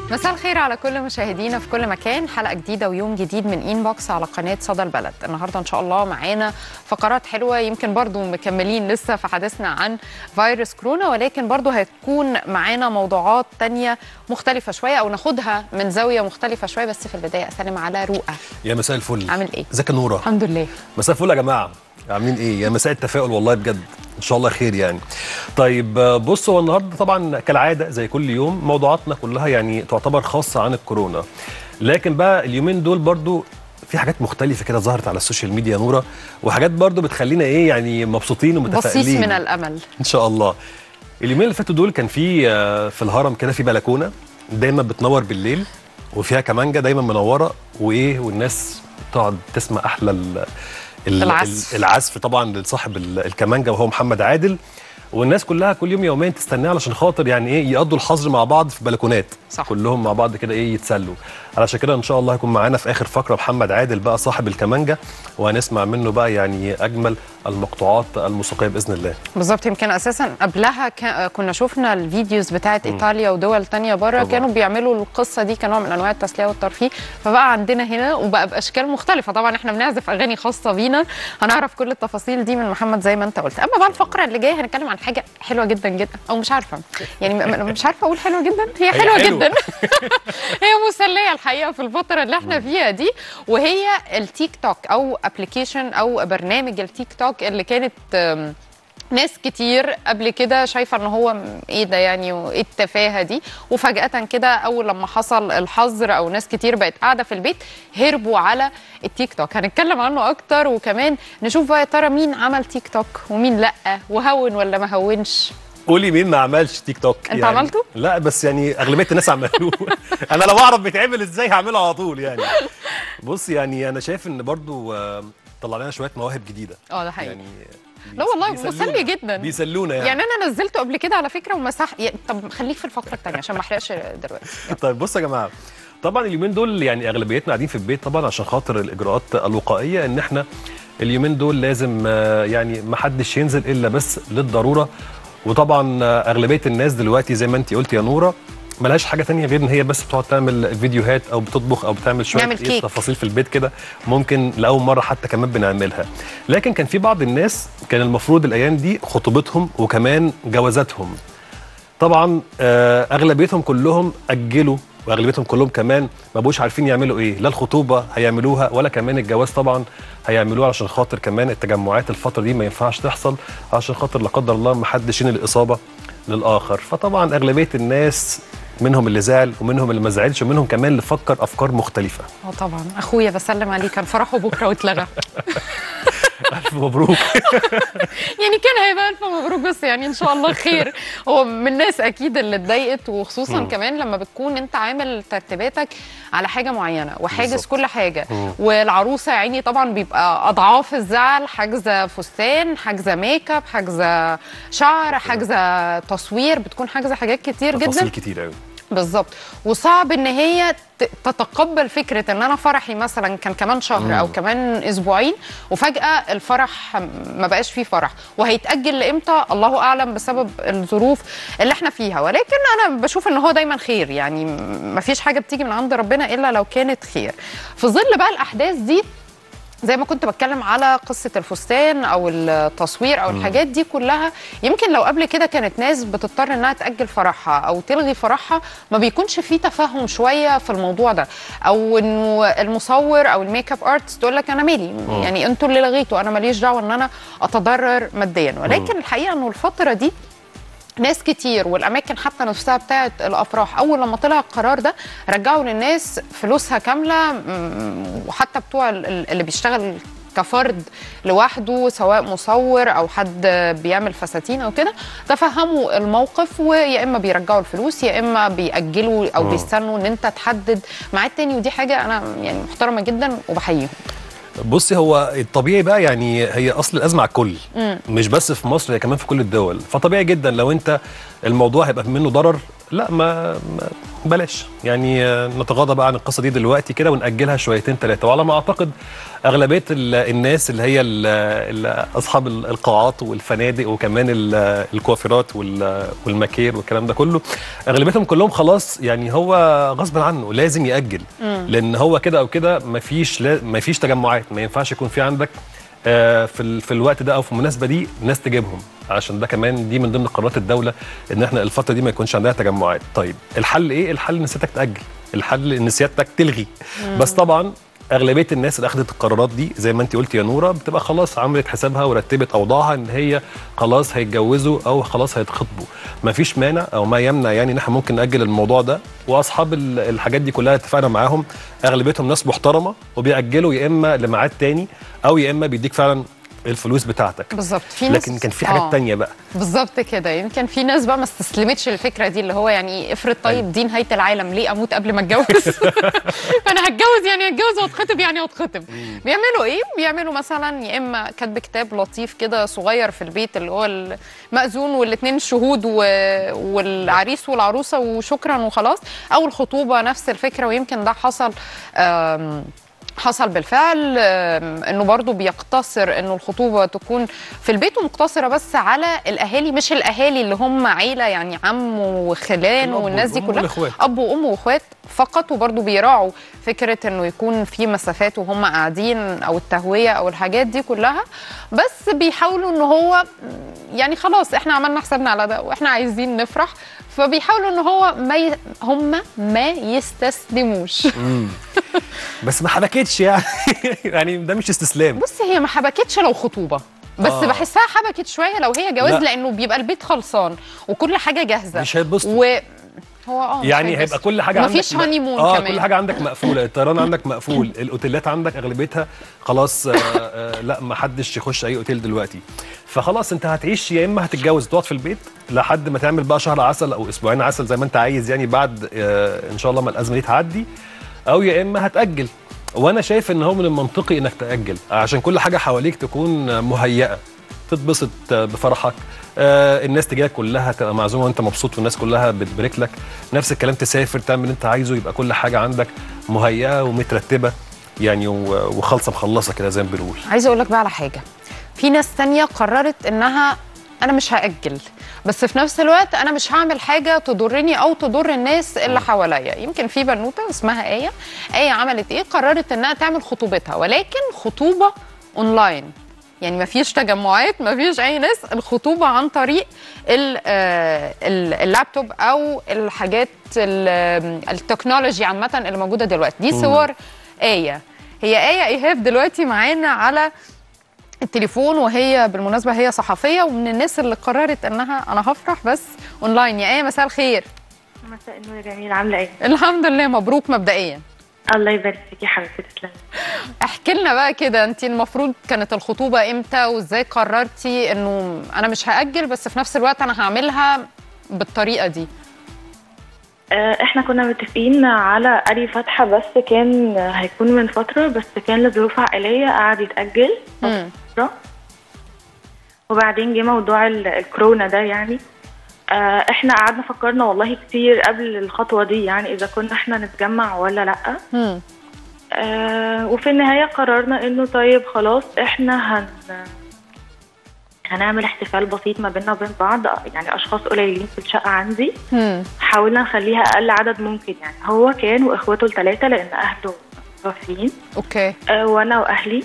مساء الخير على كل مشاهدينا في كل مكان حلقه جديده ويوم جديد من انبوكس على قناه صدى البلد النهارده ان شاء الله معانا فقرات حلوه يمكن برضو مكملين لسه في حديثنا عن فيروس كورونا ولكن برضو هتكون معانا موضوعات تانية مختلفه شويه او ناخدها من زاويه مختلفه شويه بس في البدايه اسلم على رؤى يا مساء الفل عامل ايه؟ ازيك يا نوره الحمد لله مساء الفل يا جماعه عاملين ايه يا مساء التفاؤل والله بجد ان شاء الله خير يعني طيب آه، بص هو النهارده طبعا كالعاده زي كل يوم موضوعاتنا كلها يعني تعتبر خاصه عن الكورونا لكن بقى اليومين دول برضو في حاجات مختلفه كده ظهرت على السوشيال ميديا يا نوره وحاجات برضو بتخلينا ايه يعني مبسوطين بصيص ومتفائلين من الامل ان شاء الله اليومين اللي فاتوا دول كان في آه، في الهرم كده في بلكونه دايما بتنور بالليل وفيها كمانجه دايما منوره وايه والناس تقعد تسمع احلى ال ال- العزف. ال- العزف طبعا لصاحب ال- الكمانجه وهو محمد عادل والناس كلها كل يوم يومين تستناه علشان خاطر يعني ايه يقضوا الحظر مع بعض في بلكونات صح. كلهم مع بعض كده ايه يتسلوا علشان كده ان شاء الله هيكون معانا في اخر فقره محمد عادل بقى صاحب الكمانجه وهنسمع منه بقى يعني اجمل المقطوعات الموسيقيه باذن الله بالظبط يمكن اساسا قبلها كا- كنا شفنا الفيديوز بتاعت ايطاليا ودول تانية بره طبعاً. كانوا بيعملوا القصه دي كنوع من انواع التسليه والترفيه فبقى عندنا هنا وبقى باشكال مختلفه طبعا احنا بنعزف اغاني خاصه بينا هنعرف كل التفاصيل دي من محمد زي ما انت قلت اما بقى الفقره اللي جايه هنتكلم عن حاجه حلوه جدا جدا او مش عارفه يعني م- م- مش عارفه اقول حلوه جدا هي حلوه حلوة. جدا هي مسليه الحقيقه في الفتره اللي احنا فيها دي وهي التيك توك او ابلكيشن او برنامج التيك توك اللي كانت أم، ناس كتير قبل كده شايفه ان هو م- ايه ده يعني وايه التفاهه دي وفجاه كده اول لما حصل الحظر او ناس كتير بقت قاعده في البيت هربوا على التيك توك هنتكلم عنه اكتر وكمان نشوف بقى يا ترى مين عمل تيك توك ومين لا وهون ولا ما هونش قولي مين ما عملش تيك توك أنت عملته؟ لا بس يعني اغلبيه الناس عملوه انا لو اعرف بيتعمل ازاي هعمله على طول يعني بص يعني انا شايف ان برضو آه، طلع لنا شويه مواهب جديده اه ده حقيقي يعني لا والله بيسلونا- مسلي جدا بيسلونا يعني, يعني انا نزلته قبل كده على فكره ومسح يعني طب خليك في الفقره الثانيه عشان ما احرقش دلوقتي طيب بص يا جماعه طبعا اليومين دول يعني اغلبيتنا قاعدين في البيت طبعا عشان خاطر الاجراءات الوقائيه ان احنا اليومين دول لازم آه، يعني ما حدش ينزل الا بس للضروره وطبعا آه، اغلبيه الناس دلوقتي زي ما انت قلت يا نوره ملهاش حاجه تانية غير ان هي بس بتقعد تعمل فيديوهات او بتطبخ او بتعمل شويه نعمل إيه كيك. تفاصيل في البيت كده ممكن لاول مره حتى كمان بنعملها لكن كان في بعض الناس كان المفروض الايام دي خطوبتهم وكمان جوازاتهم طبعا آه، اغلبيتهم كلهم اجلوا واغلبيتهم كلهم كمان ما بقوش عارفين يعملوا ايه لا الخطوبه هيعملوها ولا كمان الجواز طبعا هيعملوها عشان خاطر كمان التجمعات الفتره دي ما ينفعش تحصل عشان خاطر لا قدر الله ما حدش ينقل الاصابه للاخر فطبعا اغلبيه الناس منهم اللي زعل ومنهم اللي ما زعلش ومنهم كمان اللي فكر افكار مختلفه اه طبعا اخويا بسلم عليه كان فرحه بكره واتلغى الف مبروك يعني كان هيبقى الف مبروك بس يعني ان شاء الله خير هو من الناس اكيد اللي اتضايقت وخصوصا مم. كمان لما بتكون انت عامل ترتيباتك على حاجه معينه وحاجز بالظبط. كل حاجه مم. والعروسه يا عيني طبعا بيبقى اضعاف الزعل حاجزه فستان حاجزه ميك اب حاجزه شعر حاجزه تصوير بتكون حاجزه حاجات كتير جدا تفاصيل كتير قوي بالظبط وصعب ان هي ت- تتقبل فكره ان انا فرحي مثلا كان كمان شهر او كمان اسبوعين وفجاه الفرح ما بقاش فيه فرح وهيتاجل لامتى الله اعلم بسبب الظروف اللي احنا فيها ولكن انا بشوف ان هو دايما خير يعني ما فيش حاجه بتيجي من عند ربنا الا لو كانت خير في ظل بقى الاحداث دي زي ما كنت بتكلم على قصة الفستان أو التصوير أو الحاجات دي كلها يمكن لو قبل كده كانت ناس بتضطر إنها تأجل فرحها أو تلغي فرحها ما بيكونش في تفهم شوية في الموضوع ده أو إنه المصور أو الميك اب ارتست تقول لك أنا مالي يعني أنتوا اللي لغيتوا أنا ماليش دعوة إن أنا أتضرر ماديا ولكن الحقيقة إنه الفترة دي ناس كتير والاماكن حتى نفسها بتاعت الافراح اول لما طلع القرار ده رجعوا للناس فلوسها كامله م- وحتى بتوع ال- ال- اللي بيشتغل كفرد لوحده سواء مصور او حد بيعمل فساتين او كده تفهموا الموقف ويا اما بيرجعوا الفلوس يا اما بيأجلوا او بيستنوا ان انت تحدد ميعاد تاني ودي حاجه انا يعني محترمه جدا وبحييهم بصي هو الطبيعي بقى يعني هي اصل الازمه على الكل مش بس في مصر هي كمان في كل الدول فطبيعي جدا لو انت الموضوع هيبقى منه ضرر لا ما, ما بلاش يعني آه، نتغاضى بقى عن القصه دي دلوقتي كده ونأجلها شويتين ثلاثه وعلى ما اعتقد اغلبيه ال- الناس اللي هي ال- ال- اصحاب ال- القاعات والفنادق وكمان ال- الكوافيرات وال- والماكير والكلام ده كله اغلبيتهم كلهم خلاص يعني هو غصب عنه لازم يأجل لان هو كده او كده مفيش لا- مفيش تجمعات ما ينفعش يكون في عندك آه، في ال- في الوقت ده او في المناسبه دي ناس تجيبهم عشان ده كمان دي من ضمن قرارات الدوله ان احنا الفتره دي ما يكونش عندنا تجمعات طيب الحل ايه الحل ان سيادتك تاجل الحل ان سيادتك تلغي بس طبعا اغلبيه الناس اللي اخذت القرارات دي زي ما انت قلت يا نوره بتبقى خلاص عملت حسابها ورتبت اوضاعها ان هي خلاص هيتجوزوا او خلاص هيتخطبوا مفيش مانع او ما يمنع يعني ان احنا ممكن ناجل الموضوع ده واصحاب ال- الحاجات دي كلها اتفقنا معاهم اغلبيتهم ناس محترمه وبيأجلوا يا اما لميعاد تاني او يا اما بيديك فعلا الفلوس بتاعتك بالظبط في ناس لكن كان في حاجات آه. تانية بقى بالظبط كده يمكن في ناس بقى ما استسلمتش للفكره دي اللي هو يعني افرض طيب أيوة. دي نهايه العالم ليه اموت قبل ما اتجوز فانا هتجوز يعني هتجوز واتخطب يعني واتخطب بيعملوا ايه بيعملوا مثلا يا اما كاتب كتاب لطيف كده صغير في البيت اللي هو المأذون والاثنين الشهود و... والعريس والعروسه وشكرا وخلاص او الخطوبه نفس الفكره ويمكن ده حصل آم، حصل بالفعل آم، انه برضو بيقتصر انه الخطوبه تكون في البيت ومقتصره بس على الاهالي مش الاهالي اللي هم عيله يعني عم وخلان الأب والناس دي والأم كلها والإخوات. اب وام واخوات فقط وبرضو بيراعوا فكره انه يكون في مسافات وهم قاعدين او التهويه او الحاجات دي كلها بس بيحاولوا ان هو يعني خلاص احنا عملنا حسابنا على ده واحنا عايزين نفرح فبيحاولوا ان هو ما ي... هم ما يستسلموش بس ما حبكتش يعني يعني ده مش استسلام بص هي ما حبكتش لو خطوبه بس آه. آه. بحسها حبكت شويه لو هي جواز لا. لانه بيبقى البيت خلصان وكل حاجه جاهزه مش هيتبسطوا. و... هو اه مش يعني هيتبسط. هيبقى كل حاجه عندك مفيش هاني مون اه كمان كل حاجه عندك مقفوله الطيران عندك مقفول الاوتيلات عندك اغلبيتها خلاص آه آه لا ما حدش يخش اي اوتيل دلوقتي فخلاص انت هتعيش يا اما هتتجوز تقعد في البيت لحد ما تعمل بقى شهر عسل او اسبوعين عسل زي ما انت عايز يعني بعد آه ان شاء الله ما الازمه دي تعدي او يا اما هتاجل وانا شايف ان هو من المنطقي انك تاجل عشان كل حاجه حواليك تكون مهيئه تتبسط بفرحك آه الناس تجيلك كلها تبقى معزومه وانت مبسوط والناس كلها بتبارك لك نفس الكلام تسافر تعمل اللي انت عايزه يبقى كل حاجه عندك مهيئه ومترتبه يعني و- وخالصه مخلصه كده زي ما بنقول عايزه اقول لك بقى على حاجه في ناس تانية قررت انها انا مش هاجل بس في نفس الوقت انا مش هعمل حاجه تضرني او تضر الناس اللي حواليا يمكن في بنوته اسمها ايه ايه عملت ايه قررت انها تعمل خطوبتها ولكن خطوبه اونلاين يعني ما فيش تجمعات ما فيش اي ناس الخطوبه عن طريق ال- آه، ال- اللابتوب او الحاجات ال- التكنولوجي عامه اللي موجوده دلوقتي دي صور ايه هي ايه ايهاب دلوقتي معانا على التليفون وهي بالمناسبه هي صحفيه ومن الناس اللي قررت انها انا هفرح بس اونلاين يا ايه مساء الخير مساء النور يا جميل عامله ايه؟ الحمد لله مبروك مبدئيا الله يبارك فيك يا حبيبتي تسلمي احكي لنا بقى كده انت المفروض كانت الخطوبه امتى وازاي قررتي انه انا مش هاجل بس في نفس الوقت انا هعملها بالطريقه دي آه، احنا كنا متفقين على قري فتحه بس كان هيكون من فتره بس كان لظروف عائليه قعد يتاجل مم. فتره وبعدين جه موضوع ال- الكورونا ده يعني آه، احنا قعدنا فكرنا والله كتير قبل الخطوه دي يعني اذا كنا احنا نتجمع ولا لا مم. آه وفي النهاية قررنا انه طيب خلاص احنا هن هنعمل احتفال بسيط ما بيننا وبين بعض يعني اشخاص قليلين في الشقة عندي مم. حاولنا نخليها اقل عدد ممكن يعني هو كان واخواته الثلاثة لان اهله متوفيين اوكي آه وانا واهلي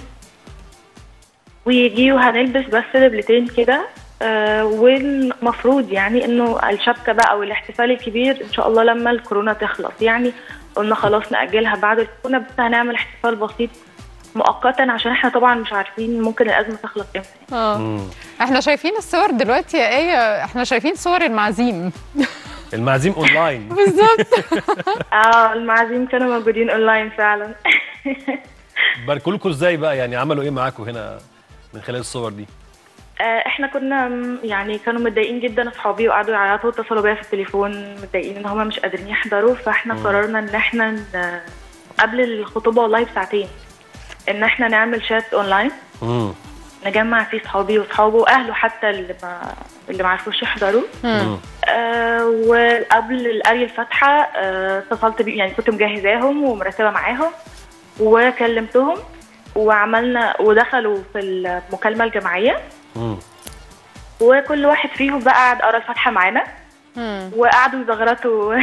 ويجي وهنلبس بس دبلتين كده آه والمفروض يعني انه الشبكه بقى او الاحتفال الكبير ان شاء الله لما الكورونا تخلص يعني قلنا خلاص ناجلها بعد الكورونا بس هنعمل احتفال بسيط مؤقتا عشان احنا طبعا مش عارفين ممكن الازمه تخلص امتى اه مم. احنا شايفين الصور دلوقتي يا ايه احنا شايفين صور المعازيم المعازيم اونلاين بالظبط اه المعازيم كانوا موجودين اونلاين فعلا باركوا لكم ازاي بقى يعني عملوا ايه معاكم هنا من خلال الصور دي آه، احنا كنا م- يعني كانوا متضايقين جدا اصحابي وقعدوا يعيطوا واتصلوا بيا في التليفون متضايقين ان هما مش قادرين يحضروا فاحنا قررنا ان احنا ن- قبل الخطوبه والله بساعتين ان احنا نعمل شات اونلاين مم. نجمع فيه صحابي وصحابه واهله حتى اللي ما اللي ما عرفوش يحضروا آه وقبل القرية الفاتحة آه، اتصلت بيه يعني كنت مجهزاهم ومرتبة معاهم وكلمتهم وعملنا ودخلوا في المكالمة الجماعية مم. وكل واحد فيهم بقى قعد قرا الفاتحة معانا وقعدوا يزغرطوا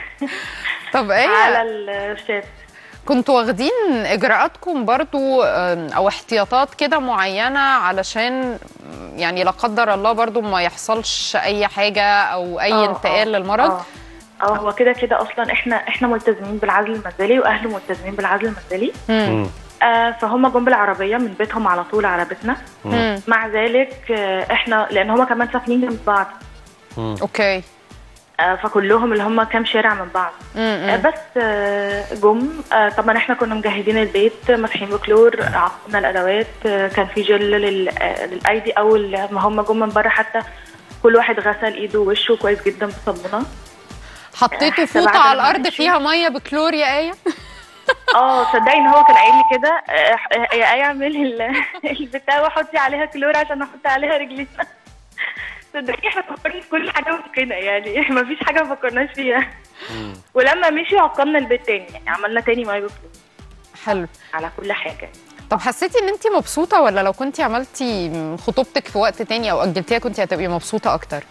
طب على ايه الشات كنتوا واخدين اجراءاتكم برضو آم، او احتياطات كده معينه علشان يعني لا قدر الله برضو ما يحصلش اي حاجه او اي آه، انتقال آه، للمرض اه اه هو كده كده اصلا احنا احنا ملتزمين بالعزل المنزلي واهله ملتزمين بالعزل المنزلي مم. آه فهم جم بالعربيه من بيتهم على طول على بيتنا مم. مع ذلك آه احنا لان هما كمان ساكنين جنب بعض اوكي آه فكلهم اللي هم كام شارع من بعض آه بس آه جم آه طبعا احنا كنا مجهزين البيت مسحين بكلور عقمنا الادوات آه كان في جل لل- آه، للايدي اول ما هم جم من بره حتى كل واحد غسل ايده ووشه كويس جدا بصابونه حطيتوا آه، فوطه بعد على لما الارض مشي. فيها ميه بكلور يا ايه اه تصدقي ان هو كان قايل لي كده آه، آه، يا ايه اعملي ال- البتاع وحطي عليها كلور عشان احط عليها رجلينا صدقني احنا فكرنا في كل حاجه ممكنه يعني ما فيش حاجه ما فكرناش فيها ولما مشي عقمنا البيت تاني يعني عملنا تاني ماي بكلور حلو على كل حاجه طب حسيتي ان انت مبسوطه ولا لو كنت عملتي خطوبتك في وقت تاني او اجلتيها كنت هتبقي مبسوطه اكتر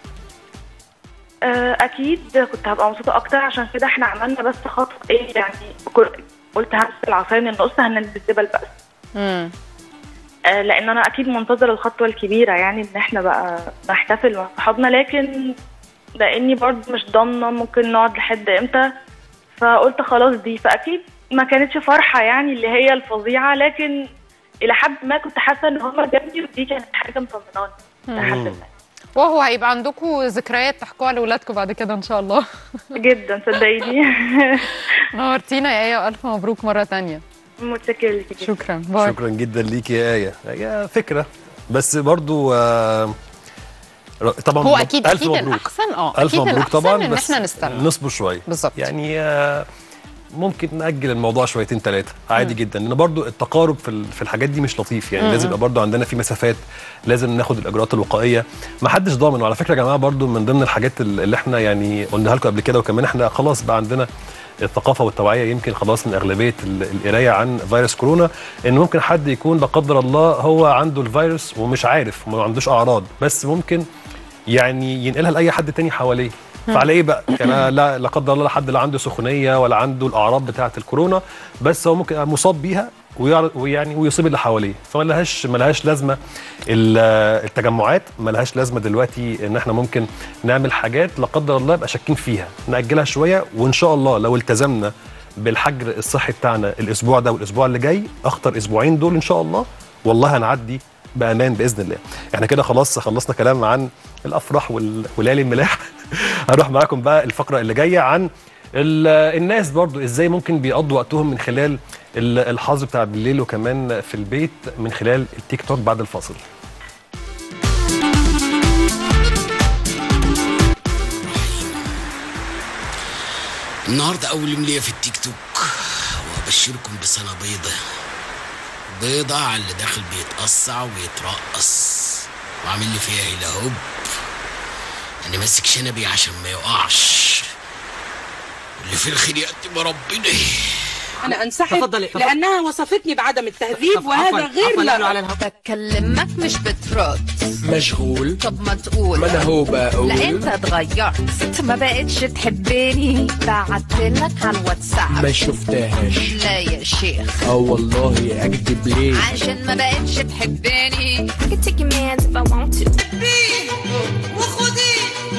آه، اكيد كنت هبقى مبسوطه اكتر عشان كده احنا عملنا بس خطوه ايه يعني كل- قلت همسك العصايه من النص هنلبس دبل بس امم آه، لان انا اكيد منتظره الخطوه الكبيره يعني ان احنا بقى نحتفل مع صحابنا لكن لاني برضه مش ضامنه ممكن نقعد لحد امتى فقلت خلاص دي فاكيد ما كانتش فرحه يعني اللي هي الفظيعه لكن الى حد ما كنت حاسه ان هما جنبي ودي كانت حاجه مطمناني لحد ما وهو هيبقى عندكم ذكريات تحكوها لاولادكم بعد كده ان شاء الله جدا صدقيني نورتينا يا ايه والف مبروك مره تانية متشكره ليكي جدا. شكرا باي شكرا جدا ليكي يا ايه هي فكره بس برضو آه، طبعا هو مب- اكيد ألف اكيد مبروك الاحسن اه ألف اكيد مبروك الاحسن طبعا ان بس احنا نستنى نصبر شويه بالظبط. يعني آه، ممكن نأجل الموضوع شويتين ثلاثة عادي جدا لأن برضو التقارب في ال- في الحاجات دي مش لطيف يعني لازم يبقى برضو عندنا في مسافات لازم ناخد الإجراءات الوقائية ما حدش ضامن وعلى فكرة يا جماعة برضو من ضمن الحاجات ال- اللي احنا يعني قلناها لكم قبل كده وكمان احنا خلاص بقى عندنا الثقافة والتوعية يمكن خلاص من أغلبية ال- القراية عن فيروس كورونا إن ممكن حد يكون لا قدر الله هو عنده الفيروس ومش عارف وما عندوش أعراض بس ممكن يعني ينقلها لاي حد تاني حواليه فعلى ايه بقى؟ يعني لا لا قدر الله لا حد لا عنده سخونيه ولا عنده الاعراض بتاعه الكورونا بس هو ممكن يبقى مصاب بيها ويعر- ويعني ويصيب اللي حواليه فما لهاش ما لهاش لازمه ال- التجمعات ما لهاش لازمه دلوقتي ان احنا ممكن نعمل حاجات لا قدر الله يبقى شاكين فيها ناجلها شويه وان شاء الله لو التزمنا بالحجر الصحي بتاعنا الاسبوع ده والاسبوع اللي جاي اخطر اسبوعين دول ان شاء الله والله هنعدي بامان باذن الله احنا كده خلاص خلصنا كلام عن الافراح وال- وليالي الملاح هنروح معاكم بقى الفقره اللي جايه عن ال- الناس برضو ازاي ممكن بيقضوا وقتهم من خلال ال- الحظر بتاع بالليل وكمان في البيت من خلال التيك توك بعد الفاصل النهارده اول يوم ليا في التيك توك وابشركم بسنه بيضه بيضه على اللي داخل بيتقصع ويترقص وعامل لي فيها هيلا هوب انا ماسك شنبي عشان ما يقعش اللي في الخير ياتي بربنا انا انسحب تفضلي، تفضلي. لانها وصفتني بعدم التهذيب وهذا غير لا بكلمك مش بترد مشغول طب ما تقول ما انا هو لا بقول انت اتغيرت ست ما بقتش تحبني بعتلك على الواتساب ما شفتهاش لا يا شيخ اه والله اكدب ليه عشان ما بقتش تحبني I can take your man if I want to وخدي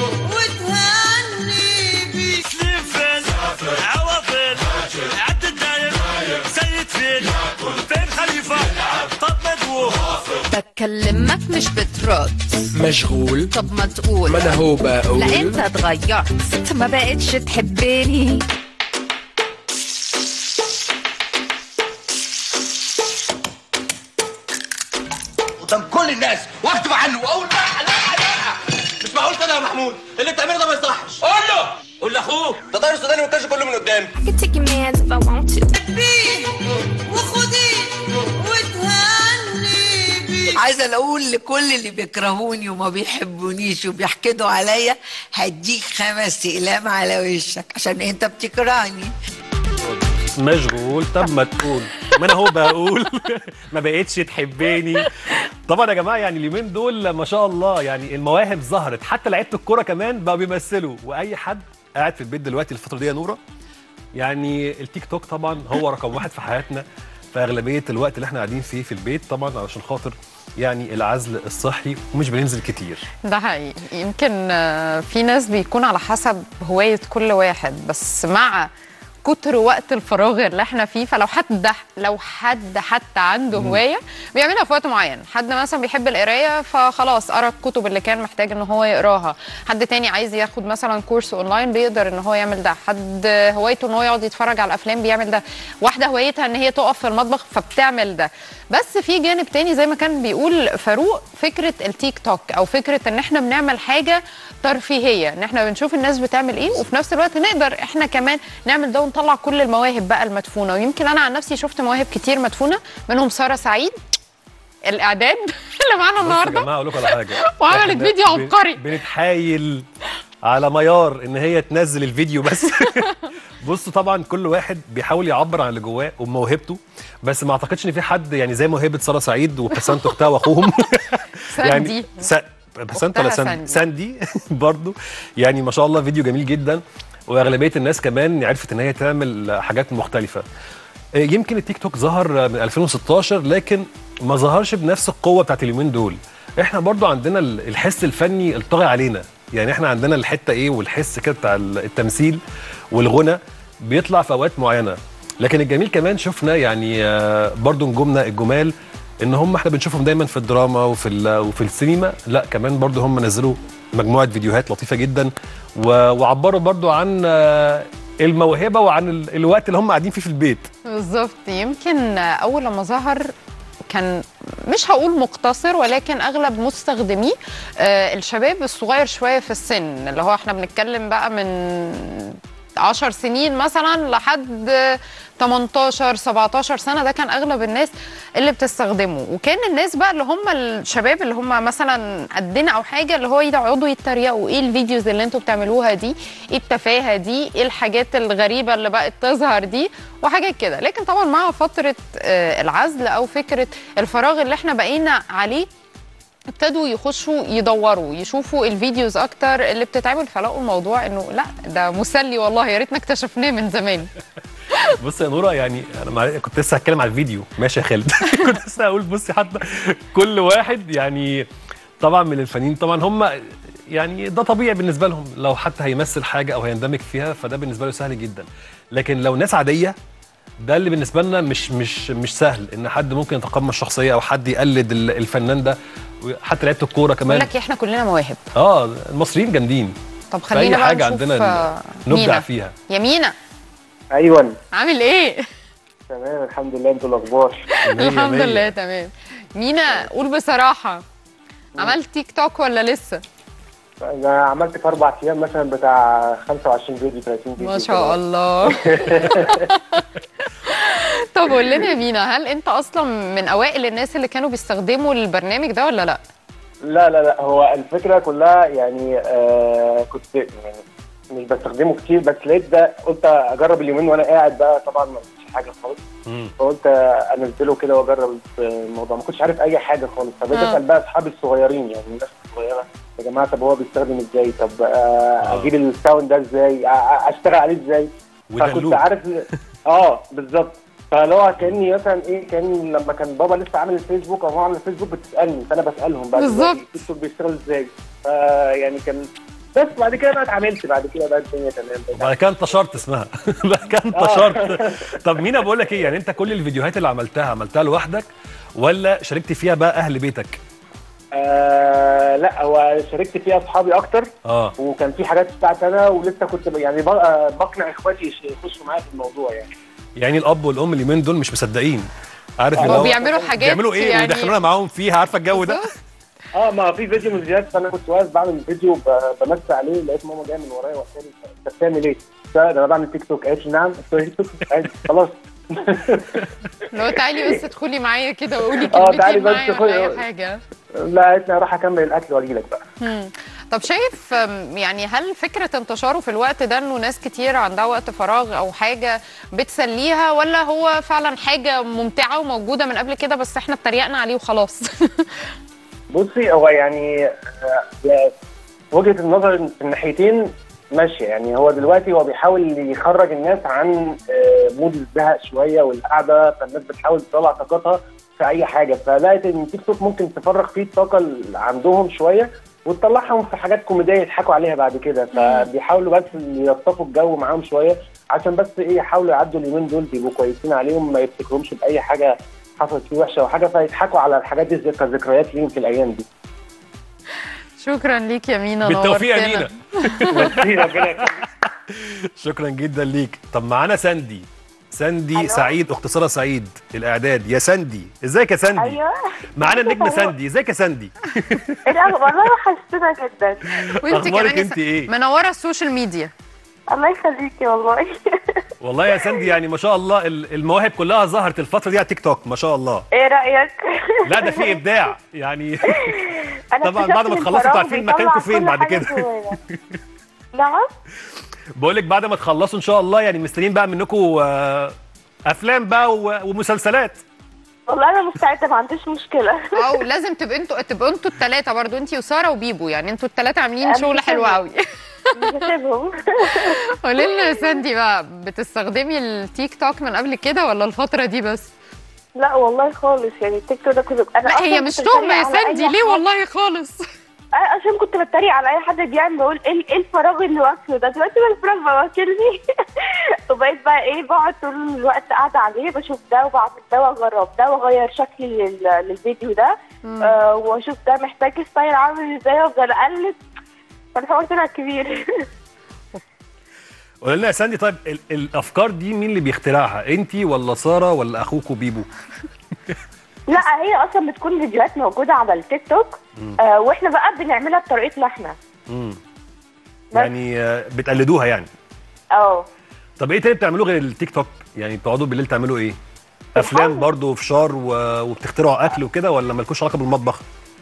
وتهني بيه فين عواطل عبد الدايم سيد فين فين خليفة طب مدوو بكلمك مش بترد مشغول طب ما تقول ما انا هو بقول لا انت اتغيرت ست ما بقتش تحبني قدام كل الناس واكتب عنه واقول لا لا لا مش معقول كده يا محمود اللي بتعمله ده ما يصحش قول له قول لاخوه ده طاير السوداني والكاش كله من قدام I can take your man if I want to بيه وخدي وتهني بيه عايزه اقول لكل اللي بيكرهوني وما بيحبونيش وبيحقدوا عليا هديك خمس اقلام على وشك عشان انت بتكرهني مشغول طب ما تقول ما انا هو بقول ما بقتش تحبني طبعا يا جماعه يعني اليومين دول ما شاء الله يعني المواهب ظهرت حتى لعيبه الكوره كمان بقوا بيمثلوا واي حد قاعد في البيت دلوقتي الفتره دي يا نوره يعني التيك توك طبعا هو رقم واحد في حياتنا في اغلبيه الوقت اللي احنا قاعدين فيه في البيت طبعا علشان خاطر يعني العزل الصحي ومش بننزل كتير ده حقيقي يمكن آه، في ناس بيكون على حسب هواية كل واحد بس مع كتر وقت الفراغ اللي احنا فيه فلو حد لو حد حتى عنده هوايه بيعملها في وقت معين حد مثلا بيحب القرايه فخلاص قرا الكتب اللي كان محتاج ان هو يقراها حد تاني عايز ياخد مثلا كورس اونلاين بيقدر ان هو يعمل ده حد هوايته ان هو يقعد يتفرج على الافلام بيعمل ده واحده هوايتها ان هي تقف في المطبخ فبتعمل ده بس في جانب تاني زي ما كان بيقول فاروق فكره التيك توك او فكره ان احنا بنعمل حاجه ترفيهيه ان احنا بنشوف الناس بتعمل ايه وفي نفس الوقت نقدر احنا كمان نعمل ده ونطلع كل المواهب بقى المدفونه ويمكن انا عن نفسي شفت مواهب كتير مدفونه منهم ساره سعيد الاعداد اللي معانا بصوا يا النهارده جماعه اقول لكم على حاجه وعملت إحنا فيديو بن- عبقري. بنتحايل على ميار ان هي تنزل الفيديو بس بصوا طبعا كل واحد بيحاول يعبر عن اللي جواه وموهبته بس ما اعتقدش ان في حد يعني زي موهبه ساره سعيد وبسنت اختها واخوهم ساندي. س... بسنت ولا أختها ساندي ساندي. ساندي برضو يعني ما شاء الله فيديو جميل جدا واغلبيه الناس كمان عرفت ان هي تعمل حاجات مختلفه يمكن التيك توك ظهر من 2016 لكن ما ظهرش بنفس القوه بتاعت اليومين دول احنا برضو عندنا ال- الحس الفني الطاغي علينا يعني احنا عندنا الحته ايه والحس كده بتاع ال- التمثيل والغنى بيطلع في اوقات معينه لكن الجميل كمان شفنا يعني آه، برضو نجومنا الجمال ان هم احنا بنشوفهم دايما في الدراما وفي ال- وفي السينما لا كمان برضو هم نزلوا مجموعه فيديوهات لطيفه جدا و- وعبروا برضو عن آه، الموهبه وعن ال- الوقت اللي هم قاعدين فيه في البيت بالظبط يمكن اول لما ظهر كان مش هقول مقتصر ولكن اغلب مستخدميه آه، الشباب الصغير شويه في السن اللي هو احنا بنتكلم بقى من 10 سنين مثلا لحد 18 17 سنه ده كان اغلب الناس اللي بتستخدمه وكان الناس بقى اللي هم الشباب اللي هم مثلا قدنا او حاجه اللي هو يقعدوا يتريقوا ايه الفيديوز اللي انتوا بتعملوها دي ايه التفاهه دي ايه الحاجات الغريبه اللي بقت تظهر دي وحاجات كده لكن طبعا مع فتره آه، العزل او فكره الفراغ اللي احنا بقينا عليه ابتدوا يخشوا يدوروا يشوفوا الفيديوز اكتر اللي بتتعمل فلقوا الموضوع انه لا ده مسلي والله يا ريتنا اكتشفناه من زمان بص يا نوره يعني انا مع... كنت لسه هتكلم على الفيديو ماشي يا خالد كنت لسه هقول بصي حتى كل واحد يعني طبعا من الفنانين طبعا هم يعني ده طبيعي بالنسبه لهم لو حتى هيمثل حاجه او هيندمج فيها فده بالنسبه له سهل جدا لكن لو ناس عاديه ده اللي بالنسبه لنا مش مش مش سهل ان حد ممكن يتقمص الشخصيه او حد يقلد ال- الفنان ده حتى لعيبه الكوره بقول كمان لك احنا كلنا مواهب اه المصريين جامدين طب في خلينا اي بقى حاجه نشوف عندنا آه، نبدع مينا. فيها يا مينا ايوه عامل ايه تمام الحمد لله انتوا الاخبار الحمد لله تمام مينا قول بصراحه عملت تيك توك ولا لسه انا عملت في اربع ايام مثلا بتاع 25 فيديو 30 فيديو ما شاء الله طب قول لنا يا مينا هل انت اصلا من اوائل الناس اللي كانوا بيستخدموا البرنامج ده ولا لا لا لا لا هو الفكره كلها يعني آه كنت يعني مش بستخدمه كتير بس لقيت ده قلت اجرب اليومين وانا قاعد بقى طبعا ما فيش حاجه خالص فقلت انزله كده واجرب الموضوع ما كنتش عارف اي حاجه خالص فبقيت آه. اسال بقى اصحابي الصغيرين يعني الناس الصغيره يا جماعه طب هو بيستخدم ازاي طب آه اجيب الساوند ده ازاي آه اشتغل عليه ازاي فكنت ودلوك. عارف اه بالظبط فاللي هو كاني مثلا ايه كان لما كان بابا لسه عامل الفيسبوك او هو عامل الفيسبوك بتسالني فانا بسالهم بقى بالظبط. دلوقتي التيك توك بيشتغل ازاي فيعني كان بس بعد كده بقى اتعاملت بعد كده بقى الدنيا تمام بعد كده انتشرت اسمها بعد كده انتشرت طب مينا بقول لك ايه يعني انت كل الفيديوهات اللي عملتها عملتها لوحدك ولا شاركت فيها بقى اهل بيتك آه لا هو شاركت فيها اصحابي اكتر اه وكان في حاجات بتاعت انا ولسه كنت ب- يعني ب- آه، بقنع اخواتي يش- يخشوا معايا في الموضوع يعني يعني الاب والام اليومين دول مش مصدقين عارف آه. اللي هو- بيعملوا حاجات بيعملوا ايه يعني- ويدخلونا معاهم فيها عارفه الجو ده اه ما في فيديو من زياد فانا كنت واقف بعمل فيديو ب- بمس عليه لقيت ماما جايه من ورايا وقالت لي انت بتعمل ايه؟ قلت لها ده انا بعمل تيك توك قالت لي نعم قلت لها تيك توك عادي خلاص لو تعالي بس ادخلي معايا كده وقولي اه تعالي كلمتين بس معايا خدي- ولا اي حاجه لا قالت لي اروح اكمل الاكل واجي لك بقى مم. طب شايف أم، يعني هل فكرة انتشاره في الوقت ده انه ناس كتير عندها وقت فراغ او حاجة بتسليها ولا هو فعلا حاجة ممتعة وموجودة من قبل كده بس احنا اتريقنا عليه وخلاص بصي هو يعني آه، وجهه النظر في الناحيتين ماشيه يعني هو دلوقتي هو بيحاول يخرج الناس عن آه، مود الزهق شويه والقعده فالناس بتحاول تطلع طاقتها في اي حاجه فلقيت ان تيك توك ممكن تفرغ فيه الطاقه اللي عندهم شويه وتطلعهم في حاجات كوميديه يضحكوا عليها بعد كده فبيحاولوا بس يلطفوا الجو معاهم شويه عشان بس ايه يحاولوا يعدوا اليومين دول بيبقوا كويسين عليهم ما يفتكرهمش باي حاجه حصلت فيه وحشه او حاجه فيضحكوا على الحاجات دي زي كذكريات ليهم في الايام دي شكرا ليك يا مينا بالتوفيق يا نورتنا. مينا شكرا جدا ليك طب معانا ساندي ساندي سعيد اخت ساره سعيد الاعداد يا ساندي ازيك يا ساندي ايوه معانا النجم ساندي ازيك يا ساندي ايه ده والله وحشتنا جدا وانت أخبارك كمان يا انت س- ايه؟ منورة السوشيال ميديا الله يخليكي والله والله يا ساندي يعني ما شاء الله ال- المواهب كلها ظهرت الفتره دي على تيك توك ما شاء الله ايه رايك لا ده في ابداع يعني انا طبعا اكتشفت بعد ما إن تخلصوا الفراغ تعرفين بيطلع مكانكم فين كل بعد حاجة كده جوانا. نعم بقول لك بعد ما تخلصوا ان شاء الله يعني مستنيين بقى منكم آه، افلام بقى و- ومسلسلات والله انا مستعده ما عنديش مشكله او لازم تبقوا انتوا تبقوا انتوا الثلاثة برضو انت وسارة وبيبو يعني انتوا الثلاثة عاملين أنا شغل حلو هسيبهم. قوي مش هسيبهم قولي لنا يا ساندي بقى بتستخدمي التيك توك من قبل كده ولا الفترة دي بس؟ لا والله خالص يعني التيك توك ده كله انا لا أصلاً هي كنت مش بتريق تهمة يا على أي ساندي ليه حد. والله خالص أنا عشان كنت بتريق على اي حد بيعمل بقول ايه إيه الفراغ اللي واكله ده دلوقتي بقى الفراغ بقى واكلني وبقيت بقى ايه بقعد طول الوقت قاعده عليه بشوف ده وبعمل ده واجرب ده واغير شكلي لل- للفيديو ده مم. آه واشوف ده محتاج ستايل عامل ازاي وافضل اقلد فالحوار طلع كبير قول لنا يا ساندي طيب ال- الافكار دي مين اللي بيخترعها انت ولا ساره ولا اخوكوا بيبو لا هي اصلا بتكون فيديوهات موجوده على التيك توك مم. آه واحنا بقى بنعملها بطريقتنا احنا امم يعني آه، بتقلدوها يعني اه طب ايه تاني بتعملوه غير التيك توك يعني بتقعدوا بالليل تعملوا ايه افلام برضو فشار و... وبتخترعوا اكل وكده ولا مالكوش علاقه بالمطبخ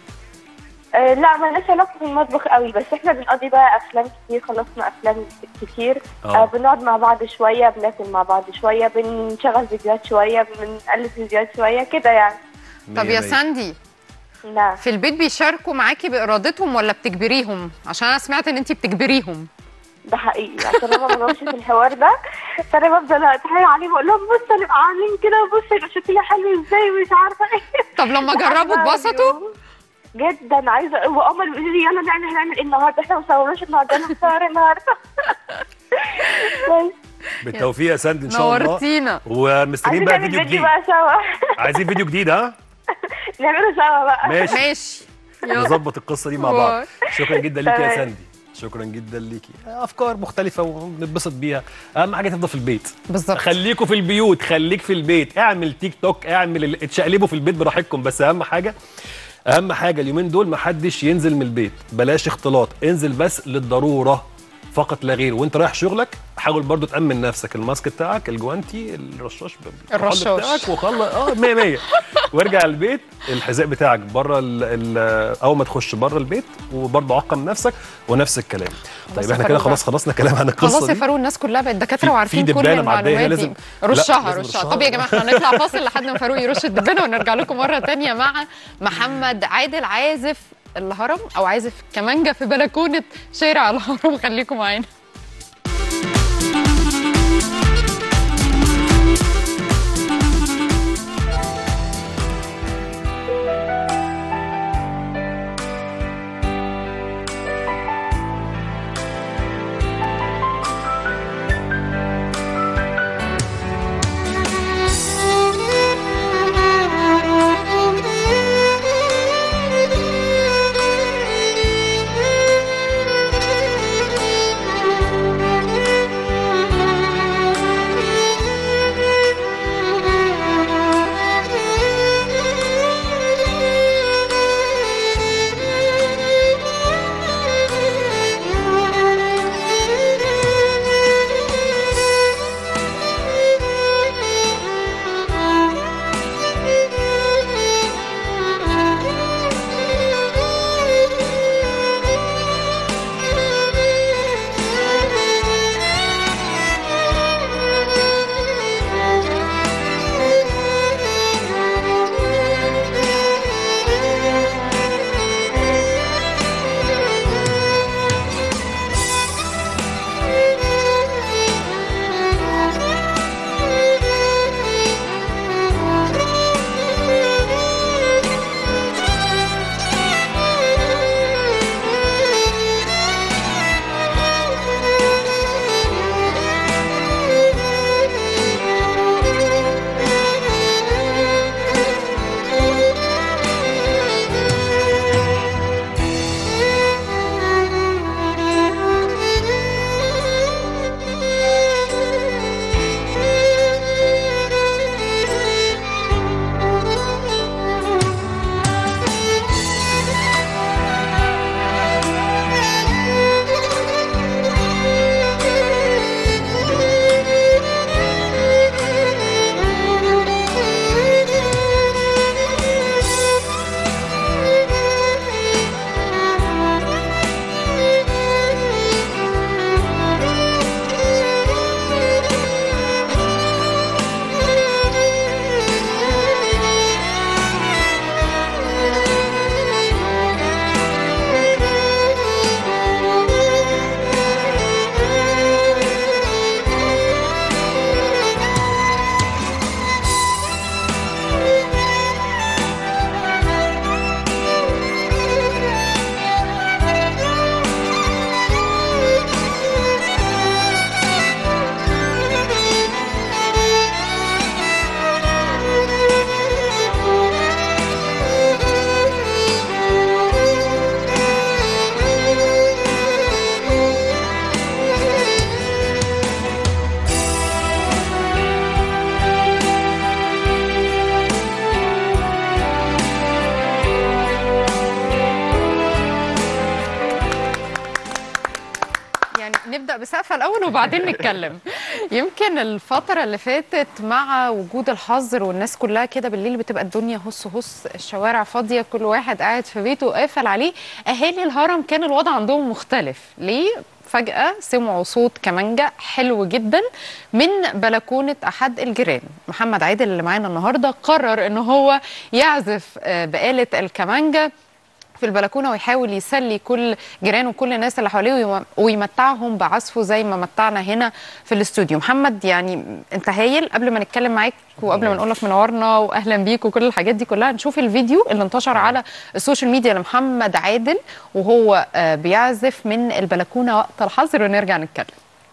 آه، لا مالناش علاقه بالمطبخ قوي بس احنا بنقضي بقى افلام كتير خلصنا افلام كتير آه. آه بنقعد مع بعض شويه بناكل مع بعض شويه بنشغل فيديوهات شويه بنقلب فيديوهات شويه كده يعني طب مية يا مية. ساندي نعم في البيت بيشاركوا معاكي بارادتهم ولا بتجبريهم عشان انا سمعت ان انت بتجبريهم ده حقيقي عشان انا ما بمشي في الحوار ده فانا بفضل اتحايل عليهم اقول لهم بص نبقى عاملين كده وبص يبقى شكلي حلو ازاي ومش عارفه ايه طب لما جربوا اتبسطوا جدا عايزه وقمر بيقول لي يلا نعمل هنعمل ايه النهارده احنا ما صورناش النهارده انا مصور النهارده بس. بالتوفيق يا ساندي ان شاء الله نورتينا ومستنيين عايزين بقى نعمل فيديو فيديو جديد بقى سوا عايزين فيديو جديد ها نعمله سوا بقى ماشي ماشي يلا. نظبط القصه دي مع بعض باي. شكرا جدا ليكي يا تمام. ساندي شكرا جدا ليكي افكار مختلفه ونتبسط بيها اهم حاجه تفضل في البيت بالظبط خليكوا في البيوت خليك في البيت اعمل تيك توك اعمل ال- اتشقلبوا في البيت براحتكم بس اهم حاجه اهم حاجه اليومين دول محدش ينزل من البيت بلاش اختلاط انزل بس للضروره فقط لا غير وانت رايح شغلك حاول برضو تامن نفسك الماسك بتاعك الجوانتي الرشاش ب- الرشاش. بتاعك وخلص اه 100 100 وارجع البيت الحذاء بتاعك بره ال- ال- اول ما تخش بره البيت وبرضه عقم نفسك ونفس الكلام طيب يا احنا كده فاروق خلاص خلصنا كلام عن القصه خلاص يا دي فاروق الناس كلها بقت في- دكاتره في وعارفين كل دبانة معدية، المعلومات لازم- دي لا، رشها لازم رشها رشها. طب يا جماعه احنا هنطلع فاصل لحد ما فاروق يرش الدبانه ونرجع لكم مره تانية مع محمد عادل عازف الهرم او عازف كمانجا في بلكونه شارع الهرم خليكم معانا Thank you. عارفه الاول وبعدين نتكلم يمكن الفتره اللي فاتت مع وجود الحظر والناس كلها كده بالليل بتبقى الدنيا هص هص الشوارع فاضيه كل واحد قاعد في بيته وقافل عليه اهالي الهرم كان الوضع عندهم مختلف ليه فجأة سمعوا صوت كمانجا حلو جدا من بلكونة أحد الجيران محمد عادل اللي معانا النهاردة قرر إن هو يعزف آه، بآلة الكمانجا في البلكونه ويحاول يسلي كل جيرانه وكل الناس اللي حواليه ويم- ويمتعهم بعزفه زي ما متعنا هنا في الاستوديو محمد يعني انت هايل قبل ما نتكلم معاك وقبل ما نقول لك منورنا واهلا بيك وكل الحاجات دي كلها نشوف الفيديو اللي انتشر على السوشيال ميديا لمحمد عادل وهو آه، بيعزف من البلكونه وقت الحظر ونرجع نتكلم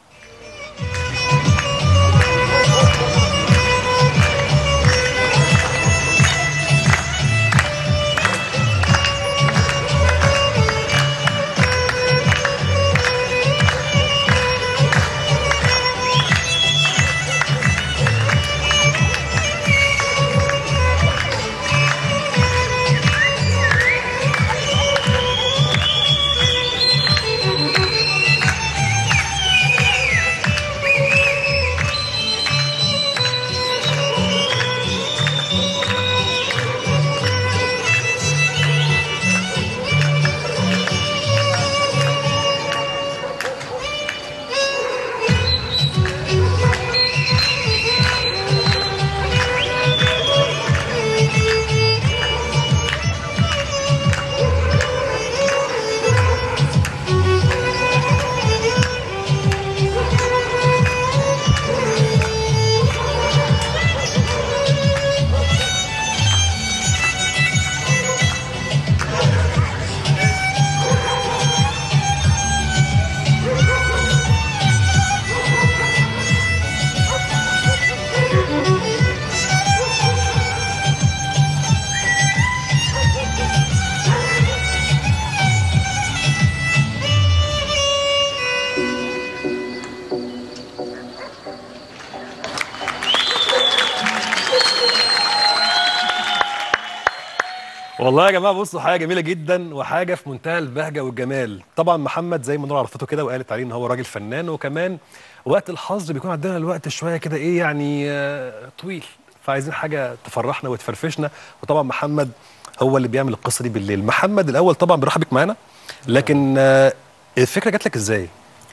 والله يا جماعه بصوا حاجه جميله جدا وحاجه في منتهى البهجه والجمال طبعا محمد زي ما نور عرفته كده وقالت عليه ان هو راجل فنان وكمان وقت الحظر بيكون عندنا الوقت شويه كده ايه يعني آه، طويل فعايزين حاجه تفرحنا وتفرفشنا وطبعا محمد هو اللي بيعمل القصه دي بالليل محمد الاول طبعا بيرحب بك معانا لكن آه، الفكره جات لك ازاي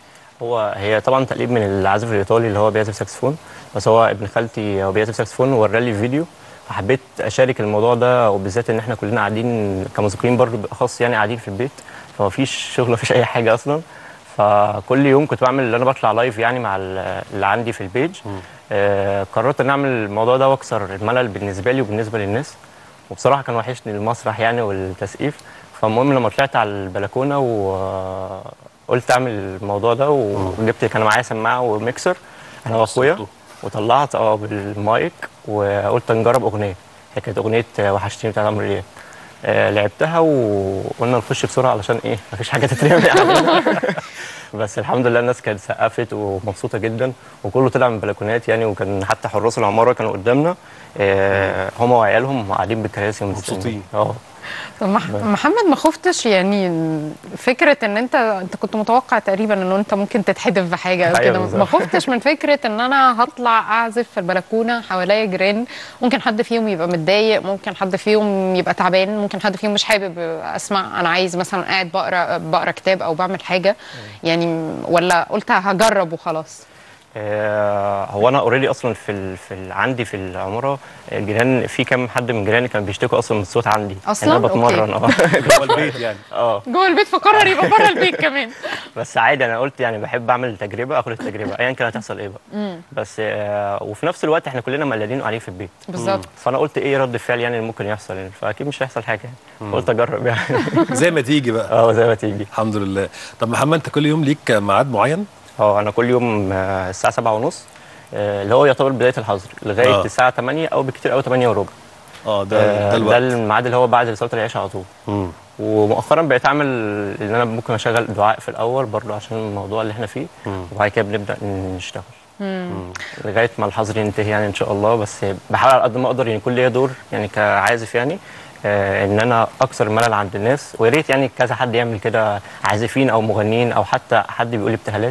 هو هي طبعا تقليد من العازف الايطالي اللي هو بيعزف ساكسفون بس هو ابن خالتي هو بيعزف ساكسفون وورالي فيديو فحبيت اشارك الموضوع ده وبالذات ان احنا كلنا قاعدين كموسيقيين برضه بالاخص يعني قاعدين في البيت فما فيش شغل ما فيش اي حاجه اصلا فكل يوم كنت بعمل اللي انا بطلع لايف يعني مع ال- اللي عندي في البيج آه قررت ان اعمل الموضوع ده واكسر الملل بالنسبه لي وبالنسبه للناس وبصراحه كان وحشني المسرح يعني والتسقيف فالمهم لما طلعت على البلكونه وقلت اعمل الموضوع ده وجبت كان معايا سماعه وميكسر انا واخويا وطلعت اه بالمايك وقلت نجرب اغنيه هي كانت اغنيه وحشتني بتاعت عمرو دياب آه، لعبتها وقلنا نخش بسرعه علشان ايه مفيش حاجه تترمي علينا بس الحمد لله الناس كانت سقفت ومبسوطه جدا وكله طلع من البلكونات يعني وكان حتى حراس العماره كانوا قدامنا آه، هم وعيالهم قاعدين بالكراسي مبسوطين اه طب مح- محمد ما خفتش يعني فكره ان انت انت كنت متوقع تقريبا ان انت ممكن تتحدف بحاجه او أيوة كده بالظبط. ما خفتش من فكره ان انا هطلع اعزف في البلكونه حواليا جيران ممكن حد فيهم يبقى متضايق ممكن حد فيهم يبقى تعبان ممكن حد فيهم مش حابب اسمع انا عايز مثلا قاعد بقرا بقرا كتاب او بعمل حاجه يعني ولا قلت هجرب وخلاص آه، هو انا اوريدي اصلا في ال... في ال... عندي في العماره الجيران في كام حد من جيراني كانوا بيشتكوا اصلا من الصوت عندي أصلاً؟ يعني انا بتمرن اه جوه البيت يعني اه جوه البيت فقرر يبقى بره البيت كمان بس عادي انا قلت يعني بحب اعمل تجربه اخد التجربه ايا كانت هتحصل ايه بقى مم. بس آه، وفي نفس الوقت احنا كلنا ملالين وقاعدين في البيت بالظبط. فانا قلت ايه رد الفعل يعني اللي ممكن يحصل يعني فاكيد مش هيحصل حاجه يعني قلت اجرب يعني زي ما تيجي بقى اه زي ما تيجي الحمد لله طب محمد انت كل يوم ليك ميعاد معين اه انا كل يوم آه، الساعه 7 ونص اللي هو يعتبر بدايه الحظر لغايه آه. الساعه 8 او بكتير قوي 8 وربع اه ده آه، ده الوقت ده الميعاد اللي هو بعد صلاه العشاء على طول مم. ومؤخرا بقيت اعمل ان انا ممكن اشغل دعاء في الاول برضه عشان الموضوع اللي احنا فيه وبعد كده بنبدا نشتغل لغايه ما الحظر ينتهي يعني ان شاء الله بس بحاول على قد ما اقدر يعني يكون ليا دور يعني كعازف يعني آه ان انا اكسر الملل عند الناس ويا ريت يعني كذا حد يعمل كده عازفين او مغنيين او حتى حد بيقول ابتهالات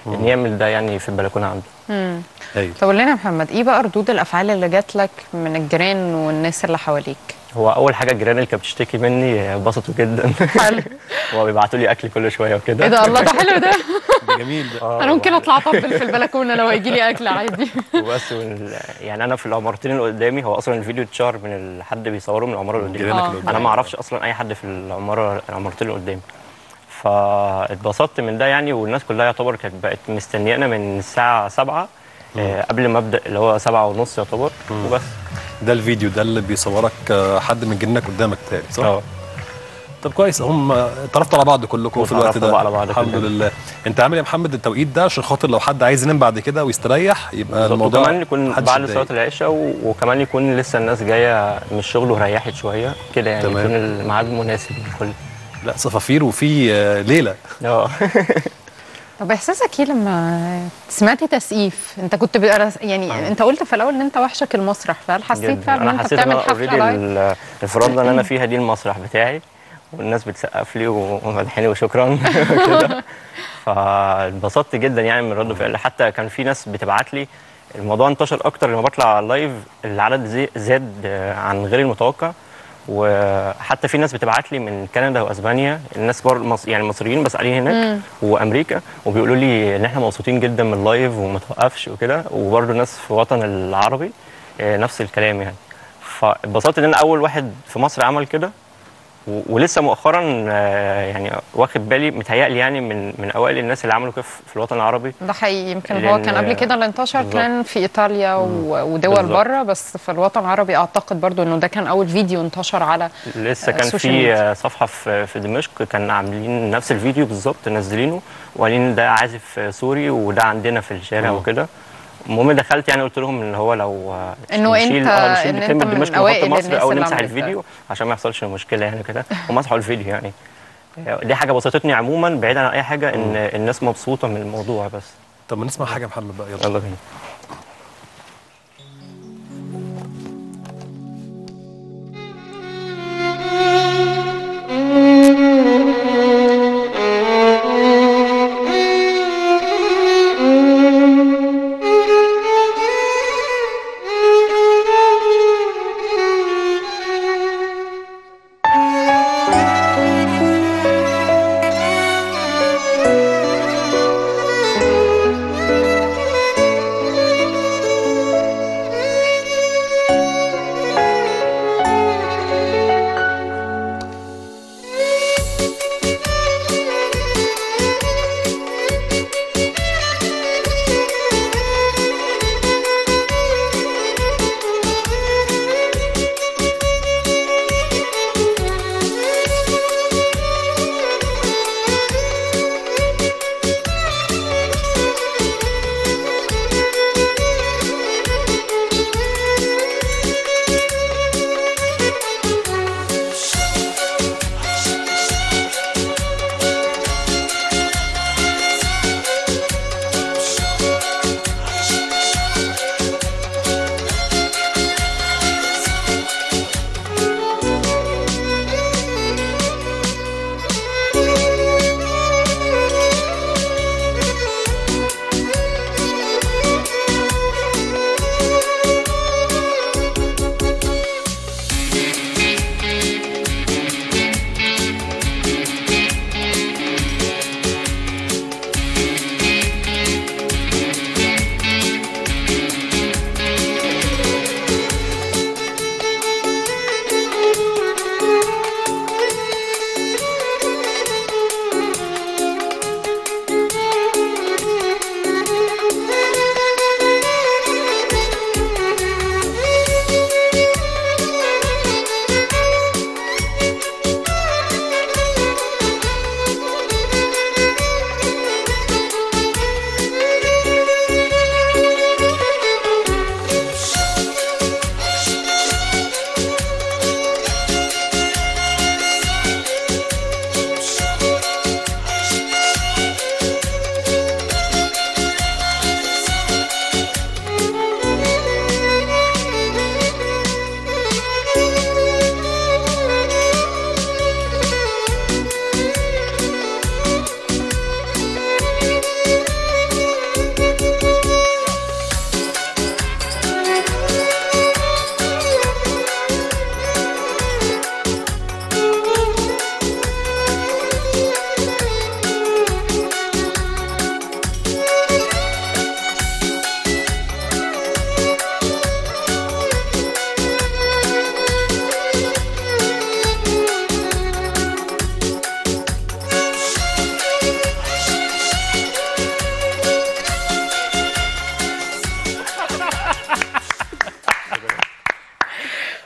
ان يعمل ده يعني في البلكونه عنده مم. ايوه طب قول لنا يا محمد ايه بقى ردود الافعال اللي جات لك من الجيران والناس اللي حواليك هو اول حاجه الجيران اللي كانت بتشتكي مني انبسطوا جدا حلو وبيبعتوا لي اكل كل شويه وكده ايه ده الله ده حلو ده ده جميل ده انا ممكن اطلع اطبل في البلكونه لو هيجي لي اكل عادي وبس وال... يعني انا في العمارتين اللي قدامي هو اصلا الفيديو اتشهر من ال- حد بيصوره من العماره اللي جيرانك قدامي اللي انا قدامك. ما اعرفش اصلا اي حد في العماره العمارتين اللي قدامي فاتبسطت من ده يعني والناس كلها يعتبر كانت بقت مستنيانا من الساعه 7 آه، قبل ما ابدا اللي هو 7 ونص يعتبر وبس ده الفيديو ده اللي بيصورك آه، حد من جنك قدامك تاني صح؟ اه طب كويس هم اتعرفتوا على بعض كلكم في الوقت واتعرفنا ده بقى على بعض الحمد كلنا. لله انت عامل يا محمد التوقيت ده عشان خاطر لو حد عايز ينام بعد كده ويستريح يبقى بالظبط الموضوع وكمان يكون محدش بعد يتضايق. صلاه العشاء و... وكمان يكون لسه الناس جايه من الشغل وريحت شويه كده يعني تمام. يكون الميعاد مناسب للكل لا صفافير وفي آه، ليله اه طب احساسك ايه لما سمعتي تسقيف انت كنت بقى يعني انت قلت في الاول ان انت وحشك المسرح فهل حسيت جداً. فعلا ان انا انت حسيت ان بتعمل انا حفله اوريدي لايف الفرادة اللي انا فيها دي المسرح بتاعي والناس بتسقف لي ومدحني وشكرا كده فاتبسطت جدا يعني من رد فعل حتى كان في ناس بتبعت لي الموضوع انتشر اكتر لما بطلع لايف العدد زي- زاد آه، عن غير المتوقع وحتى في ناس بتبعت لي من كندا واسبانيا الناس بر مص... يعني مصريين بس قاعدين هناك وامريكا وبيقولوا لي ان احنا مبسوطين جدا من اللايف وما توقفش وكده وبرده ناس في الوطن العربي آه، نفس الكلام يعني فاتبسطت ان انا اول واحد في مصر عمل كده و- ولسه مؤخرا آه، يعني واخد بالي متهيألي يعني من من اوائل الناس اللي عملوا كده في في الوطن العربي ده حقيقي يمكن هو لأن- كان قبل كده اللي انتشر بالظبط. كان في ايطاليا و- ودول بالظبط. بره بس في الوطن العربي اعتقد برضو انه ده كان اول فيديو انتشر على لسه آه، كان السوشيال في ميديا. آه، صفحه في في دمشق كان عاملين نفس الفيديو بالظبط نازلينه وقالين ده عازف آه، سوري وده عندنا في الشارع مم. وكده المهم دخلت يعني قلت لهم ان هو لو آه، إنه نشيل- أنت- آه، نشيل إن كلمة أنت من دمشق أوائل ونحط مصر الناس او اللي نمسح عملت ده. الفيديو عشان ما يحصلش مشكله يعني كده ومسحوا الفيديو يعني آه، دي حاجه بسطتني عموما بعيدا عن اي حاجه ان الناس مبسوطه من الموضوع بس طب ما نسمع حاجه يا محمد بقى يلا يلا بينا Thank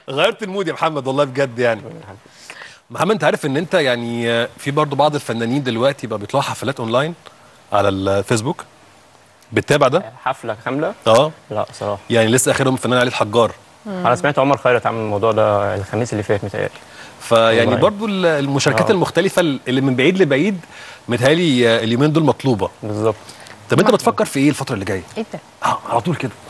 غيرت المود يا محمد والله بجد يعني محمد انت عارف ان انت يعني آه، في برضو بعض الفنانين دلوقتي بقى بيطلعوا حفلات اونلاين على الفيسبوك بتتابع ده حفله كامله اه لا صراحه يعني لسه اخرهم الفنان علي الحجار انا سمعت عمر خيرت عمل الموضوع ده الخميس اللي فات متهيألي فيعني والله. برضو ال- المشاركات آه. المختلفه اللي من بعيد لبعيد متهيألي آه، اليومين دول مطلوبه بالظبط طب انت بتفكر في ايه الفتره اللي جايه ايه ده آه، على طول كده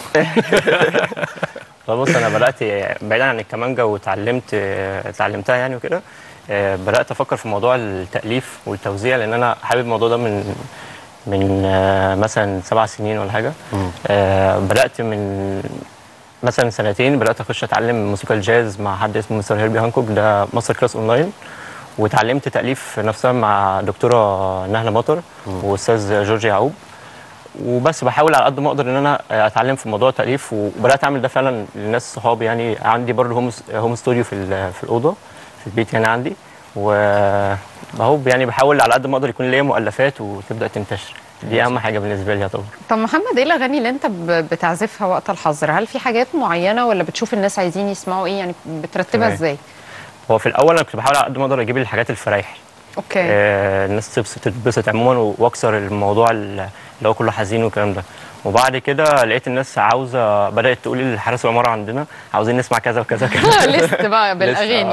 فبص انا بدات بعيدا عن الكمانجا واتعلمت اتعلمتها يعني وكده آه، بدات افكر في موضوع التاليف والتوزيع لان انا حابب الموضوع ده من من آه، مثلا سبع سنين ولا حاجه آه، بدات من مثلا سنتين بدات اخش اتعلم موسيقى الجاز مع حد اسمه مستر هيربي هانكوك ده ماستر كلاس اونلاين واتعلمت تاليف نفسها مع دكتوره نهله مطر واستاذ جورج يعقوب وبس بحاول على قد ما اقدر ان انا اتعلم في موضوع التاليف وبدات اعمل ده فعلا للناس صحابي يعني عندي برضه هوم هوم ستوديو في ال- في الاوضه في البيت يعني عندي وهو يعني بحاول على قد ما اقدر يكون ليا مؤلفات وتبدا تنتشر دي اهم حاجه بالنسبه لي يعتبر طب محمد ايه الاغاني اللي انت ب- بتعزفها وقت الحظر هل في حاجات معينه ولا بتشوف الناس عايزين يسمعوا ايه يعني بترتبها تمام. ازاي هو في الاول انا كنت بحاول على قد ما اقدر اجيب الحاجات الفرايح اوكي آه الناس تبسط تتبسط عموما واكسر الموضوع اللي هو كله حزين والكلام ده وبعد كده لقيت الناس عاوزه بدات تقول لي الحارس العماره عندنا عاوزين نسمع كذا وكذا وكذا ليست بقى لسه، بالاغاني آه.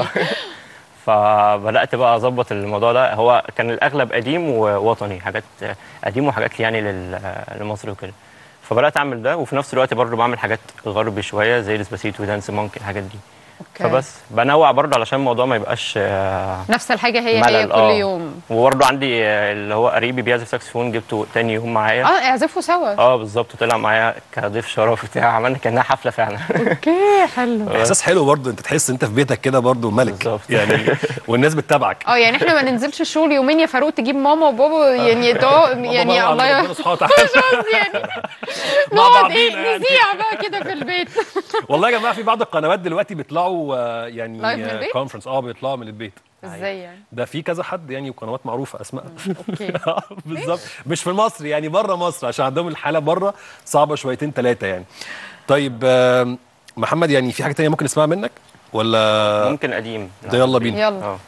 فبدات بقى اظبط الموضوع ده هو كان الاغلب قديم ووطني حاجات قديم وحاجات يعني لل- لمصر وكده فبدات اعمل ده وفي نفس الوقت برضه بعمل حاجات غربي شويه زي ديسباسيتو ودانس مونك الحاجات دي أوكي. فبس بنوع برضه علشان الموضوع ما يبقاش آه، نفس الحاجه هي هي ملل، كل آه. يوم وبرضه عندي آه، اللي هو قريبي بيعزف ساكسفون جبته تاني يوم معايا اه اعزفوا سوا اه بالظبط طلع معايا كضيف شرف بتاع عملنا كانها حفله فعلا اوكي حلو احساس حلو برضه انت تحس انت في بيتك كده برضه ملك يعني والناس بتتابعك اه يعني احنا ما ننزلش الشغل يومين يا فاروق تجيب ماما وبابا يعني ده يعني الله ي- ربنا سبحانه وتعالى. مش قصدي يعني مع نقعد بعضينا ايه يعني. نذيع بقى كده في البيت والله يا جماعه في بعض القنوات دلوقتي بيطلعوا آه، يعني لايف من البيت؟ كونفرنس اه بيطلعوا من البيت ازاي يعني ده في كذا حد يعني وقنوات معروفه اسماء اوكي آه، بالظبط مش في مصر يعني بره مصر عشان عندهم الحاله بره صعبه شويتين ثلاثه يعني طيب آم، محمد يعني في حاجه تانية ممكن نسمعها منك ولا ممكن قديم ده يلا بينا يلا. اه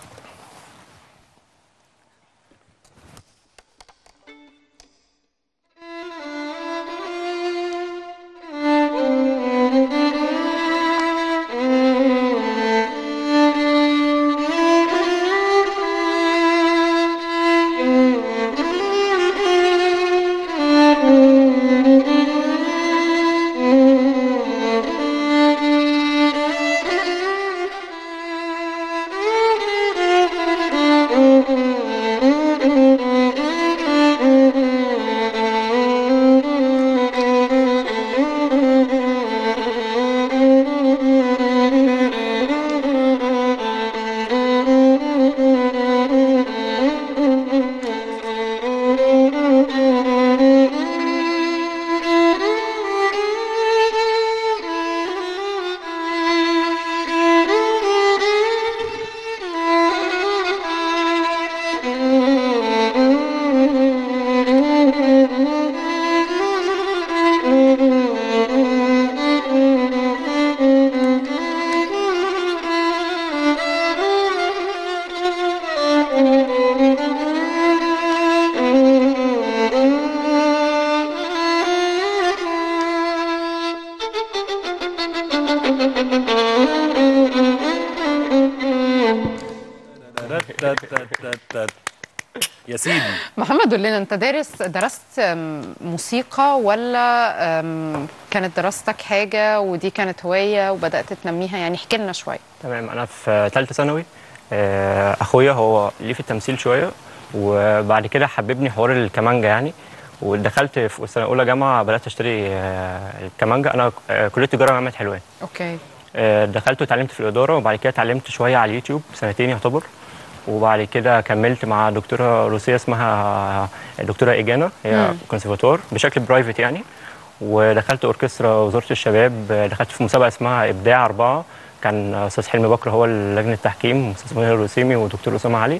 يا سيدي محمد قول لنا انت دارس درست أم، موسيقى ولا أم، كانت دراستك حاجه ودي كانت هوايه وبدات تنميها يعني احكي لنا شويه تمام انا في ثالثه ثانوي آه، اخويا هو ليه في التمثيل شويه وبعد كده حببني حوار الكمانجا يعني ودخلت في سنه اولى جامعه بدات اشتري آه، الكمانجا انا آه، كليه تجاره جامعه حلوان اوكي آه، دخلت وتعلمت في الاداره وبعد كده اتعلمت شويه على اليوتيوب سنتين يعتبر وبعد كده كملت مع دكتوره روسيه اسمها الدكتوره ايجانا هي مم. كونسرفاتور بشكل برايفت يعني ودخلت اوركسترا وزاره الشباب آه، دخلت في مسابقه اسمها ابداع اربعه كان استاذ حلمي بكر هو لجنه التحكيم استاذ منير الرسيمي ودكتور اسامه علي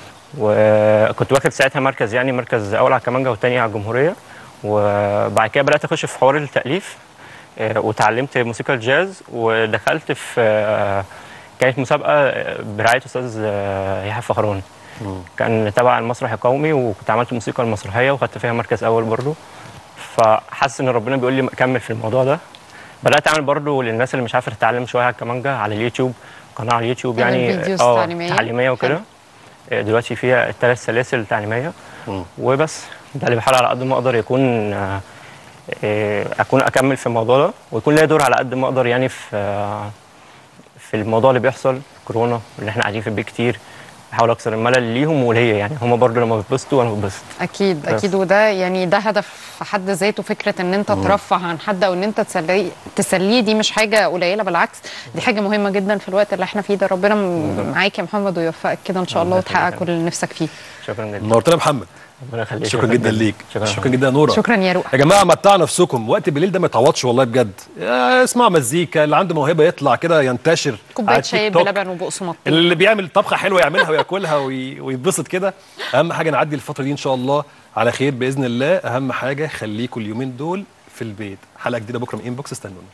وكنت واخد ساعتها مركز يعني مركز اول على الكمانجا والتاني على الجمهوريه وبعد كده بدات اخش في حوار التاليف آه، وتعلمت موسيقى الجاز ودخلت في آه، كانت مسابقه آه، برعايه استاذ آه، يحيى فخراني كان تبع المسرح القومي وكنت عملت الموسيقى المسرحيه وخدت فيها مركز اول برضه فحاسس ان ربنا بيقول لي كمل في الموضوع ده بدات اعمل برضه للناس اللي مش عارفه تتعلم شويه على الكمانجا على اليوتيوب قناه على اليوتيوب تعمل يعني فيديوز آه، تعليمية. تعليميه وكده آه، دلوقتي فيها ثلاث سلاسل تعليميه وبس ده اللي بحاول على قد ما اقدر يكون آه، آه، اكون اكمل في الموضوع ده ويكون ليا دور على قد ما اقدر يعني في آه، في الموضوع اللي بيحصل كورونا اللي احنا قاعدين في البيت كتير بحاول اكسر الملل ليهم وليا يعني هم برضه لما بيتبسطوا وانا بتبسط اكيد بس. اكيد وده يعني ده هدف في حد ذاته فكره ان انت مم. ترفه عن حد او ان انت تسليه تسليه دي مش حاجه قليله بالعكس دي حاجه مهمه جدا في الوقت اللي احنا فيه ده ربنا م- معاك يا محمد ويوفقك كده ان شاء الله وتحقق كل اللي نفسك فيه شكرا جدا نورتنا يا محمد ربنا يخليك شكرا جدا ليك شكرا شكرا جدا يا نورا شكرا يا روح يا جماعه متعوا نفسكم وقت بالليل ده ما يتعوضش والله بجد يا اسمع مزيكا اللي عنده موهبه يطلع كده ينتشر كوبايه على شاي التيك توك. بلبن وبقسماط اللي بيعمل طبخه حلوه يعملها وياكلها وي- ويتبسط كده اهم حاجه نعدي الفتره دي ان شاء الله على خير باذن الله اهم حاجه خليكم اليومين دول في البيت حلقه جديده بكره من انبوكس استنونا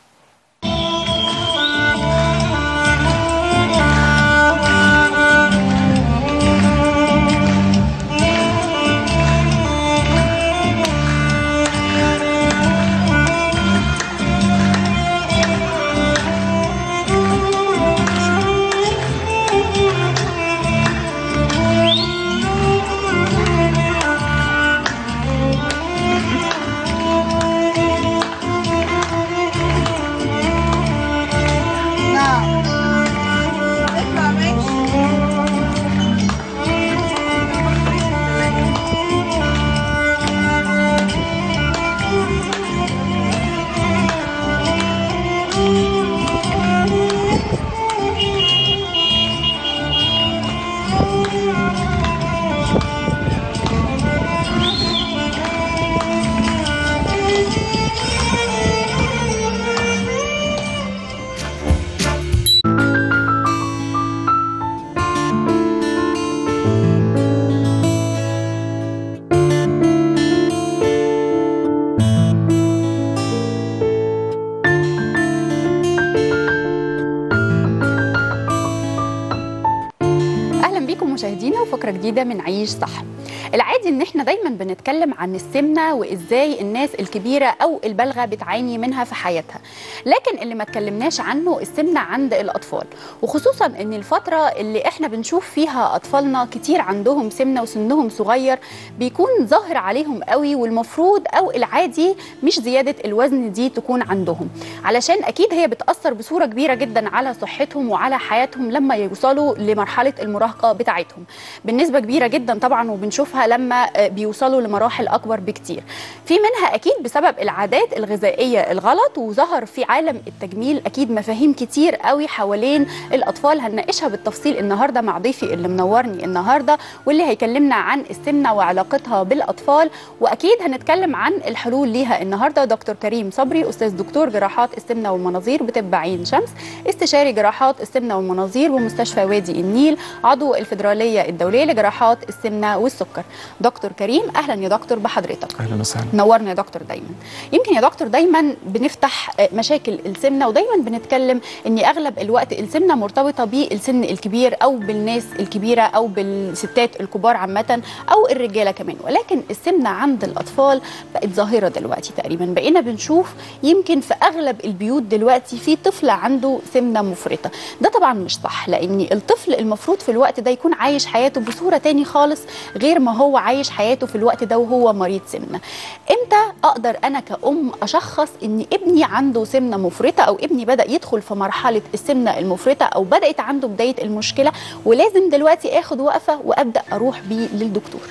اهلا بيكم مشاهدينا وفقره جديده من عيش صح العادي ان احنا دايما بنتكلم عن السمنه وازاي الناس الكبيره او البالغه بتعاني منها في حياتها لكن اللي ما اتكلمناش عنه السمنه عند الاطفال وخصوصا ان الفتره اللي احنا بنشوف فيها اطفالنا كتير عندهم سمنه وسنهم صغير بيكون ظاهر عليهم قوي والمفروض او العادي مش زياده الوزن دي تكون عندهم علشان اكيد هي بتاثر بصوره كبيره جدا على صحتهم وعلى حياتهم لما يوصلوا لمرحله المراهقه بتاعتهم بنسبه كبيره جدا طبعا وبنشوفها لما آه، بيوصلوا لمراحل اكبر بكتير في منها اكيد بسبب العادات الغذائيه الغلط وظهر في عالم التجميل اكيد مفاهيم كتير قوي حوالين الاطفال هنناقشها بالتفصيل النهارده مع ضيفي اللي منورني النهارده واللي هيكلمنا عن السمنه وعلاقتها بالاطفال واكيد هنتكلم عن الحلول ليها النهارده دكتور كريم صبري استاذ دكتور جراحات السمنه والمناظير بطب عين شمس استشاري جراحات السمنه والمناظير بمستشفى وادي النيل عضو الفدراليه الدوليه لجراحات السمنه والسكر دكتور كريم اهلا يا دكتور بحضرتك اهلا وسهلا نورنا يا دكتور دايما يمكن يا دكتور دايما بنفتح آه، مشاكل السمنه ودايما بنتكلم ان اغلب الوقت السمنه مرتبطه بالسن الكبير او بالناس الكبيره او بالستات الكبار عامه او الرجاله كمان ولكن السمنه عند الاطفال بقت ظاهره دلوقتي تقريبا بقينا بنشوف يمكن في اغلب البيوت دلوقتي في طفل عنده سمنه مفرطه ده طبعا مش صح لان الطفل المفروض في الوقت ده يكون عايش حياته بصوره تاني خالص غير ما هو عايش حياته في الوقت ده وهو مريض سمنه امتى اقدر انا كأم اشخص ان ابني عنده سمنه مفرطه او ابني بدا يدخل في مرحله السمنه المفرطه او بدات عنده بدايه المشكله ولازم دلوقتي اخد وقفه وابدا اروح بيه للدكتور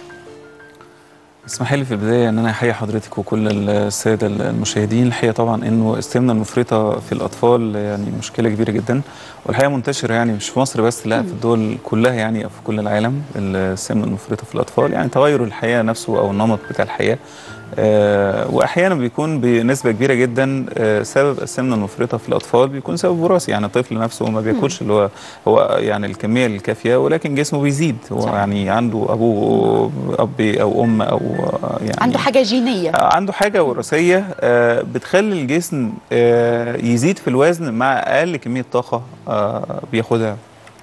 اسمحي لي في البدايه ان انا احيي حضرتك وكل الساده المشاهدين الحقيقه طبعا انه السمنه المفرطه في الاطفال يعني مشكله كبيره جدا والحقيقه منتشره يعني مش في مصر بس لا في الدول كلها يعني او في كل العالم السمنه المفرطه في الاطفال يعني تغير الحياه نفسه او النمط بتاع الحياه آه، واحيانا بيكون بنسبه كبيره جدا آه، سبب السمنه المفرطه في الاطفال بيكون سبب وراثي يعني الطفل نفسه ما بياكلش اللي هو هو يعني الكميه الكافيه ولكن جسمه بيزيد هو صح. يعني عنده ابوه اب او ام او آه، يعني عنده حاجه جينيه آه، عنده حاجه وراثيه آه، بتخلي الجسم آه، يزيد في الوزن مع اقل كميه طاقه آه، بياخدها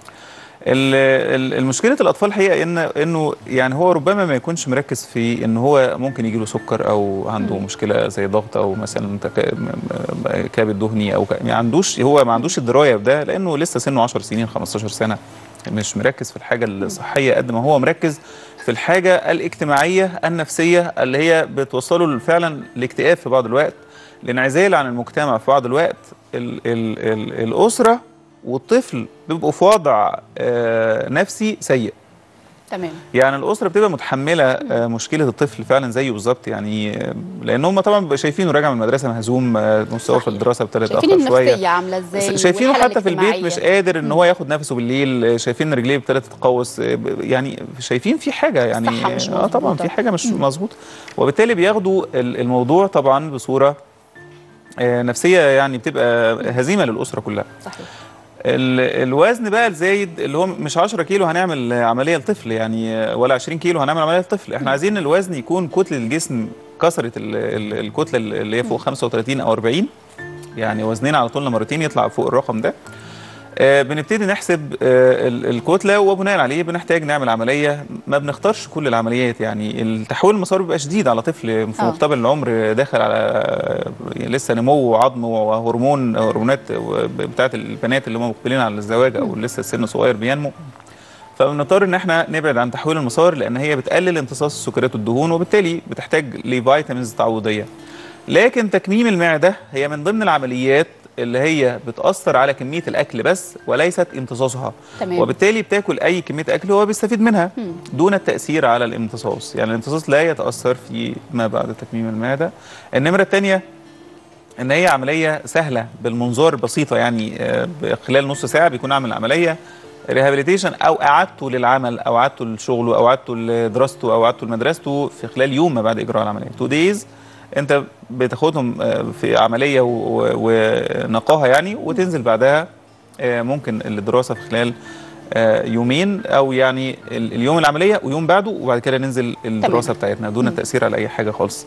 ال- ال- المشكله الاطفال الحقيقه ان انه يعني هو ربما ما يكونش مركز في ان هو ممكن يجي له سكر او عنده مشكله زي ضغط او مثلا تك- م- م- كبد دهني او ك- ما عندوش هو ما عندوش الدرايه بده لانه لسه سنه 10 سنين 15 سنه مش مركز في الحاجه الصحيه قد ما هو مركز في الحاجه الاجتماعيه النفسيه اللي هي بتوصله فعلا لاكتئاب في بعض الوقت الانعزال عن المجتمع في بعض الوقت ال ال ال الاسره والطفل بيبقوا في وضع آه، نفسي سيء تمام يعني الاسره بتبقى متحمله آه، مشكله الطفل فعلا زيه بالظبط يعني آه، لان هم طبعا بيبقوا شايفينه راجع من المدرسه مهزوم آه، مستواه في الدراسه ابتدى شايفين يتاخر شويه النفسيه عامله ازاي شايفينه والحالة حتى في البيت مش الاجتماعية. قادر ان هو ياخد نفسه بالليل آه، شايفين ان رجليه ابتدت تتقوس آه، ب- يعني شايفين في حاجه يعني الصحة مش اه طبعا مظبوطة. في حاجه مش مظبوطه وبالتالي بياخدوا ال- الموضوع طبعا بصوره آه، نفسيه يعني بتبقى هزيمه للاسره كلها صحيح ال- الوزن بقى الزايد اللي هو مش 10 كيلو هنعمل عمليه لطفل يعني ولا 20 كيلو هنعمل عمليه لطفل احنا عايزين الوزن يكون كتله الجسم كسرت ال- ال- الكتله اللي هي فوق 35 او 40 يعني وزنين على طول مرتين يطلع فوق الرقم ده آه، بنبتدي نحسب آه، ال- الكتله وبناء عليه بنحتاج نعمل عمليه ما بنختارش كل العمليات يعني التحويل المسار بيبقى شديد على طفل في آه. مقتبل العمر داخل على آه، لسه نمو وعظم وهرمون هرمونات بتاعت البنات اللي هم مقبلين على الزواج او لسه السن صغير بينمو فبنضطر ان احنا نبعد عن تحويل المسار لان هي بتقلل امتصاص السكريات والدهون وبالتالي بتحتاج لفيتامينز تعويضيه لكن تكميم المعده هي من ضمن العمليات اللي هي بتاثر على كميه الاكل بس وليست امتصاصها تمام. وبالتالي بتاكل اي كميه اكل هو بيستفيد منها دون التاثير على الامتصاص يعني الامتصاص لا يتاثر في ما بعد تكميم المعده النمره الثانيه ان هي عمليه سهله بالمنظار بسيطه يعني آه، خلال نص ساعه بيكون عامل عمليه ريهابيليتيشن او اعادته للعمل او اعادته لشغله او اعادته لدراسته او اعادته لمدرسته في خلال يوم ما بعد اجراء العمليه تو دايز انت بتاخدهم آه، في عمليه و- و- ونقاهه يعني وتنزل بعدها آه، ممكن الدراسه في خلال آه، يومين او يعني ال- اليوم العمليه ويوم بعده وبعد كده ننزل الدراسه بتاعتنا دون التاثير على اي حاجه خالص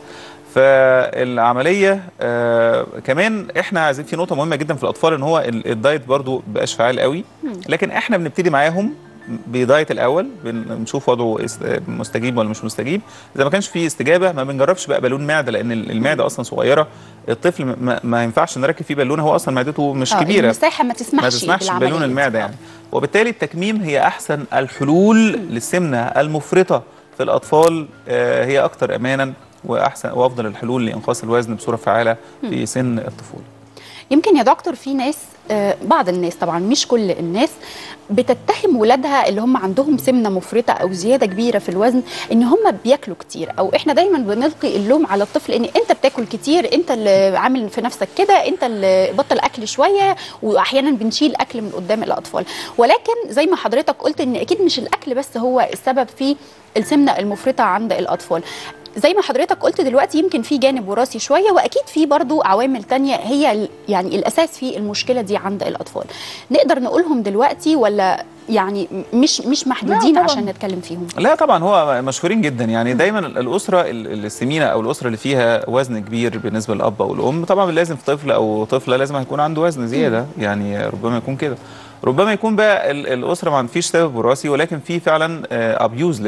فالعمليه آه كمان احنا عايزين في نقطه مهمه جدا في الاطفال ان هو ال- الدايت برضو بقاش فعال قوي لكن احنا بنبتدي معاهم بدايت الاول بنشوف وضعه است- مستجيب ولا مش مستجيب اذا ما كانش في استجابه ما بنجربش بقى بالون معده لان ال- المعده اصلا صغيره الطفل ما, ما ينفعش نركب فيه بالونه هو اصلا معدته مش آه، كبيره المساحه ما تسمحش ما تسمحش بالعملية. بالون المعده يعني وبالتالي التكميم هي احسن الحلول للسمنه المفرطه في الاطفال آه، هي اكثر امانا واحسن وافضل الحلول لانقاص الوزن بصوره فعاله في سن الطفوله يمكن يا دكتور في ناس آه، بعض الناس طبعا مش كل الناس بتتهم ولادها اللي هم عندهم سمنه مفرطه او زياده كبيره في الوزن ان هم بياكلوا كتير او احنا دايما بنلقي اللوم على الطفل ان انت بتاكل كتير انت اللي عامل في نفسك كده انت اللي بطل اكل شويه واحيانا بنشيل اكل من قدام الاطفال ولكن زي ما حضرتك قلت ان اكيد مش الاكل بس هو السبب في السمنه المفرطه عند الاطفال زي ما حضرتك قلت دلوقتي يمكن في جانب وراثي شويه واكيد في برضو عوامل تانية هي ال- يعني الاساس في المشكله دي عند الاطفال نقدر نقولهم دلوقتي ولا يعني مش مش محدودين طبعاً. عشان نتكلم فيهم لا طبعا هو مشهورين جدا يعني دايما الاسره ال- السمينه او الاسره اللي فيها وزن كبير بالنسبه للاب او الام طبعا لازم في طفل او طفله لازم هيكون عنده وزن زياده يعني ربما يكون كده ربما يكون بقى ال- الاسره ما فيش سبب وراثي ولكن في فعلا ابيوز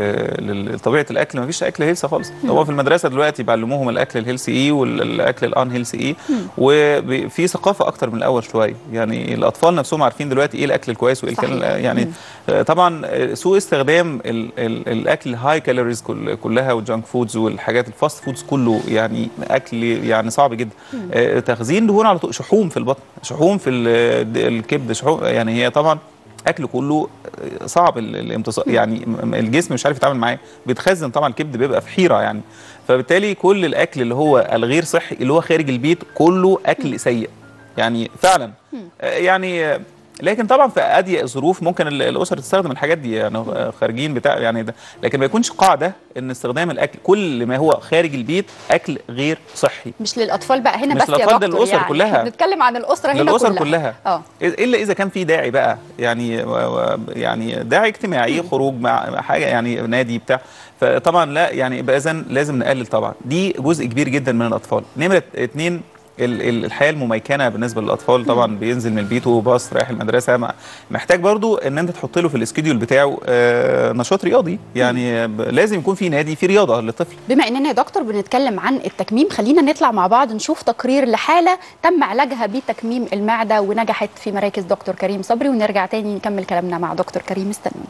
لطبيعه الاكل ما فيش اكل هيلثي خالص مم. هو في المدرسه دلوقتي بيعلموهم الاكل الهيلثي ايه والاكل الان هيلثي ايه وفي ثقافه اكتر من الاول شويه يعني الاطفال نفسهم عارفين دلوقتي ايه الاكل الكويس وايه الكلام صحيح. يعني مم. آه، طبعا آه، سوء استخدام ال ال الاكل هاي كالوريز كل كلها والجانك فودز والحاجات الفاست فودز كله يعني اكل يعني صعب جدا آه، تخزين دهون على طول شحوم في البطن شحوم في ال- الكبد شحوم يعني هي طبعا اكل كله آه، صعب ال- الامتصاص يعني م- الجسم مش عارف يتعامل معاه بيتخزن طبعا الكبد بيبقى في حيره يعني فبالتالي كل الاكل اللي هو الغير صحي اللي هو خارج البيت كله اكل سيء يعني فعلا آه، يعني آه، لكن طبعا في اضيق ظروف ممكن ال- الاسر تستخدم الحاجات دي يعني خارجين بتاع يعني ده لكن ما يكونش قاعده ان استخدام الاكل كل ما هو خارج البيت اكل غير صحي مش للاطفال بقى هنا مش بس يا للأطفال، ده دكتور للأسر يعني كلها. احنا بنتكلم عن الاسره هنا للاسر كلها, كلها اه الا اذا كان في داعي بقى يعني و- و- يعني داعي اجتماعي خروج مع حاجه يعني نادي بتاع فطبعا لا يعني يبقى اذا لازم نقلل طبعا دي جزء كبير جدا من الاطفال نمره اتنين ال- ال- الحياه المميكنه بالنسبه للاطفال طبعا بينزل من بيته باص رايح المدرسه مع- محتاج برضو ان انت تحط له في الاسكيديول بتاعه آه، نشاط رياضي يعني ب- لازم يكون في نادي في رياضه للطفل بما اننا يا دكتور بنتكلم عن التكميم خلينا نطلع مع بعض نشوف تقرير لحاله تم علاجها بتكميم المعده ونجحت في مراكز دكتور كريم صبري ونرجع تاني نكمل كلامنا مع دكتور كريم استنونا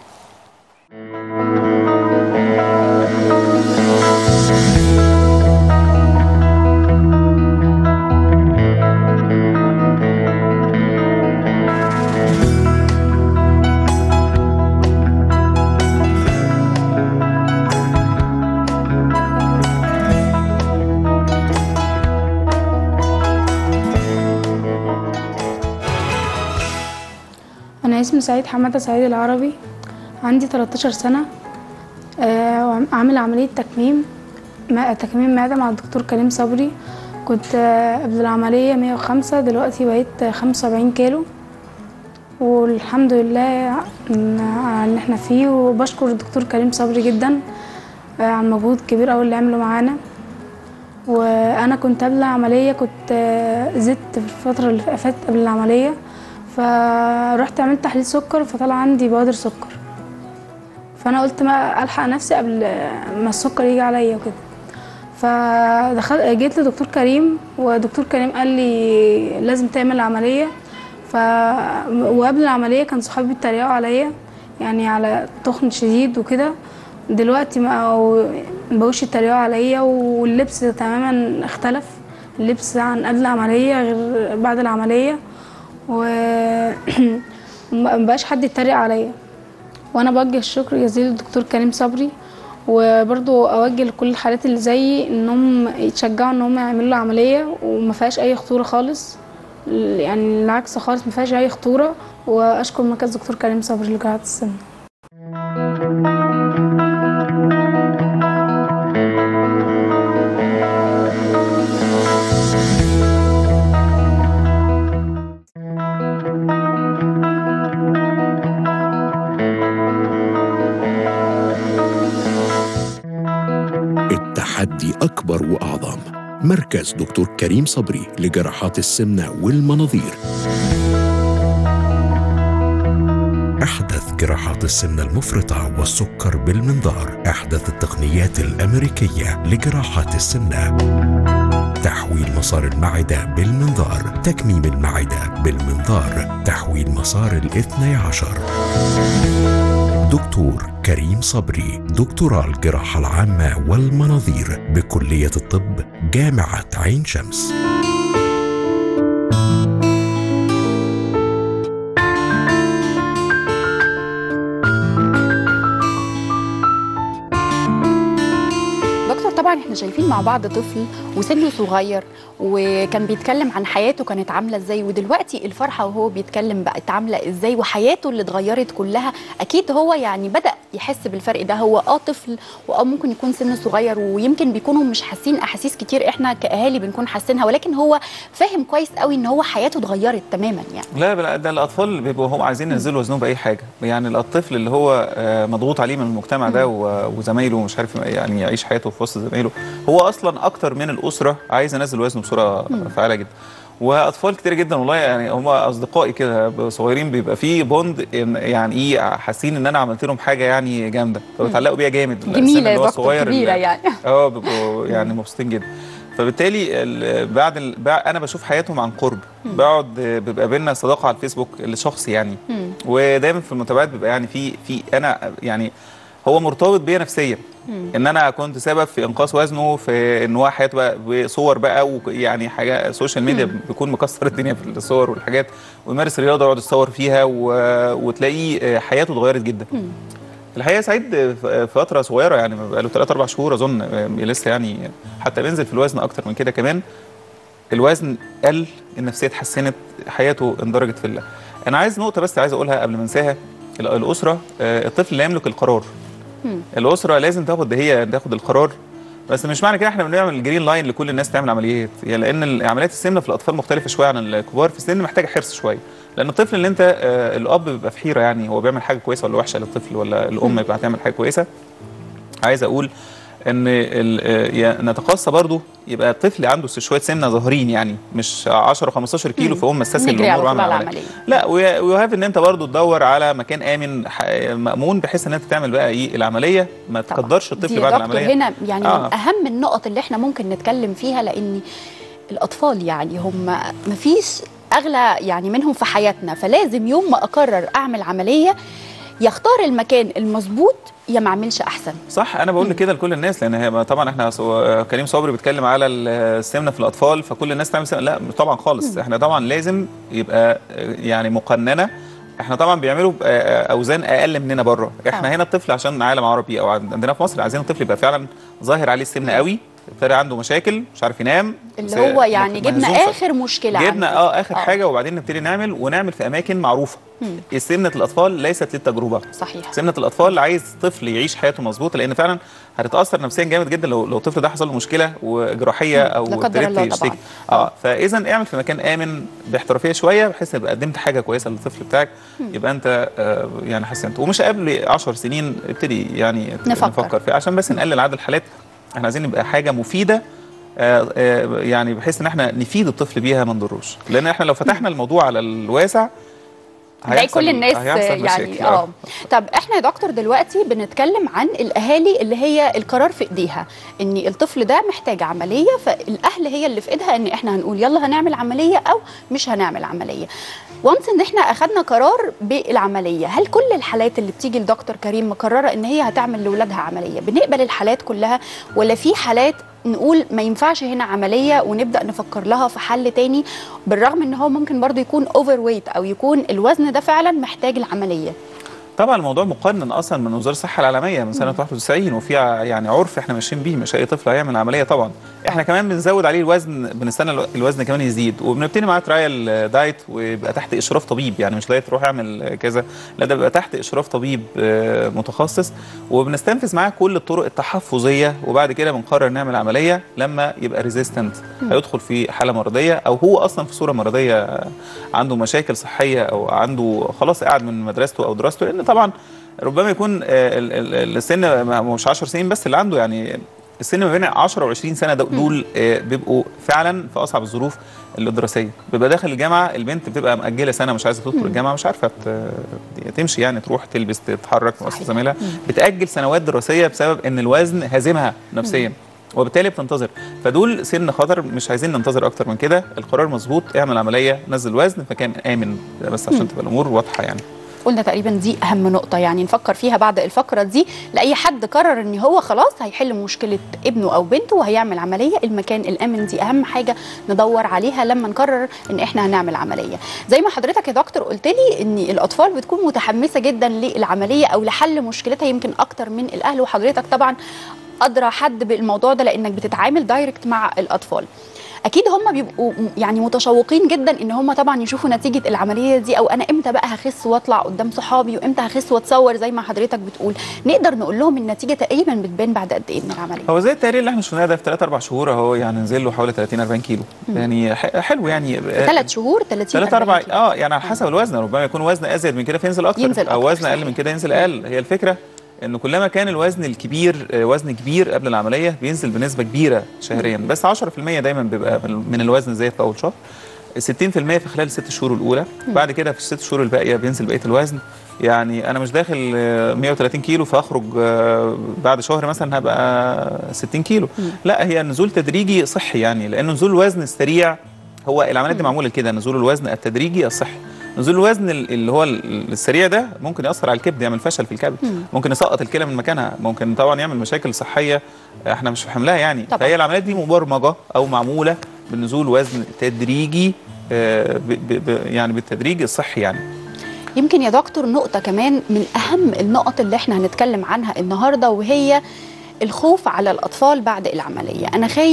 أنا اسمي سعيد حمادة سعيد العربي عندي 13 سنة آه، وعم- عامل عملية تكميم ما- تكميم معدة مع الدكتور كريم صبري كنت آه، قبل العملية 105 دلوقتي بقيت آه، 75 كيلو والحمد لله إن- على اللي احنا فيه وبشكر الدكتور كريم صبري جدا آه، على المجهود الكبير أوي اللي عمله معانا وانا كنت قبل العمليه كنت آه، زدت في الفتره اللي فاتت قبل العمليه فرحت عملت تحليل سكر فطلع عندي بوادر سكر فانا قلت ما الحق نفسي قبل ما السكر يجي عليا وكده فدخلت جيت لدكتور كريم ودكتور كريم قال لي لازم تعمل عمليه ف وقبل العمليه كان صحابي بيتريقوا عليا يعني على تخن شديد وكده دلوقتي ما مبقوش يتريقوا عليا واللبس تماما اختلف اللبس عن قبل العمليه غير بعد العمليه و مبقاش حد يتريق عليا وانا بوجه الشكر جزيل للدكتور كريم صبري وبرضو اوجه لكل الحالات اللي زيي انهم يتشجعوا ان هم يعملوا له عمليه وما فيهاش اي خطوره خالص يعني العكس خالص ما فيهاش اي خطوره واشكر مركز دكتور كريم صبري لجراحه السن التحدي أكبر وأعظم مركز دكتور كريم صبري لجراحات السمنة والمناظير أحدث جراحات السمنة المفرطة والسكر بالمنظار أحدث التقنيات الأمريكية لجراحات السمنة تحويل مسار المعدة بالمنظار تكميم المعدة بالمنظار تحويل مسار الاثني عشر دكتور كريم صبري دكتوراه الجراحة العامة والمناظير بكلية الطب جامعة عين شمس دكتور طبعا احنا شايفين مع بعض طفل وسنه صغير وكان بيتكلم عن حياته كانت عامله ازاي ودلوقتي الفرحه وهو بيتكلم بقت عامله ازاي وحياته اللي اتغيرت كلها اكيد هو يعني بدا يحس بالفرق ده هو اه طفل واه ممكن يكون سنه صغير ويمكن بيكونوا مش حاسين احاسيس كتير احنا كاهالي بنكون حاسينها ولكن هو فاهم كويس قوي ان هو حياته اتغيرت تماما يعني لا بلا- ده الاطفال اللي بيبقوا هم عايزين ينزلوا وزنهم باي حاجه يعني الطفل اللي هو آه، مضغوط عليه من المجتمع ده و- وزمايله ومش عارف يعني يعيش حياته في وسط زمايله هو اصلا اكتر من الاسره عايز ينزل وزنه بصوره فعاله جدا واطفال كتير جدا والله يعني هم اصدقائي كده صغيرين بيبقى في بوند إن- يعني ايه حاسين ان انا عملت لهم حاجه يعني جامده فبيتعلقوا بيها جامد السن جميله اللي يا هو دكتور الصغير كبيره اللي- يعني اه بيبقوا يعني مبسوطين جدا فبالتالي ال- بعد ال... بع- انا بشوف حياتهم عن قرب بقعد بيبقى بينا صداقه على الفيسبوك لشخص يعني مم. ودايما في المتابعات بيبقى يعني في في انا يعني هو مرتبط بيا نفسيا ان انا كنت سبب في انقاص وزنه في ان هو حياته بقى بصور بقى ويعني حاجه سوشيال ميديا مم. بيكون مكسر الدنيا في الصور والحاجات ويمارس رياضه ويقعد يتصور فيها و... وتلاقيه حياته اتغيرت جدا الحقيقه سعيد في فتره صغيره يعني بقى له 3 4 شهور اظن لسه يعني حتى بينزل في الوزن اكتر من كده كمان الوزن قل النفسيه اتحسنت حياته اندرجت في الله انا عايز نقطه بس عايز اقولها قبل ما انساها ال- الاسره آه، الطفل لا يملك القرار الاسره لازم تاخد هي تاخد القرار بس مش معنى كده احنا بنعمل الجرين لاين لكل الناس تعمل عمليات يعني لان عمليات السمنه في الاطفال مختلفه شويه عن الكبار في السن محتاجه حرص شويه لان الطفل اللي انت آه، الاب بيبقى في حيره يعني هو بيعمل حاجه كويسه ولا وحشه للطفل ولا الام بتبقى هتعمل حاجه كويسه عايز اقول ان ال- آه، يا- نتقصى برضو يبقى الطفل عنده شويه سمنه ظاهرين يعني مش 10 15 كيلو فاقوم مستسهل نجري على الامور طول واعمل على عمليه العمليه لا وي- ويهاف ان انت برضو تدور على مكان امن ح- مامون بحيث ان انت تعمل بقى ايه العمليه ما تقدرش دي الطفل يا بعد دكتور العمليه هنا يعني آه. من اهم النقط اللي احنا ممكن نتكلم فيها لان الاطفال يعني هم ما فيش اغلى يعني منهم في حياتنا فلازم يوم ما اقرر اعمل عمليه يختار المكان المظبوط يا ما اعملش احسن صح انا بقول كده لكل الناس لان هي طبعا احنا سو- كريم صبري بيتكلم على السمنه في الاطفال فكل الناس تعمل سمنه لا طبعا خالص احنا طبعا لازم يبقى يعني مقننه احنا طبعا بيعملوا بأ- اوزان اقل مننا بره احنا هنا الطفل عشان عالم عربي او عندنا في مصر عايزين الطفل يبقى فعلا ظاهر عليه السمنه قوي ابتدى عنده مشاكل مش عارف ينام اللي هو يعني جبنا مهزوم ف- اخر مشكله جبنا عنده. اه اخر حاجه وبعدين نبتدي نعمل ونعمل في اماكن معروفه مم. سمنه الاطفال ليست للتجربه صحيح سمنه الاطفال عايز طفل يعيش حياته مظبوطه لان فعلا هتتاثر نفسيا جامد جدا لو لو الطفل ده حصل له مشكله وجراحيه او لا قدر ابتديت الله يشتكي. طبعاً. اه فاذا اعمل في مكان امن باحترافيه شويه بحيث يبقى قدمت حاجه كويسه للطفل بتاعك يبقى انت آه يعني حسنت ومش قبل 10 سنين ابتدي يعني نفكر. نفكر فيه عشان بس نقلل عدد الحالات احنا عايزين نبقى حاجه مفيده آه، آه، يعني بحيث ان احنا نفيد الطفل بيها ما نضروش لان احنا لو فتحنا الموضوع على الواسع تلاقي هيحصل- كل الناس هيحصل يعني مشاكل. اه طب احنا يا دكتور دلوقتي بنتكلم عن الاهالي اللي هي القرار في ايديها ان الطفل ده محتاج عمليه فالاهل هي اللي في ايدها ان احنا هنقول يلا هنعمل عمليه او مش هنعمل عمليه وانس ان احنا اخذنا قرار بالعمليه هل كل الحالات اللي بتيجي لدكتور كريم مقرره ان هي هتعمل لاولادها عمليه بنقبل الحالات كلها ولا في حالات نقول ما ينفعش هنا عمليه ونبدا نفكر لها في حل تاني بالرغم ان هو ممكن برضو يكون اوفر ويت او يكون الوزن ده فعلا محتاج العمليه طبعا الموضوع مقنن اصلا من وزاره الصحه العالميه من سنه 91 وفي ع- يعني عرف احنا ماشيين بيه مش اي طفل هيعمل عمليه طبعا احنا كمان بنزود عليه الوزن بنستنى الو- الوزن كمان يزيد وبنبتدي معاه ترايل دايت ويبقى تحت اشراف طبيب يعني مش دايت روح اعمل كذا لا ده بيبقى تحت اشراف طبيب آه، متخصص وبنستنفذ معاه كل الطرق التحفظيه وبعد كده بنقرر نعمل عمليه لما يبقى ريزيستنت مم. هيدخل في حاله مرضيه او هو اصلا في صوره مرضيه عنده مشاكل صحيه او عنده خلاص قاعد من مدرسته او دراسته لان طبعا ربما يكون آه، ال- ال- السن ما- مش 10 سنين بس اللي عنده يعني السن ما بين 10 و20 سنه ده- دول آه، بيبقوا فعلا في اصعب الظروف الدراسيه بيبقى داخل الجامعه البنت بتبقى مأجله سنه مش عايزه تدخل مم. الجامعه مش عارفه ت- تمشي يعني تروح تلبس تتحرك في وسط زميلها بتأجل سنوات دراسيه بسبب ان الوزن هازمها نفسيا وبالتالي بتنتظر فدول سن خطر مش عايزين ننتظر اكتر من كده القرار مظبوط اعمل عمليه نزل وزن فكان امن بس مم. عشان تبقى الامور واضحه يعني قلنا تقريبا دي اهم نقطه يعني نفكر فيها بعد الفقره دي لاي حد قرر ان هو خلاص هيحل مشكله ابنه او بنته وهيعمل عمليه المكان الامن دي اهم حاجه ندور عليها لما نقرر ان احنا هنعمل عمليه زي ما حضرتك يا دكتور قلت لي ان الاطفال بتكون متحمسه جدا للعمليه او لحل مشكلتها يمكن اكتر من الاهل وحضرتك طبعا ادرى حد بالموضوع ده لانك بتتعامل دايركت مع الاطفال اكيد هم بيبقوا م- يعني متشوقين جدا ان هم طبعا يشوفوا نتيجه العمليه دي او انا امتى بقى هخس واطلع قدام صحابي وامتى هخس واتصور زي ما حضرتك بتقول نقدر نقول لهم النتيجه تقريبا بتبان بعد قد ايه من العمليه هو زي التقرير اللي احنا شفناه ده في 3 4 شهور اهو يعني نزل له حوالي 30 40 كيلو يعني ح- حلو يعني ثلاث شهور 30 ثلاث اربع اه يعني على حسب الوزن ربما يكون وزن ازيد من كده فينزل اكتر ينزل او أكتر، وزن اقل من كده ينزل اقل هي الفكره انه كلما كان الوزن الكبير آه، وزن كبير قبل العمليه بينزل بنسبه كبيره شهريا بس 10% دايما بيبقى من- من الوزن زي في اول شهر 60% في خلال الست شهور الاولى بعد كده في الست شهور الباقيه بينزل بقيه الوزن يعني انا مش داخل آه، 130 كيلو فاخرج آه، بعد شهر مثلا هبقى 60 كيلو لا هي نزول تدريجي صحي يعني لان نزول الوزن السريع هو العمليات دي معموله كده نزول الوزن التدريجي الصحي نزول الوزن ال- اللي هو ال- السريع ده ممكن ياثر على الكبد يعمل فشل في الكبد مم. ممكن يسقط الكلى من مكانها ممكن طبعا يعمل مشاكل صحيه احنا مش فاهملها يعني طبعاً. فهي العمليات دي مبرمجه او معموله بنزول وزن تدريجي آه، ب ب ب يعني بالتدريج الصحي يعني يمكن يا دكتور نقطة كمان من أهم النقط اللي احنا هنتكلم عنها النهاردة وهي الخوف على الأطفال بعد العملية أنا خايف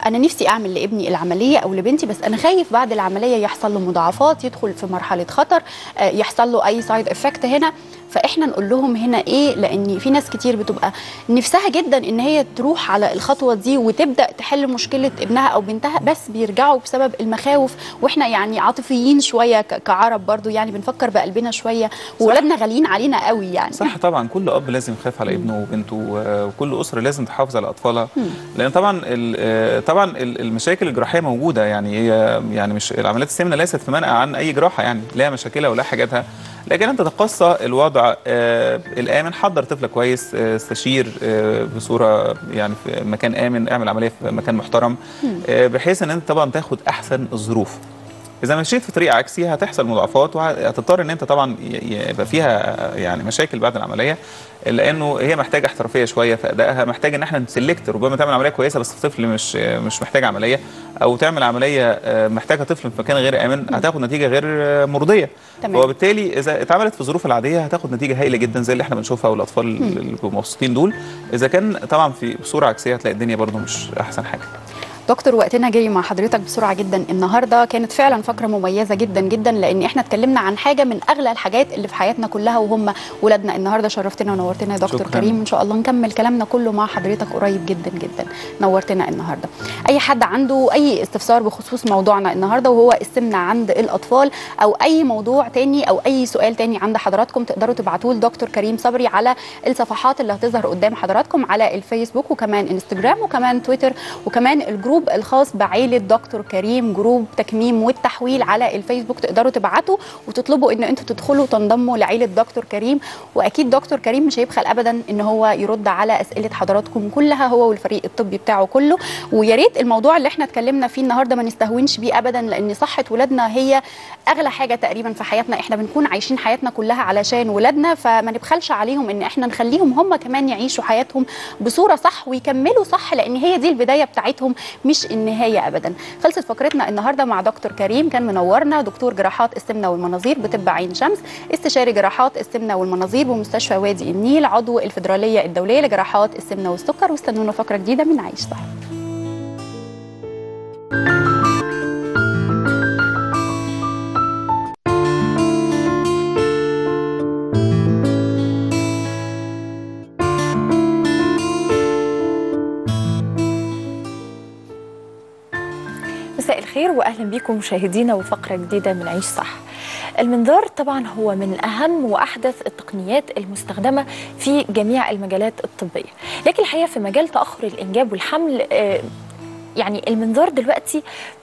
انا نفسي اعمل لابني العمليه او لبنتي بس انا خايف بعد العمليه يحصل له مضاعفات يدخل في مرحله خطر آه، يحصل له اي سايد افكت هنا فاحنا نقول لهم هنا ايه لان في ناس كتير بتبقى نفسها جدا ان هي تروح على الخطوه دي وتبدا تحل مشكله ابنها او بنتها بس بيرجعوا بسبب المخاوف واحنا يعني عاطفيين شويه ك- كعرب برضو يعني بنفكر بقلبنا شويه وولادنا غاليين علينا قوي يعني صح طبعا كل اب لازم يخاف على ابنه وبنته و- وكل اسره لازم تحافظ على اطفالها مم. لان طبعا ال- آه، طبعا ال- المشاكل الجراحيه موجوده يعني هي يعني مش العمليات السمنه ليست في منأى عن اي جراحه يعني لها مشاكلها ولها حاجاتها لكن انت تقصى الوضع آه، الامن حضر طفلك كويس آه، استشير آه، بصوره يعني في مكان امن اعمل عمليه في مكان محترم آه، بحيث ان انت طبعا تاخد احسن الظروف اذا مشيت في طريق عكسي هتحصل مضاعفات وهتضطر ان انت طبعا ي- يبقى فيها يعني مشاكل بعد العمليه لانه هي محتاجه احترافيه شويه في ادائها محتاج ان احنا نسلكت ربما تعمل عمليه كويسه بس في طفل مش مش محتاج عمليه او تعمل عمليه آه، محتاجه طفل في مكان غير امن هتاخد نتيجه غير آه، مرضيه تمام. وبالتالي اذا اتعملت في الظروف العاديه هتاخد نتيجه هائله جدا زي اللي احنا بنشوفها والاطفال مم. اللي بيبقوا مبسوطين دول اذا كان طبعا في صوره عكسيه هتلاقي الدنيا برضو مش احسن حاجه دكتور وقتنا جري مع حضرتك بسرعه جدا النهارده كانت فعلا فقره مميزه جدا جدا لان احنا اتكلمنا عن حاجه من اغلى الحاجات اللي في حياتنا كلها وهم ولادنا النهارده شرفتنا ونورتنا يا دكتور شكراً. كريم ان شاء الله نكمل كلامنا كله مع حضرتك قريب جدا جدا نورتنا النهارده اي حد عنده اي استفسار بخصوص موضوعنا النهارده وهو السمنه عند الاطفال او اي موضوع تاني او اي سؤال تاني عند حضراتكم تقدروا تبعتوه لدكتور كريم صبري على الصفحات اللي هتظهر قدام حضراتكم على الفيسبوك وكمان انستجرام وكمان تويتر وكمان الجروب الخاص بعيله دكتور كريم جروب تكميم والتحويل على الفيسبوك تقدروا تبعتوا وتطلبوا ان انتوا تدخلوا وتنضموا لعيله دكتور كريم واكيد دكتور كريم مش هيبخل ابدا ان هو يرد على اسئله حضراتكم كلها هو والفريق الطبي بتاعه كله ويا ريت الموضوع اللي احنا اتكلمنا فيه النهارده ما نستهونش بيه ابدا لان صحه ولادنا هي اغلى حاجه تقريبا في حياتنا احنا بنكون عايشين حياتنا كلها علشان ولادنا فما نبخلش عليهم ان احنا نخليهم هم كمان يعيشوا حياتهم بصوره صح ويكملوا صح لان هي دي البدايه بتاعتهم مش النهايه ابدا خلصت فقرتنا النهارده مع دكتور كريم كان منورنا دكتور جراحات السمنه والمناظير بطب عين شمس استشاري جراحات السمنه والمناظير بمستشفى وادي النيل عضو الفدراليه الدوليه لجراحات السمنه والسكر واستنونا فقره جديده من عيش صح مساء الخير واهلا بكم مشاهدينا وفقره جديده من عيش صح. المنظار طبعا هو من اهم واحدث التقنيات المستخدمه في جميع المجالات الطبيه، لكن الحقيقه في مجال تاخر الانجاب والحمل آه، يعني المنظار دلوقتي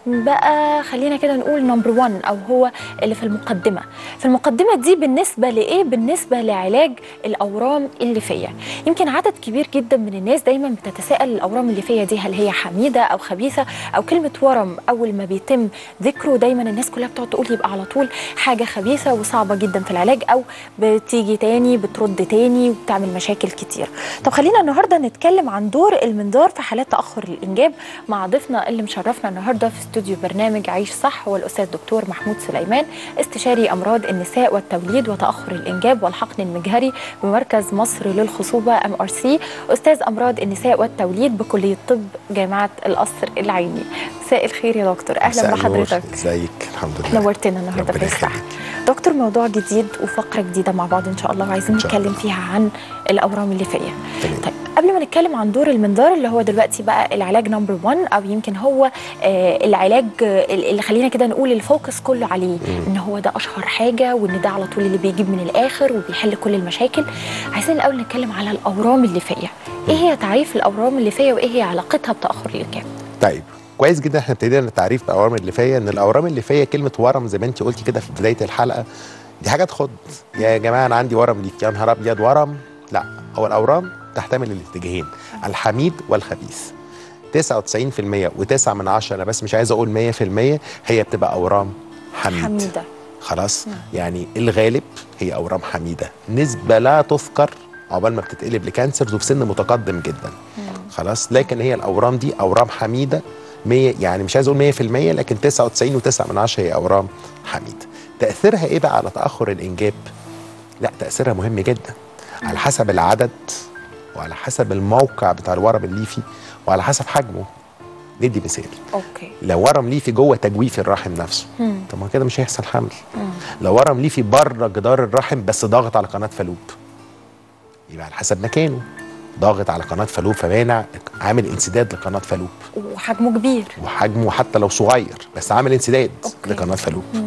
بقى خلينا كده نقول نمبر 1 او هو اللي في المقدمه في المقدمه دي بالنسبه لايه بالنسبه لعلاج الاورام الليفيه يمكن عدد كبير جدا من الناس دايما بتتساءل الاورام الليفيه دي هل هي حميده او خبيثه او كلمه ورم اول ما بيتم ذكره دايما الناس كلها بتقعد تقول يبقى على طول حاجه خبيثه وصعبه جدا في العلاج او بتيجي تاني بترد تاني وبتعمل مشاكل كتير طب خلينا النهارده نتكلم عن دور المنظار في حالات تاخر الانجاب مع ضيفنا اللي مشرفنا النهارده في استوديو برنامج عيش صح هو الاستاذ دكتور محمود سليمان استشاري امراض النساء والتوليد وتاخر الانجاب والحقن المجهري بمركز مصر للخصوبه ام ار سي استاذ امراض النساء والتوليد بكليه طب جامعه القصر العيني مساء الخير يا دكتور اهلا مساء النور. بحضرتك ازيك الحمد لله نورتنا النهارده في ربنا عيش صح دكتور موضوع جديد وفقره جديده مع بعض ان شاء الله وعايزين نتكلم فيها عن الاورام الليفيه طيب قبل ما نتكلم عن دور المنظار اللي هو دلوقتي بقى العلاج نمبر 1 او يمكن هو آه العلاج آه، اللي خلينا كده نقول الفوكس كله عليه ان هو ده اشهر حاجه وان ده على طول اللي بيجيب من الاخر وبيحل كل المشاكل عايزين الاول نتكلم على الاورام الليفيه ايه هي تعريف الاورام الليفيه وايه هي علاقتها بتاخر الانجاب طيب كويس جدا احنا ابتدينا التعريف بالاورام الليفيه ان الاورام الليفيه كلمه ورم زي ما انت قلتي كده في بدايه الحلقه دي حاجه تخض يا جماعه انا عندي ورم ليك يا نهار ابيض ورم لا هو الاورام تحتمل الاتجاهين الحميد والخبيث 99% و9 من عشرة انا بس مش عايز اقول 100% هي بتبقى اورام حميد حميده خلاص يعني الغالب هي اورام حميده نسبه لا تذكر عقبال ما بتتقلب لكانسرز وفي سن متقدم جدا خلاص لكن هي الاورام دي اورام حميده 100 يعني مش عايز اقول 100% لكن 99 و9 من عشرة هي اورام حميده تاثيرها ايه بقى على تاخر الانجاب لا تاثيرها مهم جدا على حسب العدد وعلى حسب الموقع بتاع الورم الليفي وعلى حسب حجمه ندي مثال اوكي لو ورم ليفي جوه تجويف الرحم نفسه مم. طب ما كده مش هيحصل حمل مم. لو ورم ليفي بره جدار الرحم بس ضاغط على قناه فالوب يبقى على حسب مكانه ضاغط على قناه فالوب فمانع عامل انسداد لقناه فالوب وحجمه كبير وحجمه حتى لو صغير بس عامل انسداد لقناه فالوب مم.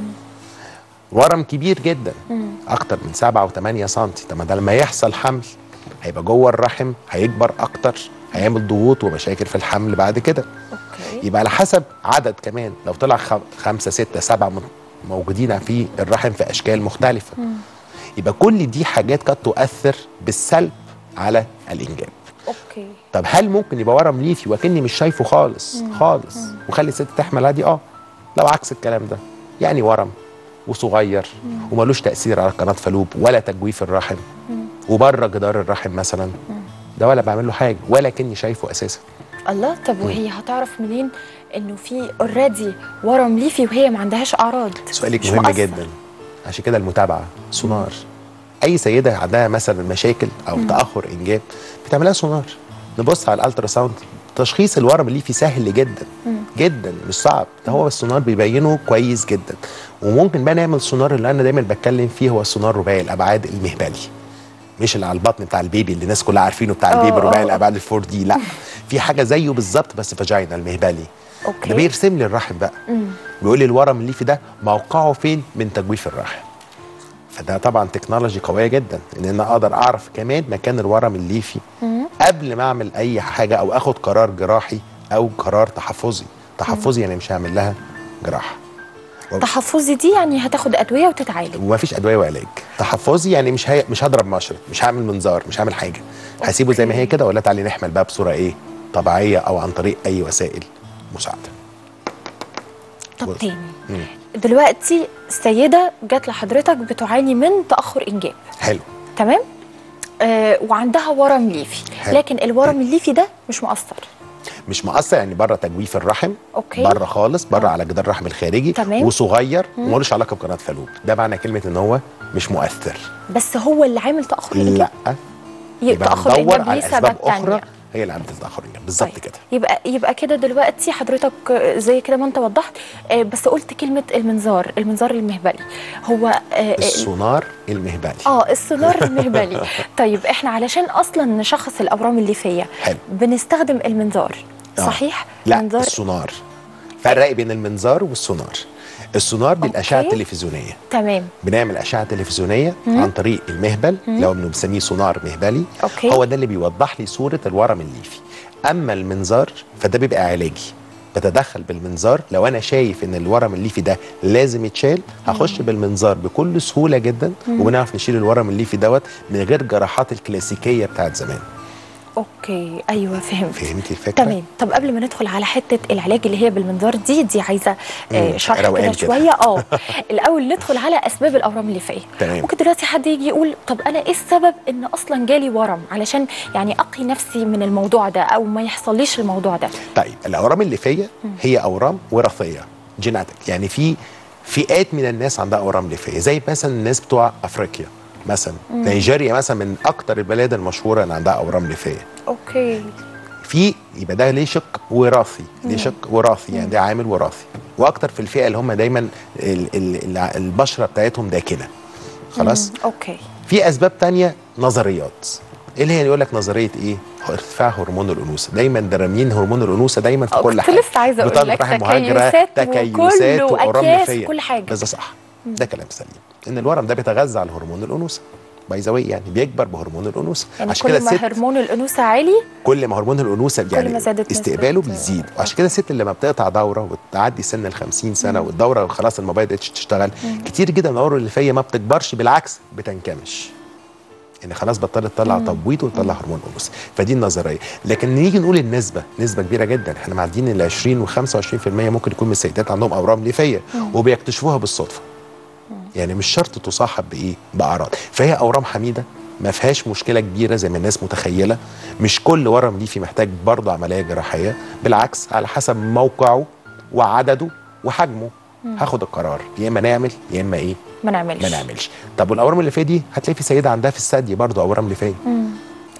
ورم كبير جدا مم. اكتر من 7 و8 سم طب ما ده لما يحصل حمل هيبقى جوه الرحم هيكبر اكتر هيعمل ضغوط ومشاكل في الحمل بعد كده اوكي يبقى على حسب عدد كمان لو طلع خم- خمسة ستة سبعة من- موجودين في الرحم في أشكال مختلفة مم. يبقى كل دي حاجات قد تؤثر بالسلب على الإنجاب اوكي طب هل ممكن يبقى ورم ليفي وكأني مش شايفه خالص مم. خالص وخلي الست تحمل عادي اه لو عكس الكلام ده يعني ورم وصغير مم. وملوش تأثير على قناة فالوب ولا تجويف الرحم مم. وبره جدار الرحم مثلا ده ولا بعمل له حاجة ولا كأني شايفه أساسا الله طب وهي هتعرف منين انه في اوريدي ورم ليفي وهي ما عندهاش اعراض سؤالك مش مهم مؤثر. جدا عشان كده المتابعه سونار اي سيده عندها مثلا مشاكل او مم. تاخر انجاب بتعملها سونار نبص على الالترا ساوند تشخيص الورم اللي فيه سهل جدا مم. جدا مش صعب ده هو السونار بيبينه كويس جدا وممكن بقى نعمل سونار اللي انا دايما بتكلم فيه هو السونار رباعي الابعاد المهبلي مش اللي على البطن بتاع البيبي اللي الناس كلها عارفينه بتاع آه، البيبي آه، رباعي آه. الابعاد الفور دي لا في حاجه زيه بالظبط بس فاجينا المهبلي اوكي ده بيرسم لي الرحم بقى مم. بيقول لي الورم الليفي ده موقعه فين من تجويف الرحم فده طبعا تكنولوجي قويه جدا ان انا اقدر اعرف كمان مكان الورم الليفي مم. قبل ما اعمل اي حاجه او اخد قرار جراحي او قرار تحفظي تحفظي يعني مش هعمل لها جراحه تحفظي دي يعني هتاخد ادويه وتتعالج ومفيش ادويه وعلاج تحفظي يعني مش هي... مش هضرب مشرط مش هعمل منظار مش هعمل حاجه هسيبه زي ما هي كده ولا تعالي نحمل بقى بصوره ايه طبيعيه او عن طريق اي وسائل مساعده طب تاني مم. دلوقتي سيده جات لحضرتك بتعاني من تاخر انجاب حلو تمام آه وعندها ورم ليفي حلو. لكن الورم الليفي ده مش مؤثر مش مؤثر يعني بره تجويف الرحم أوكي. بره خالص بره على جدار الرحم الخارجي تمام. وصغير مم. وملوش علاقه بقناه فالوب ده معنى كلمه ان هو مش مؤثر بس هو اللي عامل تاخر لا انجاب يبقى تاخر ندور انجاب على ليه اسباب سبب اخرى تانية هي اللي عملت التاخر الانجاب بالظبط كده يبقى يبقى كده دلوقتي حضرتك آه، زي كده ما انت وضحت آه، بس قلت كلمه المنظار المنظار المهبلي هو آه، السونار المهبلي اه السونار المهبلي طيب احنا علشان اصلا نشخص الاورام الليفيه حلو. بنستخدم المنظار آه. صحيح لا منظار السونار فرق بين المنظار والسونار السونار دي الاشعه أوكي. التلفزيونيه تمام بنعمل اشعه تلفزيونيه مم. عن طريق المهبل مم. اللي هو بنسميه سونار مهبلي أوكي. هو ده اللي بيوضح لي صوره الورم الليفي اما المنظار فده بيبقى علاجي بتدخل بالمنظار لو انا شايف ان الورم الليفي ده لازم يتشال هخش بالمنظار بكل سهوله جدا مم. وبنعرف نشيل الورم الليفي دوت من غير جراحات الكلاسيكيه بتاعت زمان اوكي ايوه فهمت فهمتي الفكره تمام طب قبل ما ندخل على حته العلاج اللي هي بالمنظار دي دي عايزه آه مم، شرح روقان كده كده. شويه اه الاول ندخل على اسباب الاورام الليفيه تمام. ممكن دلوقتي حد يجي يقول طب انا ايه السبب ان اصلا جالي ورم علشان يعني اقي نفسي من الموضوع ده او ما يحصليش الموضوع ده طيب الاورام الليفيه هي اورام وراثيه جيناتيك يعني في فئات من الناس عندها اورام ليفيه زي مثلا الناس بتوع افريقيا مثلا مم. نيجيريا مثلا من اكتر البلاد المشهوره اللي عندها اورام ليفيه اوكي في يبقى ده ليه شق وراثي ليه مم. شق وراثي يعني ده عامل وراثي واكتر في الفئه اللي هم دايما ال ال ال البشره بتاعتهم داكنه خلاص مم، اوكي في اسباب تانية نظريات ايه اللي هي يقول لك نظريه ايه ارتفاع هرمون الانوثه دايما ده راميين هرمون الانوثه دايما في آه، كل كنت حاجه لسه عايزة أقول بطاقة لك رحم مهاجرة، تكيسات تكيسات وكله، واورام أكياس، ليفيه كل حاجة. بس ده صح مم. ده كلام سليم ان الورم ده بيتغذى على هرمون الانوثه باي ذا يعني بيكبر بهرمون الانوثه يعني عشان كده كل ما الست هرمون الانوثه عالي كل ما هرمون الانوثه كل يعني ما زادت نسبة- استقباله بيزيد وعشان كده الست اللي لما بتقطع دوره وتعدي سن ال 50 سنه مم. والدوره خلاص ما بداتش تشتغل مم. كتير جدا من الدوره الليفيه ما بتكبرش بالعكس بتنكمش ان خلاص بطلت تطلع مم. تبويض وتطلع هرمون انوثه فدي النظريه لكن نيجي نقول النسبه نسبه كبيره جدا احنا معديين ال 20 و25% ممكن يكون من السيدات عندهم اورام ليفيه مم. وبيكتشفوها بالصدفه يعني مش شرط تصاحب بايه باعراض فهي اورام حميده ما فيهاش مشكله كبيره زي ما الناس متخيله مش كل ورم ليفي محتاج برضه عمليه جراحيه بالعكس على حسب موقعه وعدده وحجمه مم. هاخد القرار يا اما نعمل يا اما ايه ما نعملش ما نعملش طب والاورام الليفيه دي هتلاقي في سيده عندها في الثدي برضه اورام ليفيه مم.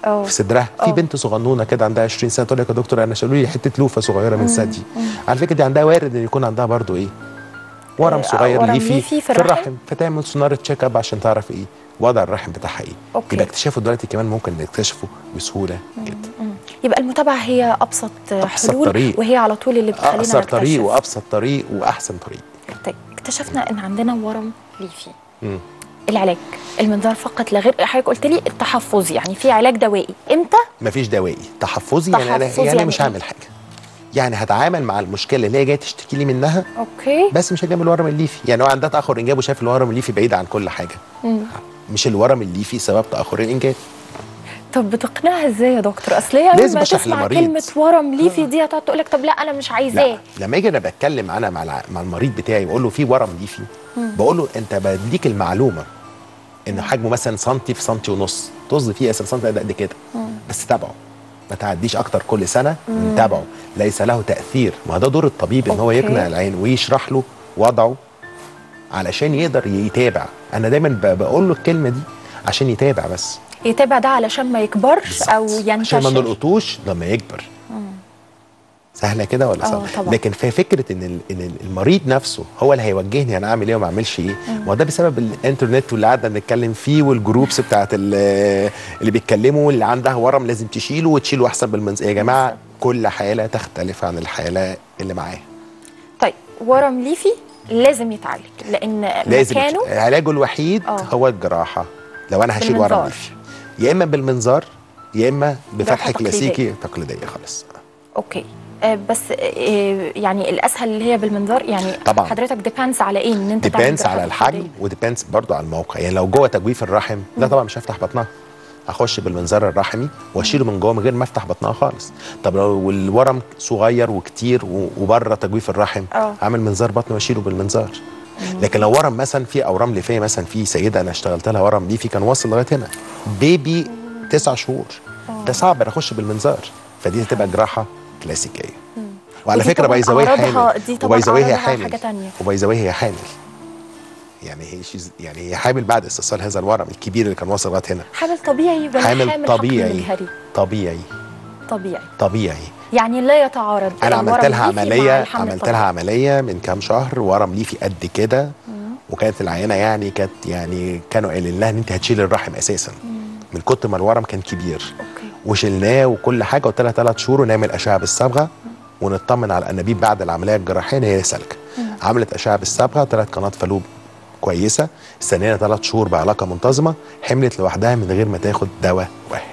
أوه. في صدرها في بنت صغنونه كده عندها 20 سنه تقول لك يا دكتور انا شالوا لي حته لوفه صغيره من مم. ثدي مم. على فكره دي عندها وارد ان يكون عندها برضو ايه ورم آه، صغير ورم ليفي ليفي في في الرحم؟ الرحم فتعمل سونار تشيك اب عشان تعرف ايه وضع الرحم بتاعها ايه أوكي. يبقى اكتشافه دلوقتي كمان ممكن نكتشفه بسهوله جدا مم. يبقى المتابعه هي ابسط, أبسط حلول طريق. وهي على طول اللي بتخلينا اقصر طريق نكتشف. وابسط طريق واحسن طريق طيب اكتشفنا ان عندنا ورم ليفي مم. العلاج المنظار فقط لا غير حضرتك قلت لي التحفظ يعني في علاج دوائي امتى مفيش دوائي تحفظي يعني انا تحفظي يعني, يعني مش إيه؟ هعمل حاجه يعني هتعامل مع المشكله اللي هي جايه تشتكي لي منها اوكي بس مش هجيب الورم الليفي يعني هو عندها تاخر انجاب وشايف الورم الليفي بعيد عن كل حاجه مم. مش الورم الليفي سبب تاخر الانجاب طب بتقنعها ازاي يا دكتور اصل هي لازم لما أشرح تسمع للمريض. كلمه ورم ليفي دي هتقعد تقول لك طب لا انا مش عايزاه لا لما اجي انا بتكلم انا مع الع- مع المريض بتاعي واقول له في ورم ليفي مم. بقول له انت بديك المعلومه ان حجمه مثلا سنتي في سنتي ونص طز فيه اساسا سنتي ده قد كده مم. بس تابعه ما تعديش اكتر كل سنه مم. تابعه ليس له تاثير ما ده دور الطبيب ان هو أوكي. يقنع العين ويشرح له وضعه علشان يقدر يتابع انا دايما ب- بقول له الكلمه دي عشان يتابع بس يتابع ده علشان ما يكبرش او عشان ما ينتشر نلقطوش لما يكبر مم. سهله كده ولا آه، صعبه طبعا. لكن في فكره ان ال- ان المريض نفسه هو اللي هيوجهني انا اعمل ايه وما اعملش ايه مم. ما هو ده بسبب الانترنت واللي قعدنا بنتكلم فيه والجروبس بتاعت ال- اللي بيتكلموا اللي عندها ورم لازم تشيله وتشيله احسن بالمنظر يا جماعه كل حاله تختلف عن الحاله اللي معاها طيب ورم ليفي لازم يتعالج لان لازم مكانه علاجه الوحيد آه. هو الجراحه لو انا هشيل ورم بالمنظار. ليفي يا اما بالمنظار يا اما بفتح جراحة كلاسيكي تقليديه خالص اوكي آه، بس آه، يعني الاسهل اللي هي بالمنظار يعني طبعاً. حضرتك ديبانس على ايه ان انت تعمل ديبينس جراحة على الحجم تقليدية. وديبينس برضو على الموقع يعني لو جوه تجويف الرحم لا طبعا مش هفتح بطنها هخش بالمنظار الرحمي واشيله من جوه من غير ما افتح بطنها خالص طب لو الورم صغير وكتير و- وبره تجويف الرحم آه. اعمل منظار بطن واشيله بالمنظار لكن لو ورم مثلا في اورام ليفيه مثلا في سيده انا اشتغلت لها ورم ليفي كان واصل لغايه هنا بيبي تسع شهور ده صعب انا اخش بالمنظار فدي هتبقى جراحه كلاسيكيه وعلى ودي فكره طبعاً بايزاوي أعراضها- حامل دي طبعاً وبايزاوي هي أعراضها حامل حاجة تانية. وبايزاوي هي حامل يعني هي شيز يعني هي حامل بعد استئصال هذا الورم الكبير اللي كان واصل لغايه هنا حامل طبيعي ولا حامل حامل حقن طبيعي مجهري طبيعي طبيعي طبيعي يعني لا يتعارض انا الورم عملت لها الليفي مع عمليه الحمل عملت الطبيعي. لها عمليه من كام شهر ورم ليفي قد كده وكانت العينه يعني كانت يعني كانوا قايلين لها ان انت هتشيل الرحم اساسا من كتر ما الورم كان كبير وشلناه وكل حاجه قلت لها ثلاث شهور ونعمل اشعه بالصبغه ونطمن على الانابيب بعد العمليه الجراحيه ان هي سالكه عملت اشعه بالصبغه طلعت قناه فالوب كويسه استنينا ثلاث شهور بعلاقه منتظمه حملت لوحدها من غير ما تاخد دواء واحد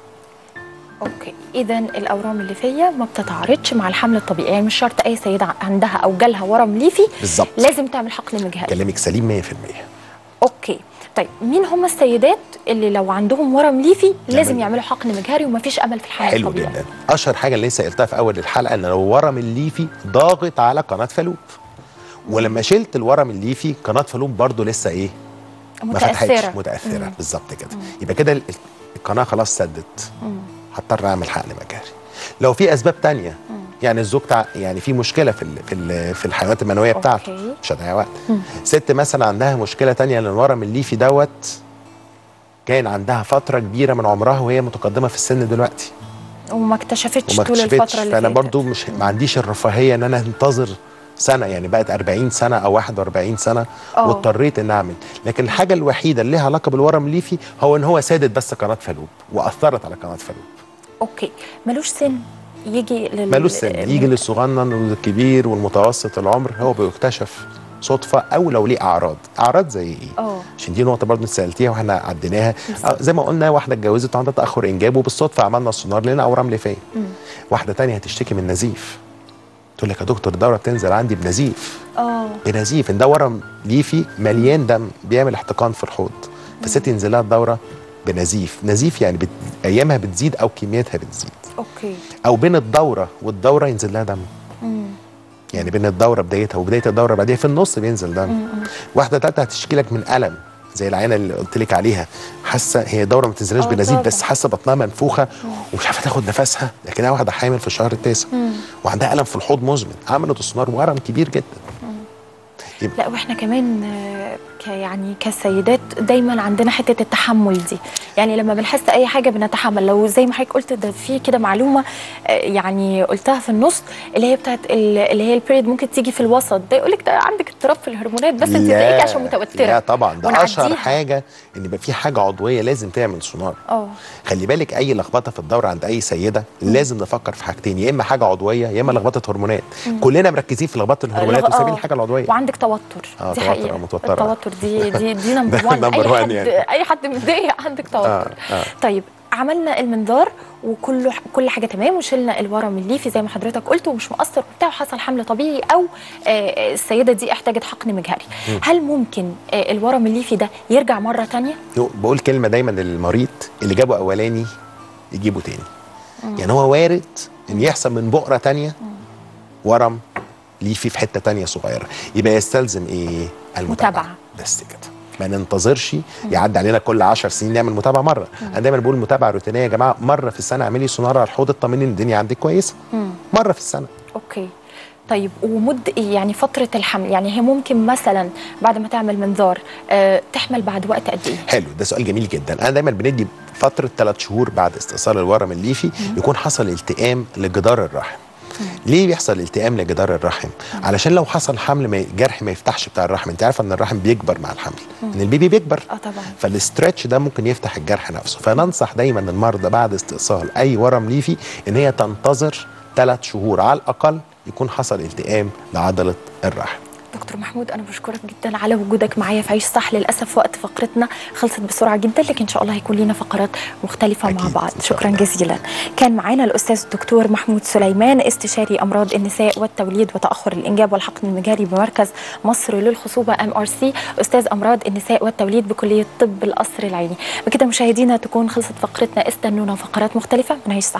اوكي اذا الاورام الليفيه ما بتتعارضش مع الحمل الطبيعي يعني مش شرط اي سيده عندها او جالها ورم ليفي بالظبط لازم تعمل حقن مجهري كلامك سليم 100% اوكي طيب مين هم السيدات اللي لو عندهم ورم ليفي لازم يعملوا حقن مجهري ومفيش امل في الحمل حلو الطبيعي جدا اشهر حاجه اللي لسه قلتها في اول الحلقه ان لو ورم الليفي ضاغط على قناه فالوب ولما شلت الورم الليفي قناه فالوب برضو لسه ايه ما متأثرة. فتحتش متاثره مم. بالظبط كده يبقى كده ال- القناه خلاص سدت هضطر اعمل حقن مجهري لو في اسباب تانية يعني الزوج تع... يعني في مشكله في ال... في ال... في الحيوانات المنويه بتاعته أوكي. مش هضيع وقت ست مثلا عندها مشكله تانية لان الورم الليفي دوت كان عندها فتره كبيره من عمرها وهي متقدمه في السن دلوقتي وما اكتشفتش وما طول اكتشفتش الفتره اللي فانا فاتت برضو مش ما عنديش الرفاهيه ان انا انتظر سنه يعني بقت 40 سنه او 41 سنه آه. واضطريت ان اعمل لكن الحاجه الوحيده اللي لها علاقه بالورم الليفي هو ان هو سادت بس قناه فالوب واثرت على قناه فالوب اوكي ملوش سن يجي لل... مالوش سن يجي للصغنن والكبير والمتوسط العمر هو بيكتشف صدفه او لو ليه اعراض اعراض زي ايه اه عشان دي نقطه برضه انت سالتيها واحنا عديناها آه، زي ما قلنا واحده اتجوزت وعندها تاخر انجاب وبالصدفه عملنا السونار لقينا اورام ليفيه مم. واحده تانية هتشتكي من نزيف تقول لك يا دكتور الدوره بتنزل عندي بنزيف اه بنزيف ان ده ورم ليفي مليان دم بيعمل احتقان في الحوض فالست ينزل لها الدوره بنزيف نزيف يعني بت... ايامها بتزيد او كميتها بتزيد اوكي او بين الدوره والدوره ينزل لها دم مم. يعني بين الدوره بدايتها وبدايه الدوره بعديها في النص بينزل دم مم. واحده ثالثه هتشكي لك من الم زي العينه اللي قلت لك عليها حاسه هي دوره ما بتنزلهاش آه بنزيف طبعا. بس حاسه بطنها منفوخه ومش عارفه تاخد نفسها لكنها واحده حامل في الشهر التاسع مم. وعندها الم في الحوض مزمن عملت السونار ورم كبير جدا لا واحنا كمان آه، ك يعني كسيدات دايما عندنا حته التحمل دي يعني لما بنحس اي حاجه بنتحمل لو زي ما حضرتك قلت ده في كده معلومه آه، يعني قلتها في النص اللي هي بتاعت ال- اللي هي البريد ممكن تيجي في الوسط ده يقول لك ده عندك اضطراب في الهرمونات بس انت لا، تلاقيكي عشان متوتره لا طبعا ده اشهر ونعديها. حاجه ان يبقى في حاجه عضويه لازم تعمل سونار اه خلي بالك اي لخبطه في الدوره عند اي سيده لازم نفكر في حاجتين يا اما حاجه عضويه يا اما لخبطه هرمونات مم. كلنا مركزين في لخبطه الهرمونات آه. وسايبين الحاجه العضويه وعندك توتر آه، دي توتر، حقيقه آه، متوترة. التوتر دي دي دي ده نمبر 1 number اي one حد يعني. اي حد متضايق عندك توتر اه اه طيب عملنا المنظار وكله كل حاجه تمام وشلنا الورم الليفي زي ما حضرتك قلت ومش مؤثر وبتاع وحصل حمل طبيعي او آه، السيده دي احتاجت حقن مجهري مم. هل ممكن آه، الورم الليفي ده يرجع مره تانية يو- بقول كلمه دايما للمريض اللي جابه اولاني يجيبه تاني يعني هو وارد ان يحصل من بؤره تانية ورم ليفي في حته تانية صغيره يبقى يستلزم ايه المتابعه متابعه بس كده ما ننتظرش يعدي علينا كل 10 سنين نعمل متابعه مره انا دايما بقول متابعه روتينيه يا جماعه مره في السنه اعملي سونار على الحوض اطمني ان الدنيا عندك كويسه مم. مره في السنه اوكي طيب ومد إيه يعني فتره الحمل يعني هي ممكن مثلا بعد ما تعمل منظار آه، تحمل بعد وقت قد ايه حلو ده سؤال جميل جدا انا دايما بندي فتره ثلاث شهور بعد استئصال الورم الليفي يكون حصل التئام لجدار الرحم ليه بيحصل التئام لجدار الرحم علشان لو حصل حمل ما جرح ما يفتحش بتاع الرحم انت عارفه ان الرحم بيكبر مع الحمل ان البيبي بيكبر اه طبعا فالاسترتش ده ممكن يفتح الجرح نفسه فننصح دايما المرضى بعد استئصال اي ورم ليفي ان هي تنتظر ثلاث شهور على الاقل يكون حصل التئام لعضله الرحم دكتور محمود انا بشكرك جدا على وجودك معايا في عيش صح للاسف وقت فقرتنا خلصت بسرعه جدا لكن ان شاء الله هيكون لنا فقرات مختلفه مع بعض شكرا جزيلا كان معانا الاستاذ الدكتور محمود سليمان استشاري امراض النساء والتوليد وتاخر الانجاب والحقن المجاري بمركز مصر للخصوبه ام ار سي استاذ امراض النساء والتوليد بكليه طب القصر العيني بكده مشاهدينا تكون خلصت فقرتنا استنونا فقرات مختلفه من عيش صح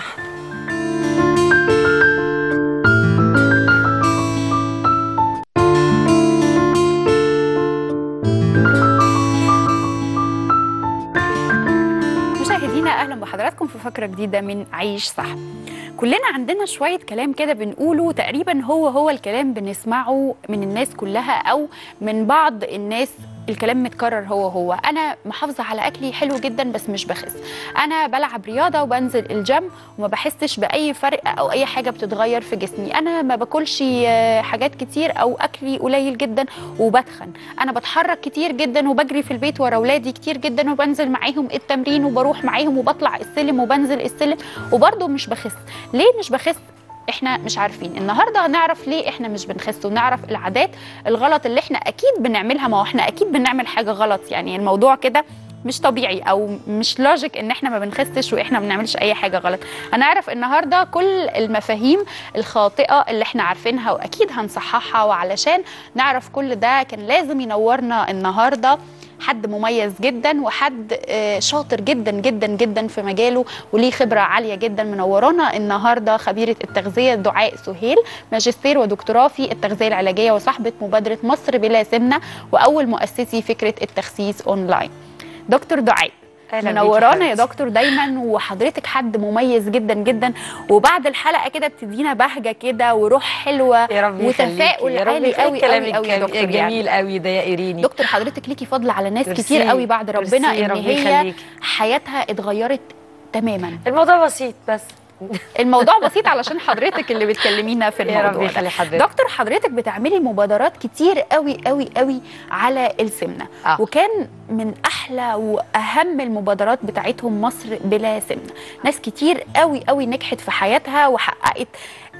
مشاهدينا اهلا بحضراتكم في فقره جديده من عيش صح كلنا عندنا شويه كلام كده بنقوله تقريبا هو هو الكلام بنسمعه من الناس كلها او من بعض الناس الكلام متكرر هو هو انا محافظه على اكلي حلو جدا بس مش بخس انا بلعب رياضه وبنزل الجيم وما بحسش باي فرق او اي حاجه بتتغير في جسمي انا ما باكلش آه، حاجات كتير او اكلي قليل جدا وبتخن انا بتحرك كتير جدا وبجري في البيت ورا اولادي كتير جدا وبنزل معاهم التمرين وبروح معاهم وبطلع السلم وبنزل السلم وبرضه مش بخس ليه مش بخس احنا مش عارفين النهارده هنعرف ليه احنا مش بنخس ونعرف العادات الغلط اللي احنا اكيد بنعملها ما هو احنا اكيد بنعمل حاجه غلط يعني الموضوع كده مش طبيعي او مش لوجيك ان احنا ما بنخسش واحنا ما بنعملش اي حاجه غلط هنعرف النهارده كل المفاهيم الخاطئه اللي احنا عارفينها واكيد هنصححها وعلشان نعرف كل ده كان لازم ينورنا النهارده حد مميز جدا وحد آه، شاطر جدا جدا جدا في مجاله وليه خبره عاليه جدا منورانا النهارده خبيره التغذيه دعاء سهيل ماجستير ودكتوراه في التغذيه العلاجيه وصاحبه مبادره مصر بلا سمنه واول مؤسسي فكره التخسيس اونلاين دكتور دعاء أهلا بيكي منورانا يا حبيبتي. دكتور دايما وحضرتك حد مميز جدا جدا وبعد الحلقه كده بتدينا بهجه كده وروح حلوه يا رب وتفاؤل يخليكي. يا رب عالي يخليك قوي كلامك قوي قوي يا جم- دكتور جميل يعني. قوي ده يا ايريني دكتور حضرتك ليكي فضل على ناس ميرسي. كتير قوي بعد ربنا ميرسي، ان ربنا هي يخليكي. حياتها اتغيرت تماما الموضوع بسيط بس الموضوع بسيط علشان حضرتك اللي بتكلمينا في يا الموضوع رب ده. يخلي حضرتك. دكتور حضرتك بتعملي مبادرات كتير قوي قوي قوي على السمنه آه. وكان من احلى واهم المبادرات بتاعتهم مصر بلا سمنه ناس كتير قوي قوي نجحت في حياتها وحققت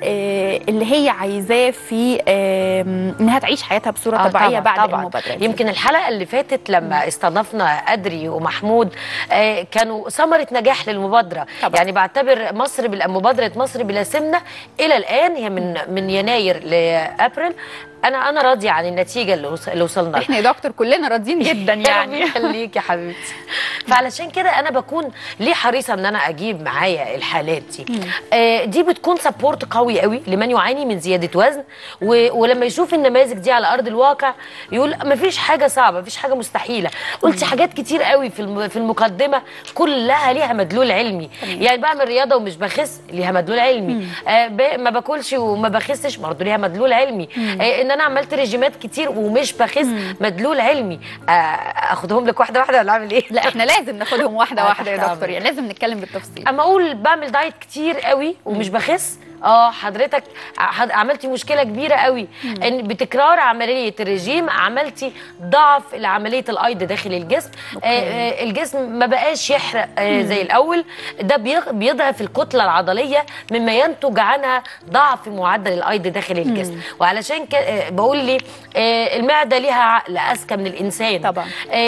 آه، اللي هي عايزاه في آه، انها تعيش حياتها بصوره آه طبيعيه طبعاً، بعد طبعاً. المبادره دي. يمكن الحلقه اللي فاتت لما استضفنا ادري ومحمود آه كانوا ثمره نجاح للمبادره طبعا. يعني بعتبر مصر بلا مبادره مصر بلا سمنه الى الان هي من من يناير لابريل انا انا راضيه عن النتيجه اللي وص- اللي وصلنا لها احنا يا دكتور كلنا راضيين جدا يا رب يعني يخليك يا حبيبتي فعلشان كده انا بكون ليه حريصه ان انا اجيب معايا الحالات دي آه دي بتكون سبورت قوي قوي لمن يعاني من زياده وزن و... ولما يشوف النماذج دي على ارض الواقع يقول مفيش حاجه صعبه مفيش حاجه مستحيله قلتي حاجات كتير قوي في الم... في المقدمه كلها ليها مدلول علمي يعني بعمل رياضه ومش بخس ليها مدلول علمي آه ب... ما باكلش وما بخسش برضه ليها مدلول علمي آه ان ان انا عملت ريجيمات كتير ومش بخس مدلول علمي آه، اخدهم لك واحده واحده ولا اعمل ايه لا احنا لازم ناخدهم واحده آه، واحده يا تحت دكتور أمرك. يعني لازم نتكلم بالتفصيل اما اقول بعمل دايت كتير قوي ومش بخس اه حضرتك ع- عملتي مشكله كبيره قوي ان بتكرار عمليه الرجيم عملتي ضعف لعمليه الايض داخل الجسم آه آه الجسم ما بقاش يحرق آه مم. زي الاول ده بيغ- بيضعف الكتله العضليه مما ينتج عنها ضعف معدل الايض داخل الجسم مم. وعلشان كده بقول لي آه المعده ليها عقل اذكى من الانسان طبعا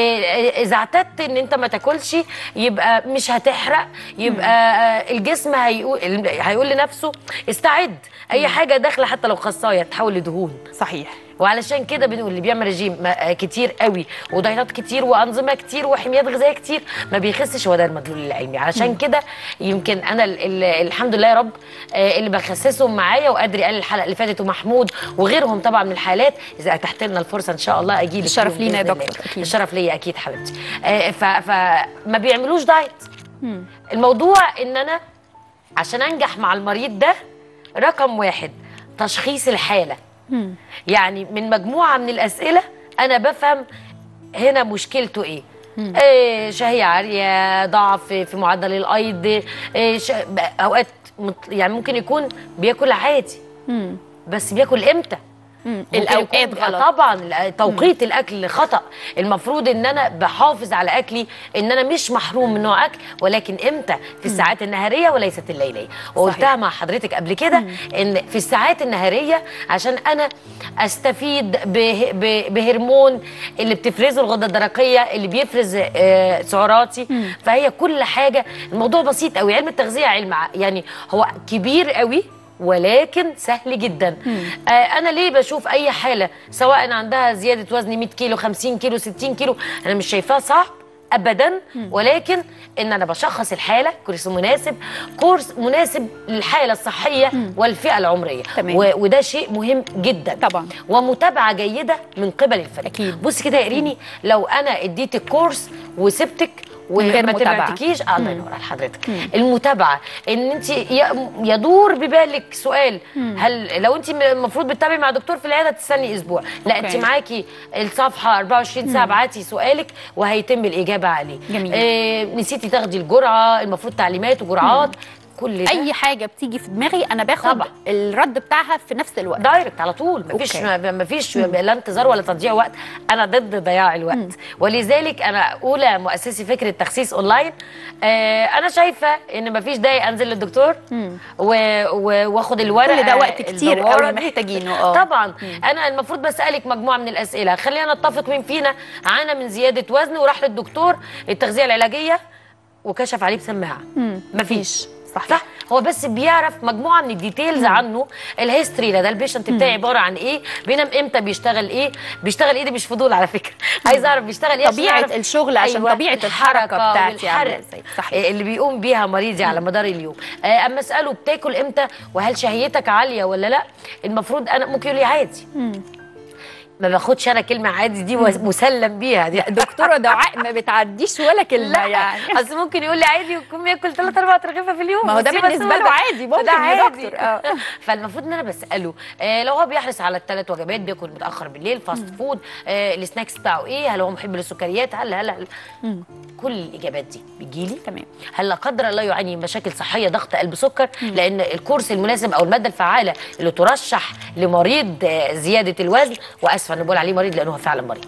اذا اعتدت ان انت ما تاكلش يبقى مش هتحرق يبقى آه الجسم هيقول هيقول لنفسه استعد اي حاجه داخله حتى لو خصايه تحول لدهون صحيح وعلشان كده بنقول اللي بيعمل رجيم ما- آه، كتير قوي ودايتات كتير وانظمه كتير وحميات غذائيه كتير ما بيخسش هو ده المدلول العلمي علشان مم. كده يمكن انا ال ال الحمد لله يا رب آه، اللي بخسسهم معايا وقادر يقلل الحلقه اللي فاتت ومحمود وغيرهم طبعا من الحالات اذا اتاحت لنا الفرصه ان شاء الله اجي لك الشرف فيهم لينا يا بإذن دكتور، الله. أكيد. الشرف ليا اكيد حبيبتي آه، ف- فما بيعملوش دايت مم. الموضوع ان انا عشان انجح مع المريض ده رقم واحد تشخيص الحاله مم. يعني من مجموعه من الاسئله انا بفهم هنا مشكلته ايه مم. إيه شهية عالية ضعف في معدل الأيض إيه ش... أوقات مط- يعني ممكن يكون بياكل عادي مم. بس بياكل امتى؟ مم. ممكن الاوقات يكون- غلط طبعا توقيت الاكل خطا المفروض ان انا بحافظ على اكلي ان انا مش محروم من نوع اكل ولكن امتى في الساعات النهاريه وليست الليليه وقلتها مع حضرتك قبل كده ان في الساعات النهاريه عشان انا استفيد به به بهرمون اللي بتفرزه الغده الدرقيه اللي بيفرز آه، سعراتي فهي كل حاجه الموضوع بسيط قوي علم التغذيه علم ع- يعني هو كبير قوي ولكن سهل جدا آه انا ليه بشوف اي حاله سواء عندها زياده وزن 100 كيلو 50 كيلو 60 كيلو انا مش شايفاها صعب ابدا ولكن ان انا بشخص الحاله كورس مناسب كورس مناسب للحاله الصحيه والفئه العمريه تمام. و- وده شيء مهم جدا طبعا ومتابعه جيده من قبل الفريق أكيد. بص كده يا ريني لو انا اديت الكورس وسبتك من غير وما متابعة. تبعتكيش الله مم. ينور على حضرتك مم. المتابعه ان انت ي- يدور ببالك سؤال مم. هل لو انت م- المفروض بتتابعي مع دكتور في العياده تستني اسبوع لا أوكي. انت معاكي الصفحه 24 ساعه مم. ابعتي سؤالك وهيتم الاجابه عليه جميل. آه نسيتي تاخدي الجرعه المفروض تعليمات وجرعات كل ده اي حاجه بتيجي في دماغي انا باخد طبعا. الرد بتاعها في نفس الوقت دايركت على طول مفيش أوكي. ما ما فيش لا انتظار ولا تضييع وقت انا ضد ضياع الوقت ولذلك انا اولى مؤسسي فكره تخسيس اونلاين آه انا شايفه ان مفيش داعي انزل للدكتور و- و- واخد الورقه كل ده وقت كتير الدوارة قوي دي. محتاجينه، آه. طبعا انا المفروض بسالك مجموعه من الاسئله خلينا نتفق مين فينا عانى من زياده وزن وراح للدكتور التغذيه العلاجيه وكشف عليه بسماعه مم. مفيش صح صح هو بس بيعرف مجموعه من الديتيلز عنه الهيستوري ده البيشنت بتاعي عباره عن ايه بينام امتى بيشتغل ايه بيشتغل ايه دي مش فضول على فكره عايز اعرف بيشتغل ايه عشان طبيعة أعرف- الشغل عشان طبيعة الحركة بتاعتي عاملة والحرق إزاي. صحيح اللي بيقوم بيها مريضي على مدار اليوم آه، اما اساله بتاكل امتى وهل شهيتك عاليه ولا لا المفروض انا ممكن يقول لي عادي ما باخدش انا كلمه عادي دي مسلم بيها دي دكتوره دعاء ما بتعديش ولا كلمه لا يعني اصل ممكن يقول لي عادي ويكون بياكل ثلاث اربع رغيفه في اليوم ما هو ده بس بس بالنسبة له ده- عادي، ممكن ده يا عادي دكتور، آه. فالمفروض ان انا بساله آه لو هو بيحرص على الثلاث وجبات بياكل متاخر بالليل فاست فود آه السناكس بتاعه ايه هل هو محب للسكريات هل هل هل كل الاجابات دي بتجيلي تمام هل لا قدر الله يعاني من مشاكل صحيه ضغط قلب سكر لان الكورس المناسب او الماده الفعاله اللي ترشح لمريض آه، زياده الوزن واسفه ان بقول عليه مريض لانه هو فعلا مريض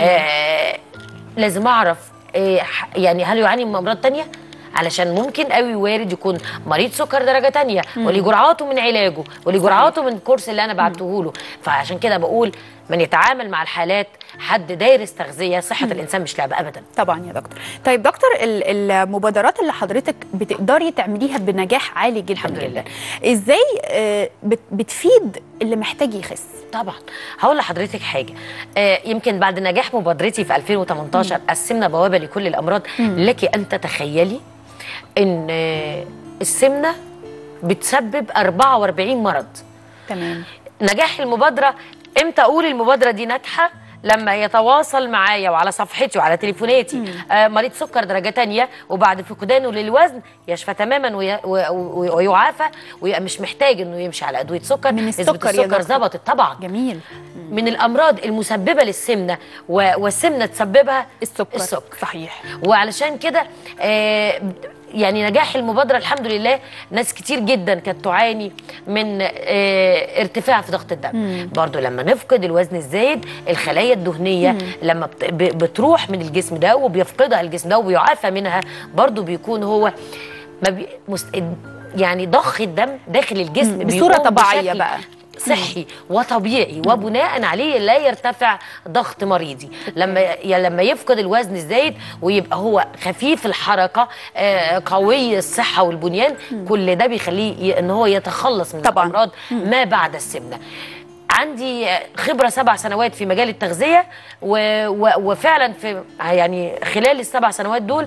آه لازم اعرف آه ح- يعني هل يعاني من امراض تانية علشان ممكن قوي وارد يكون مريض سكر درجه تانية مم. وليه جرعاته من علاجه وليه جرعاته من الكورس اللي انا بعته له فعشان كده بقول من يتعامل مع الحالات حد دارس تغذيه صحه الانسان مش لعبه ابدا طبعا يا دكتور طيب دكتور ال- المبادرات اللي حضرتك بتقدري تعمليها بنجاح عالي جدا الحمد لله ازاي آه، بت- بتفيد اللي محتاج يخس طبعا هقول لحضرتك حاجه آه يمكن بعد نجاح مبادرتي في 2018 قسمنا بوابه لكل الامراض مم. لك ان تتخيلي ان آه السمنه بتسبب 44 مرض تمام نجاح المبادره امتى اقول المبادره دي ناجحه لما يتواصل معايا وعلى صفحتي وعلى تليفوناتي آه مريض سكر درجه تانية وبعد فقدانه للوزن يشفى تماما وي- و- و- ويعافى ويبقى مش محتاج انه يمشي على ادويه سكر من نسبة السكر يا السكر دكتور. ظبطت طبعا جميل من الامراض المسببه للسمنه و- والسمنه تسببها السكر السكر صحيح وعلشان كده آه، يعني نجاح المبادره الحمد لله ناس كتير جدا كانت تعاني من آه، ارتفاع في ضغط الدم مم. برضو لما نفقد الوزن الزايد الخلايا الدهنيه مم. لما بت- ب- بتروح من الجسم ده وبيفقدها الجسم ده وبيعافى منها برضو بيكون هو ما بي مست... يعني ضخ الدم داخل الجسم مم. بصورة بيقوم طبيعية بشكل بقى. صحي وطبيعي وبناء عليه لا يرتفع ضغط مريضي لما يا لما يفقد الوزن الزايد ويبقى هو خفيف الحركه آه، قوي الصحه والبنيان كل ده بيخليه ي- ان هو يتخلص من طبعاً. الامراض ما بعد السمنه عندي خبره سبع سنوات في مجال التغذيه و و وفعلا في يعني خلال السبع سنوات دول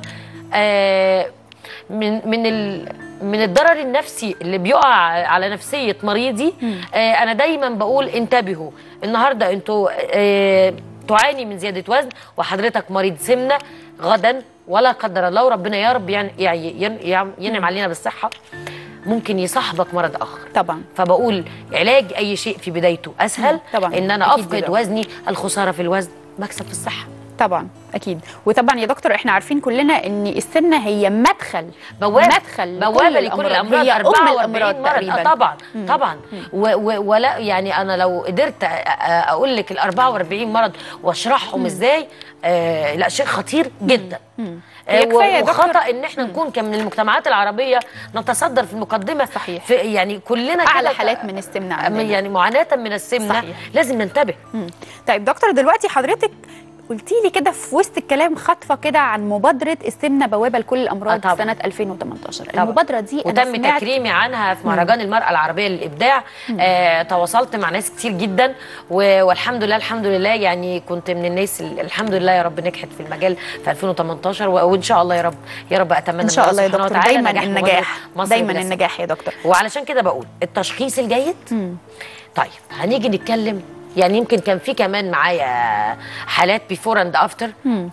آه، من من ال من الضرر النفسي اللي بيقع على نفسيه مريضي آه انا دايما بقول انتبهوا النهارده انتوا آه تعاني من زياده وزن وحضرتك مريض سمنه غدا ولا قدر الله وربنا يا رب يعني يعني ين- ينعم علينا بالصحه ممكن يصاحبك مرض اخر طبعا فبقول علاج اي شيء في بدايته اسهل طبعاً. ان انا أكيد افقد طبعاً. وزني الخساره في الوزن مكسب في الصحه طبعا اكيد وطبعا يا دكتور احنا عارفين كلنا ان السمنه هي مدخل بوابه مدخل بوابه لكل الامراض هي ام 44 الامراض مرض تقريبا آه طبعا طبعا و و ولا يعني انا لو قدرت أ- أ- اقول لك ال 44 مرض واشرحهم ازاي آه لا شيء خطير جدا آه، هي كفاية يا و- دكتور. وخطا ان احنا نكون كم من المجتمعات العربيه نتصدر في المقدمه صحيح. في يعني كلنا اعلى كده حالات من السمنه عندنا. يعني معاناه من السمنه صحيح. لازم ننتبه مم. طيب دكتور دلوقتي حضرتك قلتي لي كده في وسط الكلام خطفه كده عن مبادره السمنه بوابه لكل الامراض طبعاً. سنه 2018 طبعاً. المبادره دي انا وتم سمعت تكريمي عنها في مهرجان المرأة العربية للإبداع آه تواصلت مع ناس كتير جدا و- والحمد لله الحمد لله يعني كنت من الناس اللي الحمد لله يا رب نجحت في المجال في 2018 و- وإن شاء الله يا رب يا رب أتمنى ان شاء من الله يا سبحانه دكتور وتعالى دايما نجاح النجاح مبادرة مصر دايما بلا سبب. النجاح يا دكتور وعلشان كده بقول التشخيص الجيد طيب هنيجي نتكلم يعني يمكن كان في كمان معايا حالات بيفور اند افتر مم.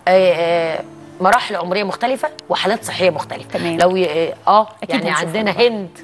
مراحل عمريه مختلفه وحالات صحيه مختلفه تمام. لو ي- اه أكيد يعني هنشوف عندنا الموضوع. هند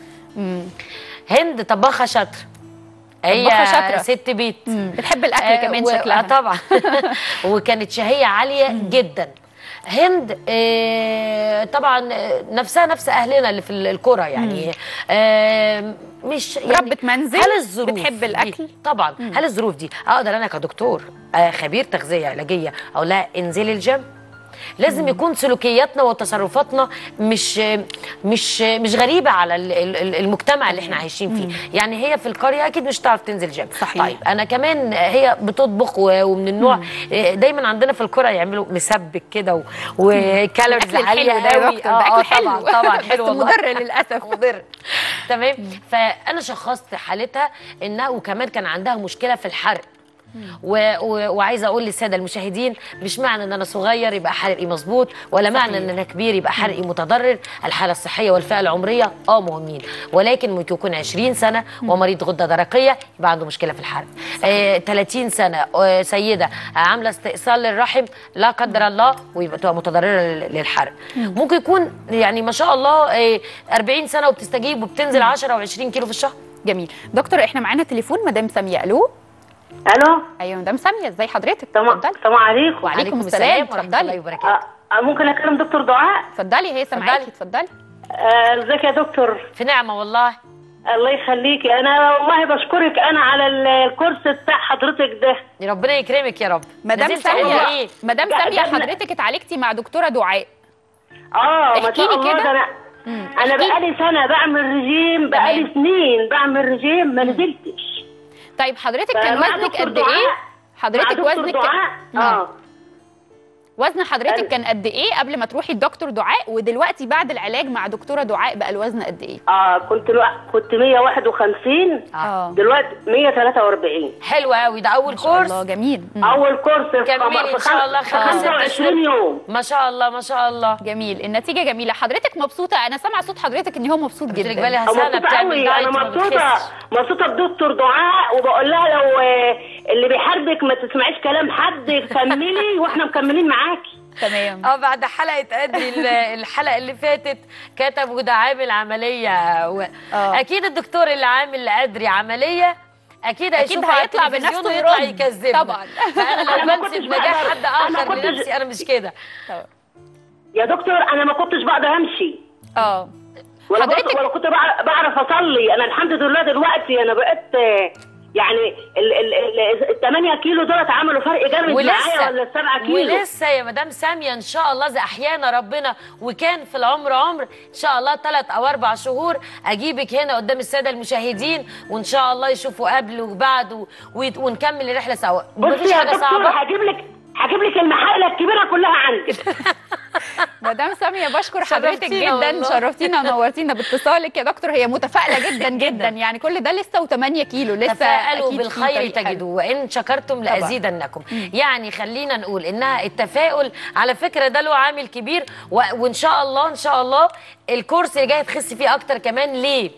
هند طباخه شاطره هي طباخة شاطرة. ست بيت مم. بتحب الأكل كمان شكلها. آه طبعا وكانت شهيه عاليه جدا هند آه طبعا آه، نفسها نفس اهلنا اللي في ال- القرى يعني آه مش يعني ربة منزل، هل الظروف بتحب دي- الأكل. طبعا هل الظروف دي اقدر انا كدكتور آه خبير تغذيه علاجيه اقول لها انزلي الجيم لازم يكون سلوكياتنا وتصرفاتنا مش مش مش غريبه على ال- ال- ال- المجتمع اللي احنا عايشين فيه يعني هي في القريه اكيد مش هتعرف تنزل جيم صحيح. طيب انا كمان هي بتطبخ و- ومن النوع دايما عندنا في القرى يعملوا مسبك كده و- وكالوريز الأكل عاليه الحلو ده يا قوي دكتور، ده أكل حلو. طبعا طبعا بس حلو والله. مضر للأسف. مضر تمام فانا شخصت حالتها انها وكمان كان عندها مشكله في الحرق و... و... وعايزه اقول للساده المشاهدين مش معنى ان انا صغير يبقى حرقي مظبوط ولا معنى ان انا كبير يبقى حرقي متضرر الحاله الصحيه والفئه العمريه اه مهمين ولكن ممكن يكون 20 سنه ومريض غده درقيه يبقى عنده مشكله في الحرق آه 30 سنه آه سيده عامله استئصال للرحم لا قدر الله ويبقى تبقى متضرره لل- للحرق ممكن يكون يعني ما شاء الله آه 40 سنه وبتستجيب وبتنزل 10 او 20 كيلو في الشهر جميل دكتور احنا معانا تليفون مدام ساميه الو الو ايوه مدام ساميه ازي حضرتك السلام اتفضلي السلام عليكم وعليكم السلام ورحمه الله اتفضلي وبركاته آه، ممكن اكلم دكتور دعاء اتفضلي هي سامعاكي اتفضلي آه، ازيك يا دكتور في نعمه والله الله يخليكي انا والله بشكرك انا على ال- الكورس بتاع حضرتك ده ربنا يكرمك يا رب مدام نزلت أقول ساميه إيه؟ مدام لا، ساميه ده- حضرتك اتعالجتي مع دكتوره دعاء اه ما احكي شاء لي الله كده. ده انا انا بقالي سنه بعمل رجيم بقالي سنين بعمل رجيم ما نزلتش طيب حضرتك كان فمع وزنك دكتور قد دعاء- ايه مع حضرتك دكتور وزنك دعاء كان- اه وزن حضرتك كان قد ايه قبل ما تروحي الدكتور دعاء ودلوقتي بعد العلاج مع دكتوره دعاء بقى الوزن قد ايه اه كنت الو... كنت 151 اه دلوقتي 143 حلو قوي ده اول ما شاء كورس الله جميل اول كورس في كملي ان شاء الله في خمس ست 25 شهور. يوم ما شاء الله ما شاء الله جميل النتيجه جميله حضرتك مبسوطه انا سامعه صوت حضرتك ان هو مبسوط جدا بالك بالها أنا سنة مبسوطة بتعمل قوي دايت انا وما مبسوطه بتخسش. مبسوطه بدكتور دعاء وبقول لها لو آه، اللي بيحاربك ما تسمعيش كلام حد كملي واحنا مكملين معاكي تمام اه بعد حلقه ادري ال- الحلقه اللي فاتت كتبوا ده عامل عمليه و... اكيد الدكتور اللي عامل ادري عمليه اكيد أكيد هيشوف على هيطلع التلفزيون بنفسه ويطلع يرد. يكذبنا طبعا. فانا أنا لو ما بنسب كنتش نجاح بقدر- حد أنا اخر كنتش- لنفسي انا مش كده يا دكتور انا ما كنتش بقدر امشي اه ولا حضرتك- كنت ولا كنت بعرف بعرف اصلي انا الحمد لله دلوقتي انا بقيت آه، يعني ال ال ال ال 8 كيلو دولت عملوا فرق جامد معايا ولا 7 كيلو ولسه يا مدام ساميه ان شاء الله اذا احيانا ربنا وكان في العمر عمر ان شاء الله ثلاث او اربع شهور اجيبك هنا قدام الساده المشاهدين وان شاء الله يشوفوا قبل وبعد و... ويت- ونكمل الرحله سوا بصي مفيش يا حاجه دكتور صعبه هجيب لك هجيب لك المحاله الكبيره كلها عندك مدام ساميه بشكر حضرتك شرفتينا جدا والله. شرفتينا ونورتينا باتصالك يا دكتور هي متفائله جدا جدا يعني كل ده لسه و8 كيلو لسه تفاءلوا أكيد في بالخير طريق حلو. تجدوه وان شكرتم طبعاً. لازيدنكم يعني خلينا نقول انها التفاؤل على فكره ده له عامل كبير و... وان شاء الله ان شاء الله الكورس اللي جاي تخس فيه اكتر كمان ليه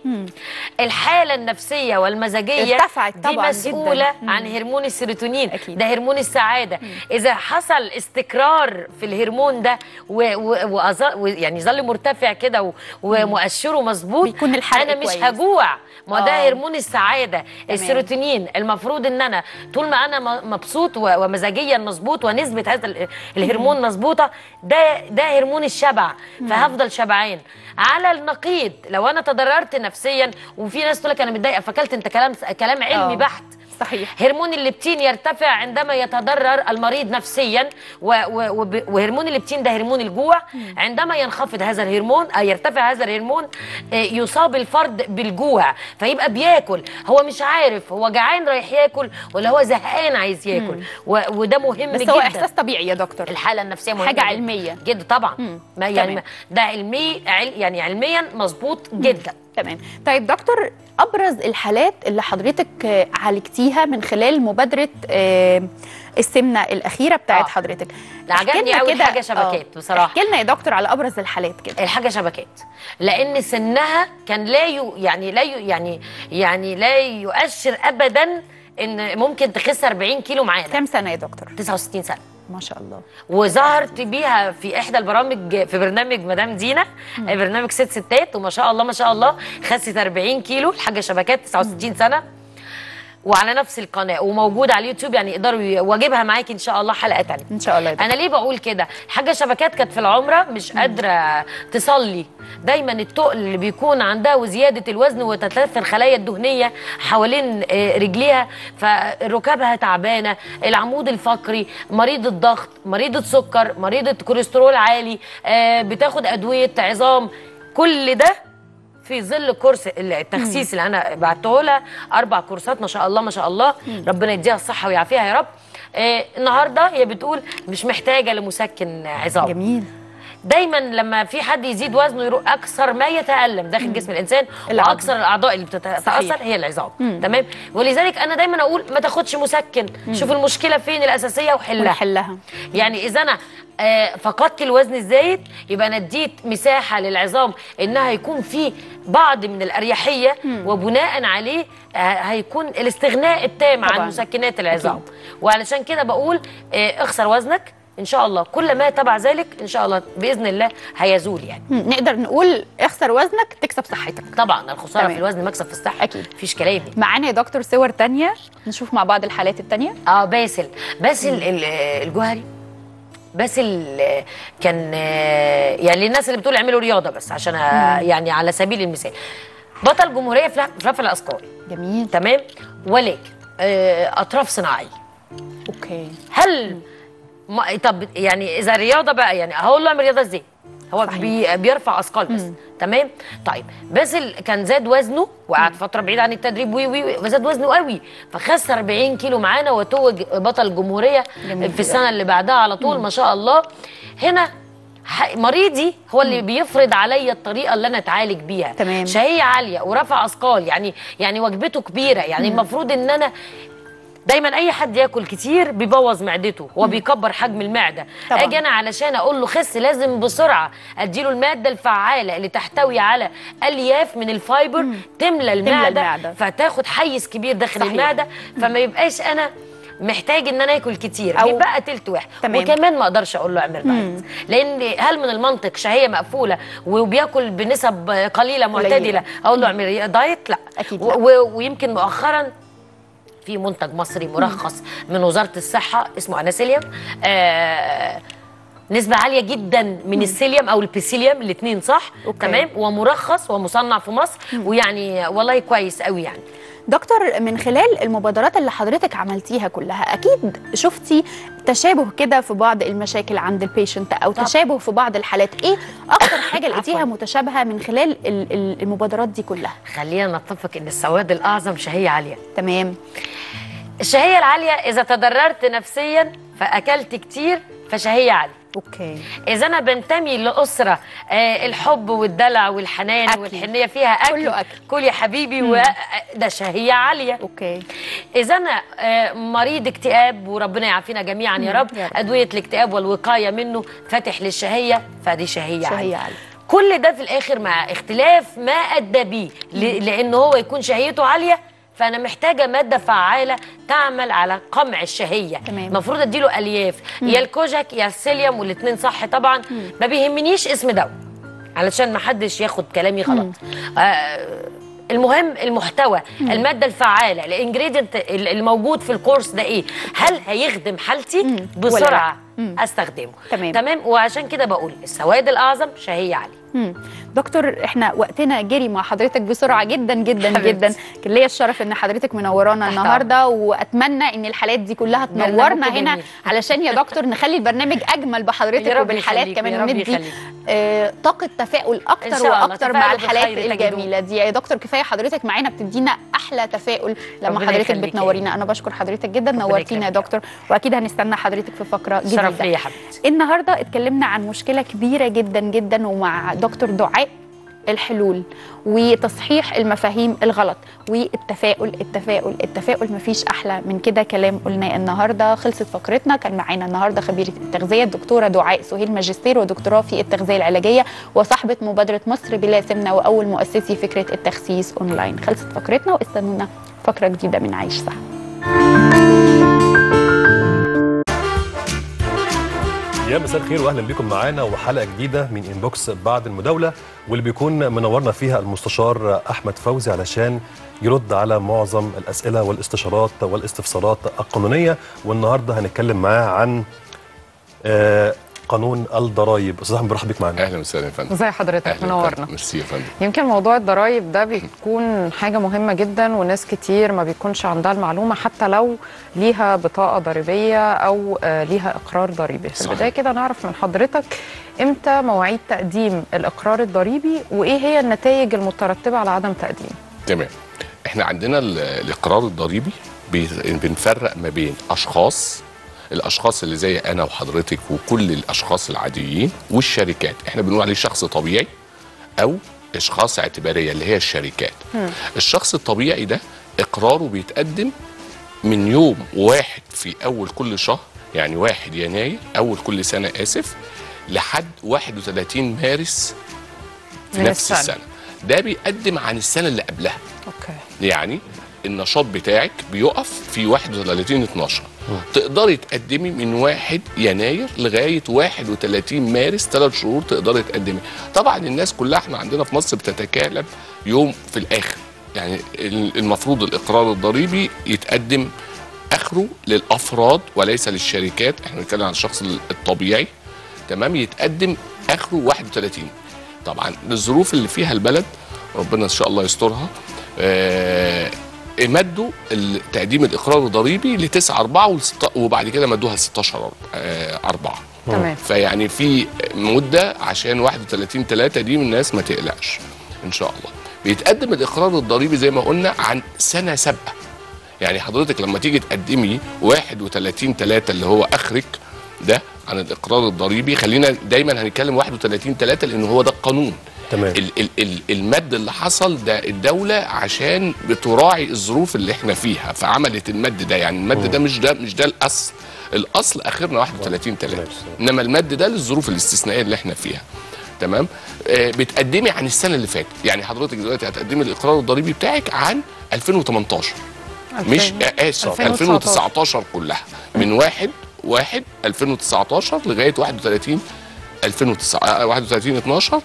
الحاله النفسيه والمزاجيه ارتفعت دي طبعاً مسؤوله جداً. عن هرمون السيروتونين أكيد. ده هرمون السعاده اذا حصل استقرار في الهرمون ده و... و... وأظ... و... يعني ظل مرتفع كده و... ومؤشره مظبوط بيكون الحرق انا مش كويس. هجوع ما هو ده آه. هرمون السعاده السيروتونين المفروض ان انا طول ما انا م- مبسوط و- ومزاجيا مظبوط ونسبه هذا ال- الهرمون مظبوطه ده ده هرمون الشبع مم. فهفضل شبعان على النقيض لو انا تضررت نفسيا وفي ناس تقول لك انا متضايقه فاكلت انت كلام كلام علمي آه. بحت صحيح هرمون الليبتين يرتفع عندما يتضرر المريض نفسيا و و وب- وهرمون الليبتين ده هرمون الجوع عندما ينخفض هذا الهرمون أو يرتفع هذا الهرمون آه، يصاب الفرد بالجوع فيبقى بياكل هو مش عارف هو جعان رايح ياكل ولا هو زهقان عايز ياكل و وده مهم بس جدا هو احساس طبيعي يا دكتور الحاله النفسيه مهمه حاجة جداً. علمية. جدا طبعا ما يعني تمام. ما- ده علمي عل يعني علميا مظبوط جدا تمام طيب دكتور ابرز الحالات اللي حضرتك آه، عالجتيها من خلال مبادره آه، السمنه الاخيره بتاعت آه. حضرتك لا، عجبني احكي لنا أول كده- حاجة شبكات آه، بصراحة. احكي لنا يا دكتور على ابرز الحالات كده الحاجه شبكات لان سنها كان لا يو يعني لا يو يعني يعني لا يؤشر ابدا ان ممكن تخس 40 كيلو معانا كام سنه يا دكتور 69 سنه ما شاء الله وظهرت بيها في احدى البرامج في برنامج مدام دينا برنامج ست ستات وما شاء الله ما شاء الله خست 40 كيلو الحاجه شبكات 69 سنه وعلى نفس القناه وموجود على اليوتيوب يعني يقدروا ي- واجيبها معاكي ان شاء الله حلقه تانية ان شاء الله يا دكتور. انا ليه بقول كده حاجه شبكات كانت في العمره مش قادره تصلي دايما التقل اللي بيكون عندها وزياده الوزن وتتلف الخلايا الدهنيه حوالين آه، رجليها فركابها تعبانه العمود الفقري مريض الضغط مريض السكر مريض الكوليسترول عالي آه، بتاخد ادويه عظام كل ده في ظل كورس التخسيس اللي انا بعته لها اربع كورسات ما شاء الله ما شاء الله ربنا يديها الصحه ويعافيها يا رب آه النهارده هي بتقول مش محتاجه لمسكن عظام جميل دايما لما في حد يزيد وزنه يروح اكثر ما يتالم داخل جسم الانسان العظم. واكثر الاعضاء اللي بتتاثر صحيح. هي العظام مم. تمام ولذلك انا دايما اقول ما تاخدش مسكن شوف المشكله فين الاساسيه وحلها ونحلها يعني اذا انا آه، فقدت الوزن الزايد يبقى انا اديت مساحه للعظام انها يكون في بعض من الاريحيه وبناء عليه آه، هيكون الاستغناء التام طبعاً. عن مسكنات العظام وعلشان كده بقول آه، اخسر وزنك ان شاء الله كل ما تبع ذلك ان شاء الله باذن الله هيزول يعني مم، نقدر نقول اخسر وزنك تكسب صحتك طبعا الخساره تمام. في الوزن مكسب في الصحه اكيد مفيش كلام يعني. معانا يا دكتور صور تانية نشوف مع بعض الحالات التانية اه باسل باسل ال- الجوهري باسل آه، كان آه، يعني للناس اللي بتقول اعملوا رياضه بس عشان آه، مم. يعني على سبيل المثال بطل جمهوريه في في رفع الاثقال جميل تمام ولكن آه، اطراف صناعيه اوكي هل ما طب يعني اذا رياضه بقى يعني هقول له اعمل رياضه ازاي هو بي بيرفع اثقال بس تمام طيب باسل كان زاد وزنه وقعد فتره بعيد عن التدريب وي وي وي، فزاد وزنه قوي فخس 40 كيلو معانا وتوج بطل الجمهوريه جميل في السنه اللي بعدها على طول ما شاء الله هنا ح- مريضي هو اللي بيفرض عليا الطريقه اللي انا اتعالج بيها تمام. شهيه عاليه ورفع اثقال يعني يعني وجبته كبيره يعني مم. المفروض ان انا دايما اي حد ياكل كتير بيبوظ معدته هو بيكبر حجم المعده طبعاً. اجي انا علشان اقول له خس لازم بسرعه اديله الماده الفعاله اللي تحتوي على الياف من الفايبر تملى المعده, المعدة. فتاخد حيز كبير داخل صحيح. المعده فما يبقاش انا محتاج ان انا اكل كتير أو- بيبقى تلت واحد تمام. وكمان ما اقدرش اقول له اعمل دايت لان هل من المنطق شهيه مقفوله وبياكل بنسب قليله معتدله اقول له اعمل دايت لا أكيد و- لا. و- ويمكن مؤخرا في منتج مصري مرخص من وزاره الصحه اسمه اناسيليوم آه نسبة عالية جدا من السيليوم أو البيسيليوم الاثنين صح أوكي. تمام ومرخص ومصنع في مصر ويعني والله كويس قوي يعني دكتور من خلال المبادرات اللي حضرتك عملتيها كلها اكيد شفتي تشابه كده في بعض المشاكل عند البيشنت او تشابه في بعض الحالات ايه اكتر حاجه لقيتيها متشابهه من خلال ال- ال- المبادرات دي كلها خلينا نتفق ان السواد الاعظم شهيه عاليه تمام الشهيه العاليه اذا تضررت نفسيا فاكلت كتير فشهيه عاليه اوكي اذا انا بنتمي لاسره آه الحب والدلع والحنان أكل. والحنيه فيها اكل كله أكل. كل يا حبيبي مم. و... ده شهيه عاليه اوكي اذا انا آه مريض اكتئاب وربنا يعافينا جميعا يا مم. رب يا رب. ادويه الاكتئاب والوقايه منه فاتح للشهيه فدي شهيه, شهية عاليه عالية. كل ده في الاخر مع اختلاف ما ادى بيه ل... لان هو يكون شهيته عاليه فانا محتاجه ماده فعاله تعمل على قمع الشهيه تمام. المفروض اديله الياف مم. يا الكوجاك يا السيليوم والاثنين صح طبعا ما بيهمنيش اسم دواء علشان ما حدش ياخد كلامي غلط آه المهم المحتوى مم. الماده الفعاله الانجريدينت الموجود في الكورس ده ايه هل هيخدم حالتي بسرعه مم. استخدمه تمام. تمام وعشان كده بقول السواد الاعظم شهيه عاليه مم. دكتور احنا وقتنا جري مع حضرتك بسرعه جدا جدا حبيبتي. جدا كان ليا الشرف ان حضرتك منورانا تحت النهارده واتمنى ان الحالات دي كلها تنورنا برنامجكم هنا جميل. علشان يا دكتور نخلي البرنامج اجمل يا بحضرتك رب وبالحالات يخليك، كمان يا رب وندي يخليك. آه طاقه تفاؤل إن اكتر شاء الله، واكتر مع تفاؤلوا الحالات بالخير تجدوه. الجميله دي يا دكتور كفايه حضرتك معانا بتدينا احلى تفاؤل لما ربنا حضرتك يخليك يا بتنورينا انا بشكر حضرتك جدا نورتينا يا دكتور واكيد هنستنى حضرتك في فقره جديده شرف ليا يا حبيبتي النهارده اتكلمنا عن مشكله كبيره جدا جدا ومع دكتور دعاء الحلول وتصحيح المفاهيم الغلط والتفاؤل التفاؤل التفاؤل مفيش احلى من كده كلام قلناه النهارده خلصت فقرتنا كان معانا النهارده خبيره التغذيه الدكتوره دعاء سهيل ماجستير ودكتوراه في التغذيه العلاجيه وصاحبه مبادره مصر بلا سمنه واول مؤسسي فكره التخسيس اونلاين خلصت فقرتنا واستنونا فقره جديده من عيش صح يا مساء الخير واهلا بكم معانا وحلقه جديده من انبوكس بعد المداوله واللي بيكون منورنا فيها المستشار احمد فوزي علشان يرد على معظم الاسئله والاستشارات والاستفسارات القانونيه والنهارده هنتكلم معاه عن آه، قانون الضرايب استاذ احمد برحب بيك معانا اهلا وسهلا يا فندم ازي حضرتك أهلاً منورنا وسهلاً. ميرسي يا فندم يمكن موضوع الضرايب ده بيكون حاجة مهمة جدا وناس كتير ما بيكونش عندها المعلومة حتى لو ليها بطاقة ضريبية أو آه، ليها إقرار ضريبي في صحيح. البداية كده نعرف من حضرتك إمتى مواعيد تقديم الإقرار الضريبي وإيه هي النتائج المترتبة على عدم تقديمه تمام احنا عندنا ال- الاقرار الضريبي بي- بنفرق ما بين اشخاص الاشخاص اللي زي انا وحضرتك وكل الاشخاص العاديين والشركات احنا بنقول عليه شخص طبيعي او اشخاص اعتباريه اللي هي الشركات الشخص الطبيعي ده اقراره بيتقدم من يوم واحد في اول كل شهر يعني واحد يناير اول كل سنه اسف لحد 31 مارس في من نفس السنة. السنه ده بيقدم عن السنه اللي قبلها أوكي يعني النشاط بتاعك بيقف في 31 12 تقدري تقدمي من 1 يناير لغايه 31 مارس ثلاث شهور تقدري تقدمي طبعا الناس كلها احنا عندنا في مصر بتتكالب يوم في الاخر يعني ال- المفروض الاقرار الضريبي يتقدم اخره للافراد وليس للشركات احنا بنتكلم عن الشخص الطبيعي تمام يتقدم اخره 31 طبعا الظروف اللي فيها البلد ربنا ان شاء الله يسترها آه مدوا ال- تقديم الاقرار الضريبي ل 9 4 وبعد كده مدوها ل 16 4 تمام. فيعني في مده عشان 31 3 دي من الناس ما تقلقش ان شاء الله بيتقدم الاقرار الضريبي زي ما قلنا عن سنه سابقه يعني حضرتك لما تيجي تقدمي 31 3 اللي هو اخرك ده عن الاقرار الضريبي خلينا دايما هنتكلم 31 3 لان هو ده القانون تمام ال ال ال المد اللي حصل ده الدوله عشان بتراعي الظروف اللي احنا فيها فعملت المد ده يعني المد ده مش ده مش ده الاصل الاصل اخرنا 31 3 انما المد ده للظروف الاستثنائيه اللي احنا فيها تمام آه بتقدمي عن السنه اللي فاتت يعني حضرتك دلوقتي هتقدمي الاقرار الضريبي بتاعك عن 2018 مش آه، اسف 2019 كلها من 1 1 2019 لغايه 31 2009 آه، 31 12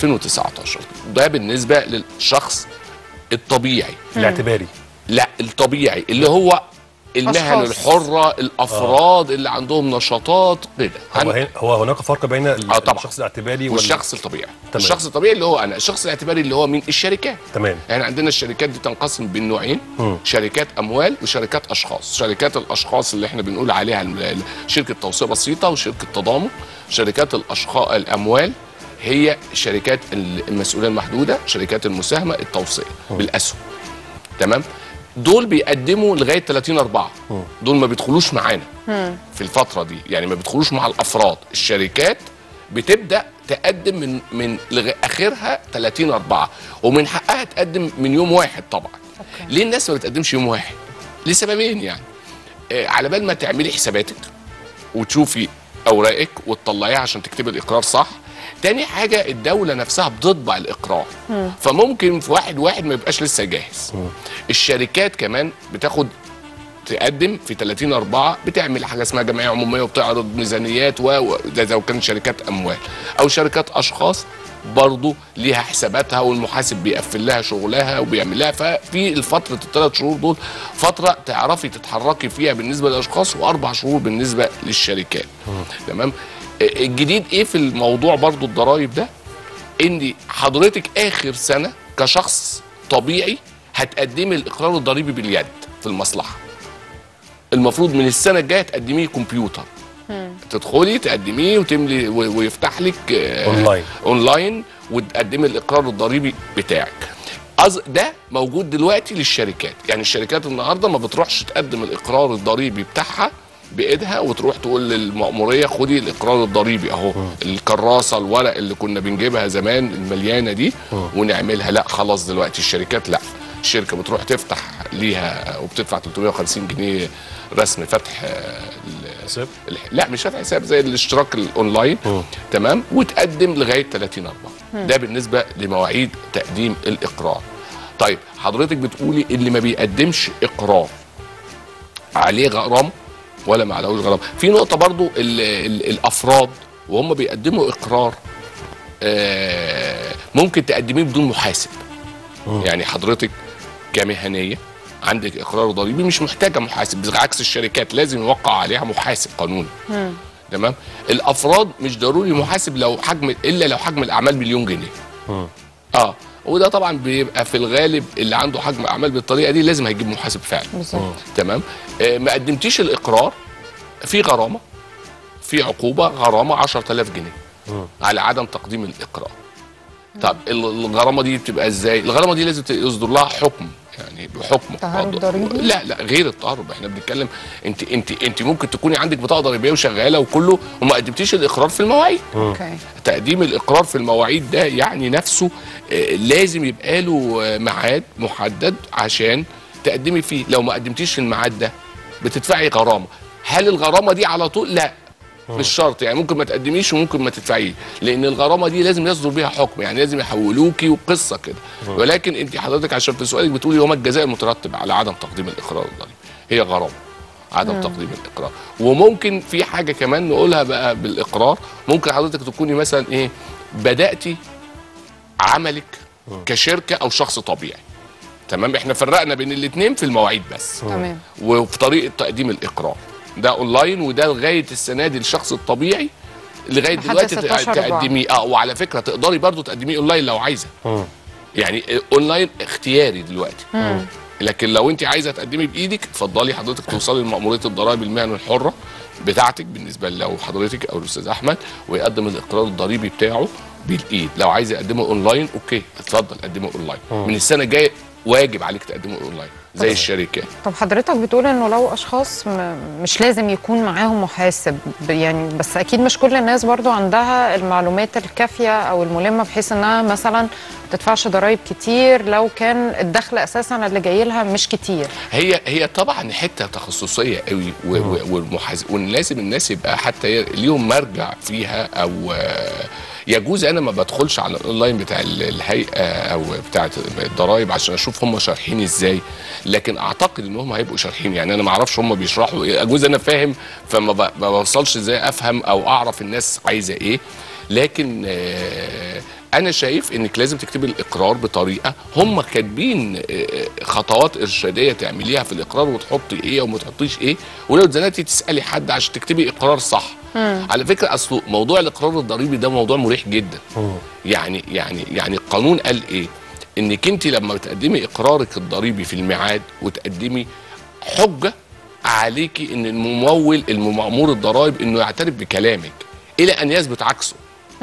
2019 ده بالنسبه للشخص الطبيعي الاعتباري لا الطبيعي اللي هو المهن أشخاص. الحره الافراد اللي عندهم نشاطات كده هو, هن- هو هناك فرق بين ال- آه طبعا. الشخص الاعتباري وال- والشخص الطبيعي تمام. الشخص الطبيعي اللي هو انا الشخص الاعتباري اللي هو مين الشركات تمام يعني عندنا الشركات دي تنقسم بين نوعين مم. شركات اموال وشركات اشخاص شركات الاشخاص اللي احنا بنقول عليها ال- ال- شركه توصيه بسيطه وشركه تضامن شركات الاشخاص الاموال هي الشركات ال- المسؤوليه المحدوده شركات المساهمه التوصيه بالاسهم تمام دول بيقدموا لغايه 30 4 دول ما بيدخلوش معانا في الفتره دي يعني ما بيدخلوش مع الافراد الشركات بتبدا تقدم من من لغ- اخرها 30 4 ومن حقها تقدم من يوم واحد طبعا أوكي. ليه الناس ما بتقدمش يوم واحد لسببين يعني آه على بال ما تعملي حساباتك وتشوفي اوراقك وتطلعيها عشان تكتبي الاقرار صح تاني حاجه الدوله نفسها بتطبع الاقرار فممكن في واحد واحد ما يبقاش لسه جاهز الشركات كمان بتاخد تقدم في 30 4 بتعمل حاجه اسمها جمعيه عموميه وبتعرض ميزانيات و و- ده لو كان شركات اموال او شركات اشخاص برضه ليها حساباتها والمحاسب بيقفل لها شغلها وبيعمل لها ففي الفتره الثلاث شهور دول فتره تعرفي تتحركي فيها بالنسبه للاشخاص واربع شهور بالنسبه للشركات تمام الجديد ايه في الموضوع برضه الضرايب ده ان حضرتك اخر سنه كشخص طبيعي هتقدمي الاقرار الضريبي باليد في المصلحه المفروض من السنه الجايه تقدميه كمبيوتر تدخلي تقدميه وتملي و- ويفتح لك آه، أونلاين. اونلاين وتقدمي الاقرار الضريبي بتاعك أز ده موجود دلوقتي للشركات يعني الشركات النهارده ما بتروحش تقدم الاقرار الضريبي بتاعها بايدها وتروح تقول للمأمورية خدي الاقرار الضريبي اهو الكراسه الورق اللي كنا بنجيبها زمان المليانه دي ونعملها لا خلاص دلوقتي الشركات لا الشركه بتروح تفتح ليها وبتدفع 350 جنيه رسم فتح آه، ال- الح- لا مش فتح حساب زي الاشتراك الاونلاين تمام وتقدم لغايه 30 4 مم. ده بالنسبه لمواعيد تقديم الاقرار طيب حضرتك بتقولي اللي ما بيقدمش اقرار عليه غرام ولا ما عليهوش غرام في نقطه برضو ال ال الافراد وهم بيقدموا اقرار آه ممكن تقدميه بدون محاسب يعني حضرتك كمهنيه عندك اقرار ضريبي مش محتاجه محاسب بالعكس الشركات لازم يوقع عليها محاسب قانوني تمام الافراد مش ضروري محاسب لو حجم الا لو حجم الاعمال مليون جنيه اه وده طبعا بيبقى في الغالب اللي عنده حجم اعمال بالطريقه دي لازم هيجيب محاسب فعلا بالظبط. تمام آه ما قدمتيش الاقرار في غرامه في عقوبه غرامه 10000 جنيه على عدم تقديم الاقرار طب ال- الغرامه دي بتبقى ازاي الغرامه دي لازم يصدر لها حكم يعني بحكم تهرب قضاء. ضريبي؟ لا لا غير التهرب احنا بنتكلم انت انت انت ممكن تكوني عندك بطاقه ضريبيه وشغاله وكله وما قدمتيش الاقرار في المواعيد اوكي تقديم الاقرار في المواعيد ده يعني نفسه آه، لازم يبقى له آه، ميعاد محدد عشان تقدمي فيه لو ما قدمتيش في الميعاد ده بتدفعي غرامه هل الغرامه دي على طول لا مش شرط يعني ممكن ما تقدميش وممكن ما تدفعيه لان الغرامه دي لازم يصدر بيها حكم يعني لازم يحولوكي وقصه كده ولكن انت حضرتك عشان في سؤالك بتقولي وما الجزاء المترتب على عدم تقديم الاقرار الضريبي هي غرامه عدم مم. تقديم الاقرار وممكن في حاجه كمان نقولها بقى بالاقرار ممكن حضرتك تكوني مثلا ايه بداتي عملك كشركه او شخص طبيعي تمام احنا فرقنا بين الاثنين في المواعيد بس تمام وفي طريقه تقديم الاقرار ده اونلاين وده لغايه السنه دي الشخص الطبيعي لغايه لحد دلوقتي 16 أربعة. تقدميه اه وعلى فكره تقدري برضو تقدميه اونلاين لو عايزه يعني اونلاين اختياري دلوقتي لكن لو انت عايزه تقدمي بايدك اتفضلي حضرتك توصلي لمأموريه الضرائب المهن الحره بتاعتك بالنسبه لو حضرتك او الاستاذ احمد ويقدم الاقرار الضريبي بتاعه بالايد لو عايز يقدمه اونلاين اوكي اتفضل قدمه اونلاين مم. من السنه الجايه واجب عليك تقدمه اونلاين زي طب- الشركات طب حضرتك بتقول انه لو اشخاص م- مش لازم يكون معاهم محاسب ب- يعني بس اكيد مش كل الناس برضو عندها المعلومات الكافيه او الملمه بحيث انها مثلا ما تدفعش ضرائب كتير لو كان الدخل اساسا اللي جاي لها مش كتير هي هي طبعا حته تخصصيه قوي و- و- والمحاز ولازم الناس يبقى حتى ي- ليهم مرجع فيها او آه، يجوز انا ما بدخلش على الاونلاين بتاع ال- الهيئه او بتاع الضرايب عشان اشوف هم شارحين ازاي لكن اعتقد ان هم هيبقوا شارحين يعني انا ما اعرفش هم بيشرحوا ايه يجوز انا فاهم فما ب- ما بوصلش ازاي افهم او اعرف الناس عايزه ايه لكن آه، انا شايف انك لازم تكتبي الاقرار بطريقه هم كاتبين آه، خطوات ارشاديه تعمليها في الاقرار وتحطي ايه وما تحطيش ايه ولو اتزنقتي تسالي حد عشان تكتبي اقرار صح على فكره اصله موضوع الاقرار الضريبي ده موضوع مريح جدا يعني يعني يعني القانون قال ايه انك انت لما بتقدمي اقرارك الضريبي في الميعاد وتقدمي حجه عليكي ان الممول المأمور الضرائب انه يعترف بكلامك الى ان يثبت عكسه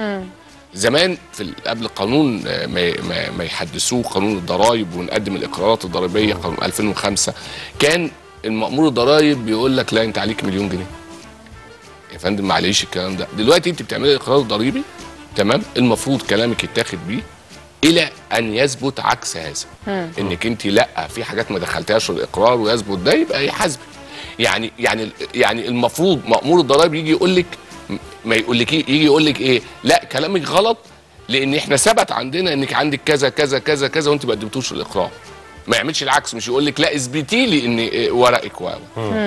زمان في ال- قبل قانون آه، ما ما, ما يحدثوه قانون الضرائب ونقدم الاقرارات الضريبيه قانون 2005 كان المأمور الضرائب بيقول لك لا انت عليك مليون جنيه يا فندم معلش الكلام ده دلوقتي انت بتعملي اقرار ضريبي تمام المفروض كلامك يتاخد بيه الى ان يثبت عكس هذا انك انت لا في حاجات ما دخلتهاش في الاقرار ويثبت ده يبقى يحاسبك يعني يعني يعني المفروض مأمور الضرائب يجي يقول لك ما يقول لك يجي يقول لك ايه لا كلامك غلط لان احنا ثبت عندنا انك عندك كذا كذا كذا كذا وانت ما قدمتوش في الاقرار ما يعملش العكس مش يقول لك لا اثبتي لي ان إيه ورقك و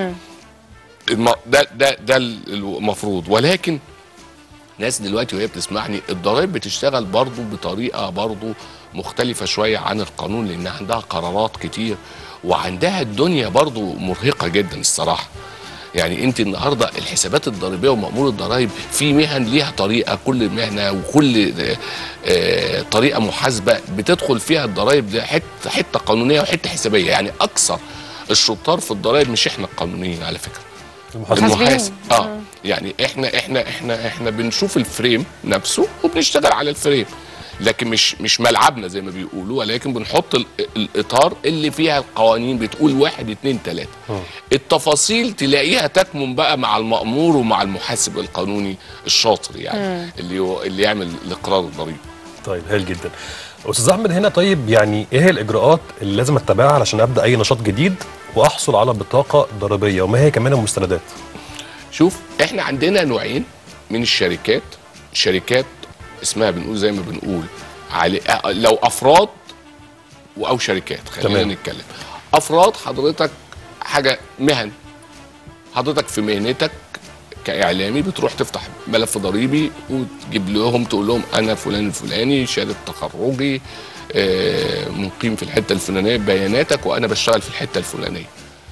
الم- ده ده ده المفروض ولكن ناس دلوقتي وهي بتسمعني الضرائب بتشتغل برضو بطريقه برضو مختلفه شويه عن القانون لان عندها قرارات كتير وعندها الدنيا برضو مرهقه جدا الصراحه يعني انت النهارده الحسابات الضريبيه ومأمور الضرائب في مهن ليها طريقه كل مهنه وكل آه، آه، طريقه محاسبه بتدخل فيها الضرائب ده حته حته قانونيه وحته حسابيه يعني اكثر الشطار في الضرائب مش احنا القانونيين على فكره المحاسب اه يعني احنا احنا احنا احنا بنشوف الفريم نفسه وبنشتغل على الفريم لكن مش مش ملعبنا زي ما بيقولوا ولكن بنحط ال- الاطار اللي فيها القوانين بتقول واحد اتنين تلاته التفاصيل تلاقيها تكمن بقى مع المأمور ومع المحاسب القانوني الشاطر يعني مم. اللي هو اللي يعمل الاقرار الضريبي طيب هايل جدا استاذ احمد هنا طيب يعني ايه هي الاجراءات اللي لازم اتبعها علشان ابدا اي نشاط جديد واحصل على بطاقه ضريبيه وما هي كمان المستندات شوف احنا عندنا نوعين من الشركات شركات اسمها بنقول زي ما بنقول علي اه لو افراد و- او شركات خلينا تمام. نتكلم افراد حضرتك حاجه مهن حضرتك في مهنتك كاعلامي بتروح تفتح ملف ضريبي وتجيب لهم تقول لهم انا فلان الفلاني شهاده تخرجي آه، مقيم في الحته الفلانيه بياناتك وانا بشتغل في الحته الفلانيه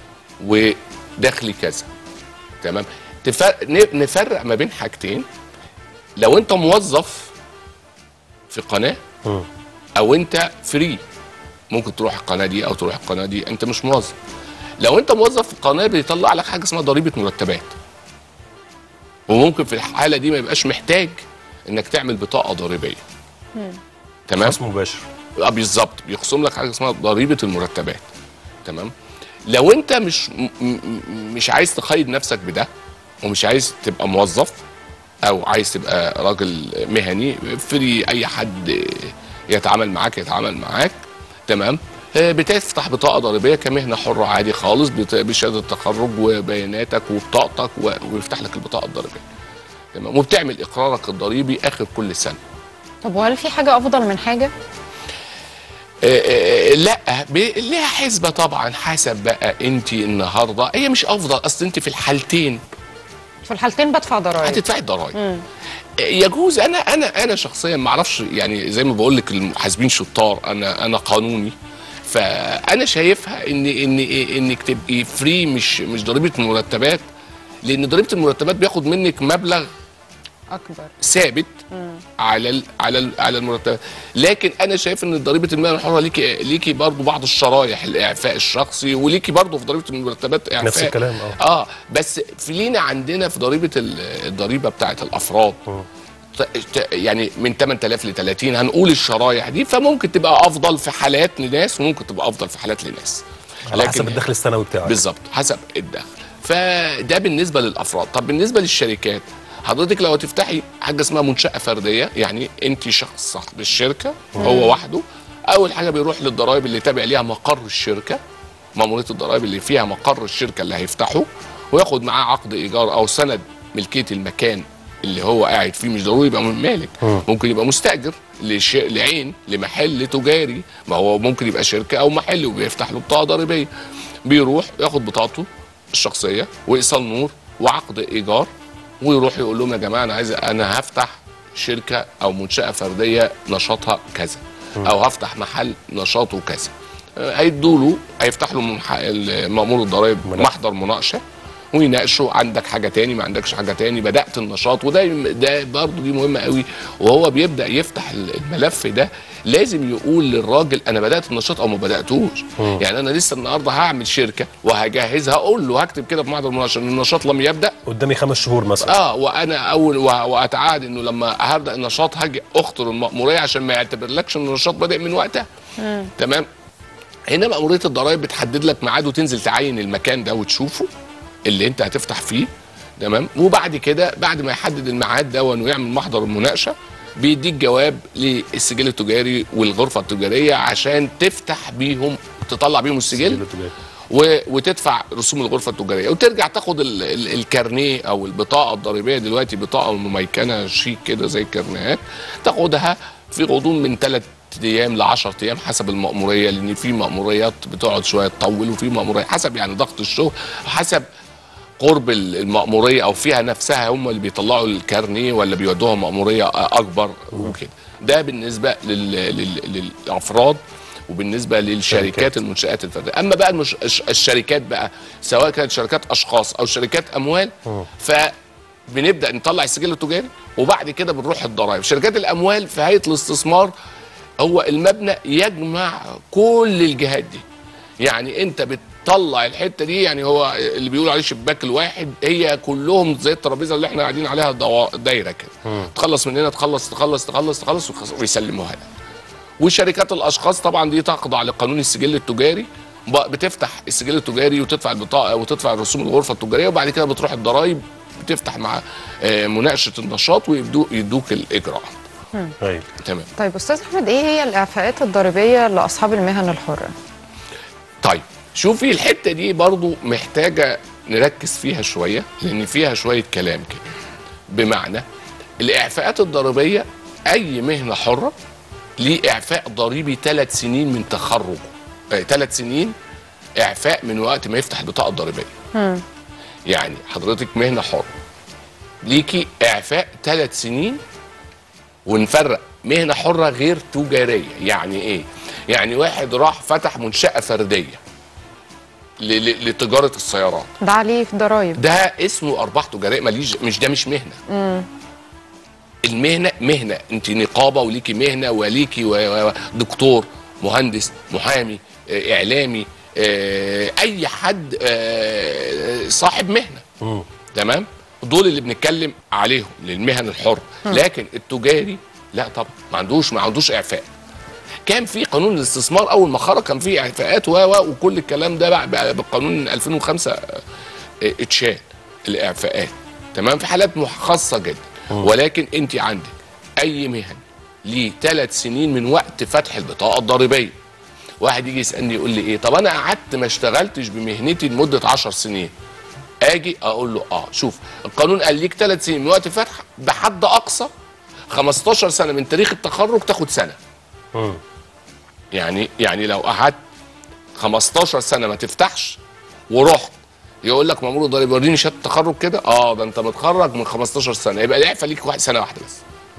ودخلي كذا تمام تفرق ن- نفرق ما بين حاجتين لو انت موظف في قناه او انت فري ممكن تروح القناه دي او تروح القناه دي انت مش موظف لو انت موظف في القناه بيطلع لك حاجه اسمها ضريبه مرتبات وممكن في الحاله دي ما يبقاش محتاج انك تعمل بطاقه ضريبيه تمام خصم مباشر اه بالظبط بيخصم لك حاجه اسمها ضريبه المرتبات تمام لو انت مش م م مش عايز تقيد نفسك بده ومش عايز تبقى موظف او عايز تبقى راجل مهني فري اي حد يتعامل معاك يتعامل معاك تمام آه، بتفتح بطاقه ضريبيه كمهنه حره عادي خالص بت- بشهاده تخرج وبياناتك وبطاقتك و- ويفتح لك البطاقه الضريبيه تمام وبتعمل اقرارك الضريبي اخر كل سنه طب وهل في حاجه افضل من حاجه آه، آه، لا ب- ليها حسبه طبعا حسب بقى انت النهارده هي مش افضل اصل انت في الحالتين في الحالتين بدفع ضرائب هتدفعي الضرايب مم. يجوز انا انا انا شخصيا ما اعرفش يعني زي ما بقول لك المحاسبين شطار انا انا قانوني فانا شايفها ان ان انك تبقي فري مش مش ضريبه مرتبات لان ضريبه المرتبات بياخد منك مبلغ اكبر ثابت مم. على ال على ال على المرتبات لكن انا شايف ان ضريبه المال الحره ليكي ليكي برضو بعض الشرايح الاعفاء الشخصي وليكي برضو في ضريبه المرتبات اعفاء نفس الكلام، اه. اه بس في لينا عندنا في ضريبه ال- الضريبه بتاعه الافراد ت- ت- يعني من 8000 ل 30 هنقول الشرايح دي فممكن تبقى افضل في حالات لناس وممكن تبقى افضل في حالات لناس على حسب الدخل السنوي بتاعك بالظبط حسب الدخل فده بالنسبه للافراد طب بالنسبه للشركات حضرتك لو هتفتحي حاجه اسمها منشاه فرديه يعني انت شخص صاحب الشركه مم. هو وحده اول حاجه بيروح للضرائب اللي تابع ليها مقر الشركه ماموريه الضرائب اللي فيها مقر الشركه اللي هيفتحه وياخد معاه عقد ايجار او سند ملكيه المكان اللي هو قاعد فيه مش ضروري يبقى من مالك مم. ممكن يبقى مستاجر لش... لعين لمحل تجاري ما هو ممكن يبقى شركه او محل وبيفتح له بطاقه ضريبيه بيروح ياخد بطاقته الشخصيه وايصال نور وعقد ايجار ويروح يقول لهم يا جماعه انا عايز انا هفتح شركه او منشاه فرديه نشاطها كذا او هفتح محل نشاطه كذا هيدوا له هيفتح له ممح- مأمور الضرائب محضر مناقشه ويناقشوا عندك حاجه تاني ما عندكش حاجه تاني بدات النشاط وده ده برضه دي مهمه قوي وهو بيبدا يفتح الملف ده لازم يقول للراجل انا بدات النشاط او ما بداتوش مم. يعني انا لسه النهارده هعمل شركه وهجهزها اقول له هكتب كده في محضر المناقشه ان النشاط لم يبدا قدامي خمس شهور مثلا اه وانا اول وه- واتعهد انه لما هبدا النشاط هاجي اخطر المأموريه عشان ما يعتبرلكش ان النشاط بادئ من وقتها تمام هنا مأمورية الضرائب بتحدد لك ميعاد وتنزل تعين المكان ده وتشوفه اللي انت هتفتح فيه تمام وبعد كده بعد ما يحدد الميعاد ده ويعمل محضر المناقشه بيديك جواب للسجل التجاري والغرفه التجاريه عشان تفتح بيهم تطلع بيهم السجل و... وتدفع رسوم الغرفه التجاريه وترجع تاخد ال... ال... الكارنيه او البطاقه الضريبيه دلوقتي بطاقه مميكنه شيك كده زي الكارنيهات تاخدها في غضون من ثلاث ايام ل 10 ايام حسب المأموريه لان في مأموريات بتقعد شويه تطول وفي مأموريه حسب يعني ضغط الشغل حسب قرب ال- المأموريه او فيها نفسها هم اللي بيطلعوا الكارنيه ولا بيودوها مأموريه اكبر وكده ده بالنسبه لل... لل... للافراد وبالنسبه للشركات المنشات الفرديه اما بقى المش... الش- الشركات بقى سواء كانت شركات اشخاص او شركات اموال فبنبدا نطلع السجل التجاري وبعد كده بنروح الضرائب شركات الاموال في هيئه الاستثمار هو المبنى يجمع كل الجهات دي يعني انت بتطلع الحته دي يعني هو اللي بيقولوا عليه شباك الواحد هي كلهم زي الترابيزه اللي احنا قاعدين عليها دوا- دايره كده تخلص من هنا تخلص تخلص تخلص تخلص ويخلص- ويسلموها لك وشركات الاشخاص طبعا دي تخضع لقانون السجل التجاري ب- بتفتح السجل التجاري وتدفع البطاقه وتدفع رسوم الغرفه التجاريه وبعد كده بتروح الضرايب بتفتح مع آه، مناقشه النشاط ويبدو يدوك الاجراء مم. تمام طيب استاذ احمد ايه هي الاعفاءات الضريبيه لاصحاب المهن الحره طيب شوفي الحته دي برضو محتاجه نركز فيها شويه لان فيها شويه كلام كده بمعنى الاعفاءات الضريبيه اي مهنه حره ليه اعفاء ضريبي ثلاث سنين من تخرجه ثلاث سنين اعفاء من وقت ما يفتح البطاقه الضريبيه مم. يعني حضرتك مهنه حره ليكي اعفاء ثلاث سنين ونفرق مهنه حره غير تجاريه يعني ايه يعني واحد راح فتح منشاه فرديه ل- ل- لتجاره السيارات ده عليه في ضرايب ده اسمه ارباح تجاريه ماليش مش ده مش مهنه مم. المهنه مهنه انت نقابه وليكي مهنه وليكي و- و- دكتور مهندس محامي آه، اعلامي آه، اي حد آه، صاحب مهنه تمام دول اللي بنتكلم عليهم للمهن الحر مم. لكن التجاري لا طبعا ما عندوش ما عندوش اعفاء كان في قانون الاستثمار اول ما خرج كان في اعفاءات و و وكل الكلام ده بقى- بقى بالقانون 2005 آه، اتشال الاعفاءات تمام في حالات مح- خاصه جدا ولكن انت عندك اي مهن ليه ثلاث سنين من وقت فتح البطاقه الضريبيه واحد يجي يسالني يقول لي ايه طب انا قعدت ما اشتغلتش بمهنتي لمده 10 سنين اجي اقول له اه شوف القانون قال ليك ثلاث سنين من وقت فتح بحد اقصى 15 سنه من تاريخ التخرج تاخد سنه يعني يعني لو قعدت 15 سنه ما تفتحش ورحت يقول لك مامور الضريبه وريني شهاده التخرج كده اه ده انت متخرج من 15 سنه يبقى الاعفاء ليك واحد سنه واحده بس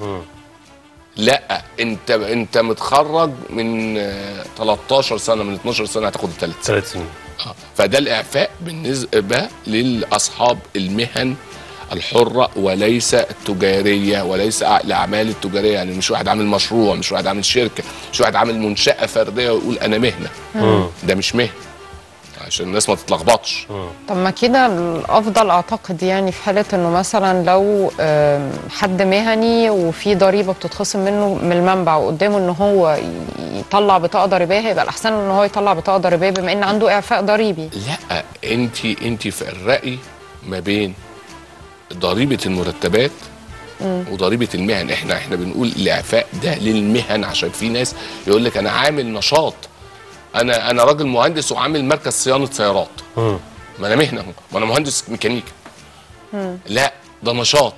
لا انت انت متخرج من آه، 13 سنه من 12 سنه هتاخد الثلاث ثلاث سنين آه. فده الاعفاء بالنسبه للاصحاب المهن الحره وليس التجاريه وليس الاعمال التجاريه يعني مش واحد عامل مشروع مش واحد عامل شركه مش واحد عامل منشاه فرديه ويقول انا مهنه مم. ده مش مهنه عشان الناس ما تتلخبطش طب ما كده الافضل اعتقد يعني في حاله انه مثلا لو آم، حد مهني وفي ضريبه بتتخصم منه من المنبع وقدامه ان هو ي- يطلع بطاقه ضريبيه هيبقى الاحسن ان هو يطلع بطاقه ضريبيه بما ان عنده اعفاء ضريبي لا انت انت فرقي ما بين ضريبه المرتبات مم. وضريبه المهن احنا احنا بنقول الاعفاء ده للمهن عشان في ناس يقول لك انا عامل نشاط انا انا راجل مهندس وعامل مركز صيانه سيارات ما انا مهنه اهو ما انا مهندس ميكانيكا لا ده نشاط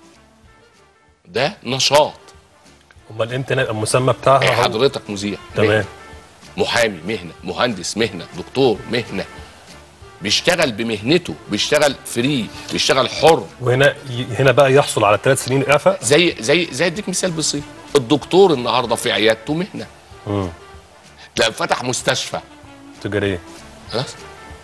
ده نشاط امال امتى نبقى المسمى بتاعها هو؟ حضرتك مذيع تمام. مهنة. محامي مهنه مهندس مهنه دكتور مهنه بيشتغل بمهنته بيشتغل فري بيشتغل حر وهنا ي- هنا بقى يحصل على ثلاث سنين اعفاء زي زي زي اديك مثال بسيط الدكتور النهارده في عيادته مهنه مم. لا فتح مستشفى تجاريه خلاص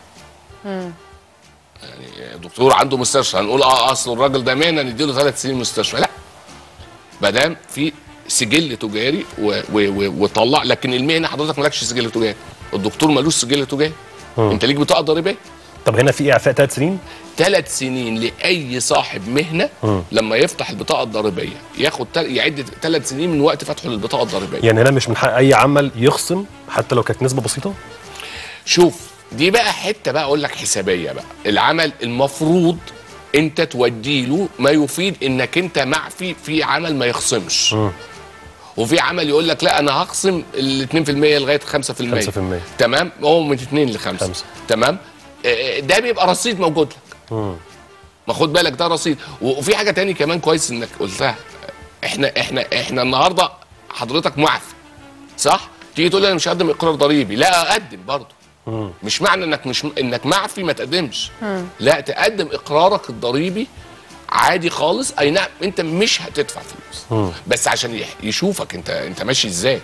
يعني دكتور عنده مستشفى هنقول اه اصل الراجل ده مهنه نديله ثلاث سنين مستشفى لا ما دام في سجل تجاري و- و- و- وطلع لكن المهنه حضرتك مالكش سجل تجاري الدكتور ملوش سجل تجاري مم. انت ليك بطاقه ضريبيه طب هنا في اعفاء ثلاث سنين ثلاث سنين لاي صاحب مهنه مم. لما يفتح البطاقه الضريبيه ياخد تل... يعد ثلاث سنين من وقت فتحه للبطاقه الضريبيه يعني هنا مش من حق اي عمل يخصم حتى لو كانت نسبه بسيطه شوف دي بقى حته بقى اقول لك حسابيه بقى العمل المفروض انت تودي له ما يفيد انك انت معفي في عمل ما يخصمش وفي عمل يقول لك لا انا هخصم ال 2% لغايه 5% 5% تمام هو من 2 ل 5 تمام آه، ده بيبقى رصيد موجود لك مم. ما خد بالك ده رصيد وفي حاجه تاني كمان كويس انك قلتها احنا احنا احنا النهارده حضرتك معفي صح تيجي تقول لي انا مش هقدم اقرار ضريبي لا اقدم برضه مم. مش معنى انك مش انك معفي ما تقدمش لا تقدم اقرارك الضريبي عادي خالص اي نعم انت مش هتدفع فلوس مم. بس عشان يح- يشوفك انت انت ماشي ازاي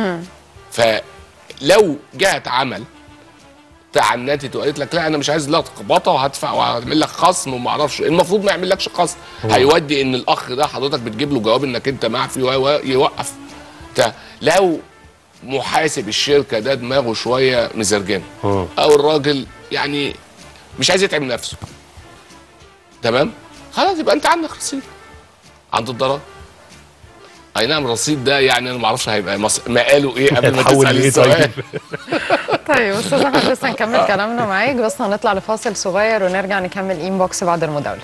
فلو جهه عمل تعنتت وقالت لك لا انا مش عايز لخبطه وهدفع وهعمل لك خصم وما اعرفش المفروض ما يعملكش خصم مم. هيودي ان الاخ ده حضرتك بتجيب له جواب انك انت معفي و- و- يوقف تا- لو محاسب الشركه ده دماغه شويه مزرجنه مم. او الراجل يعني مش عايز يتعب نفسه تمام خلاص يبقى انت عندك رصيد عند الضرائب اي نعم الرصيد ده يعني انا ما اعرفش هيبقى مص... مقاله ايه قبل ما هيتحول تسال لإيه السؤال طيب استاذ احمد لسه نكمل كلامنا معاك بس هنطلع لفاصل صغير ونرجع نكمل انبوكس بعد المداوله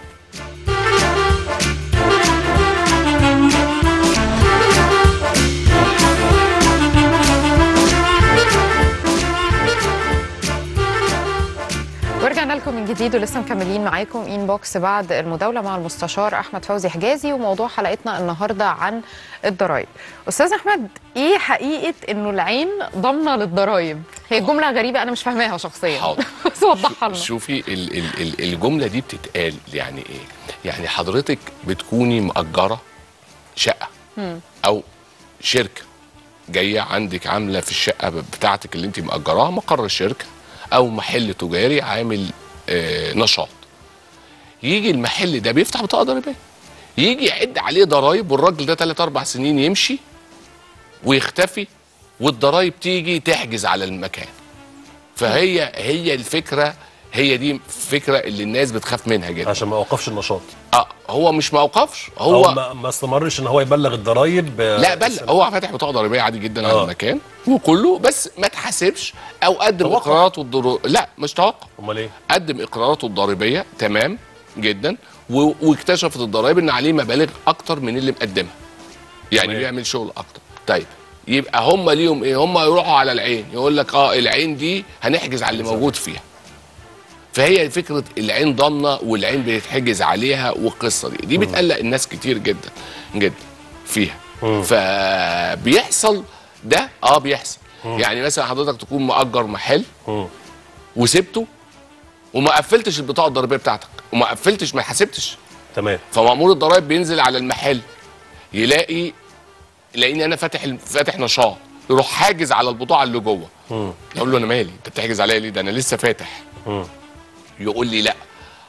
ورجعنا لكم من جديد ولسه مكملين معاكم انبوكس بعد المداوله مع المستشار احمد فوزي حجازي وموضوع حلقتنا النهارده عن الضرايب. استاذ احمد ايه حقيقه انه العين ضامنه للضرايب؟ هي جمله غريبه انا مش فاهماها شخصيا حاضر. بس وضحها لنا. شوفي ال ال ال الجمله دي بتتقال يعني ايه يعني حضرتك بتكوني مأجره شقه مم. او شركه جايه عندك عامله في الشقه بتاعتك اللي انت مأجراها مقر الشركه او محل تجاري عامل آه نشاط يجي المحل ده بيفتح بطاقه ضريبيه يجي يعد عليه ضرايب والراجل ده 3 4 سنين يمشي ويختفي والضرايب تيجي تحجز على المكان فهي هي الفكره هي دي فكره اللي الناس بتخاف منها جدا عشان ما اوقفش النشاط اه هو مش ما اوقفش هو هو ما, ما استمرش ان هو يبلغ الضرايب آه، لا بل هو فاتح بطاقه ضريبيه عادي جدا على المكان وكله بس ما تحاسبش او قدم توقف. اقراراته الضرو لا مش توقف امال ايه قدم اقراراته الضريبيه تمام جدا و... واكتشفت الضرايب ان عليه مبالغ اكتر من اللي مقدمها يعني تمام. بيعمل شغل اكتر طيب يبقى هم ليهم ايه هم يروحوا على العين يقول لك اه العين دي هنحجز على اللي موجود فيها فهي فكره العين ضامنه والعين بيتحجز عليها والقصه دي دي بتقلق الناس كتير جدا جدا فيها فبيحصل ده اه بيحصل يعني مثلا حضرتك تكون مأجر محل وسبته وما قفلتش البطاقه الضريبيه بتاعتك وما قفلتش ما حاسبتش تمام فمأمور الضرايب بينزل على المحل يلاقي يلاقيني انا فاتح فاتح نشاط يروح حاجز على البضاعه اللي جوه مم. يقول له انا مالي انت بتحجز عليا ليه ده انا لسه فاتح مم. يقول لي لا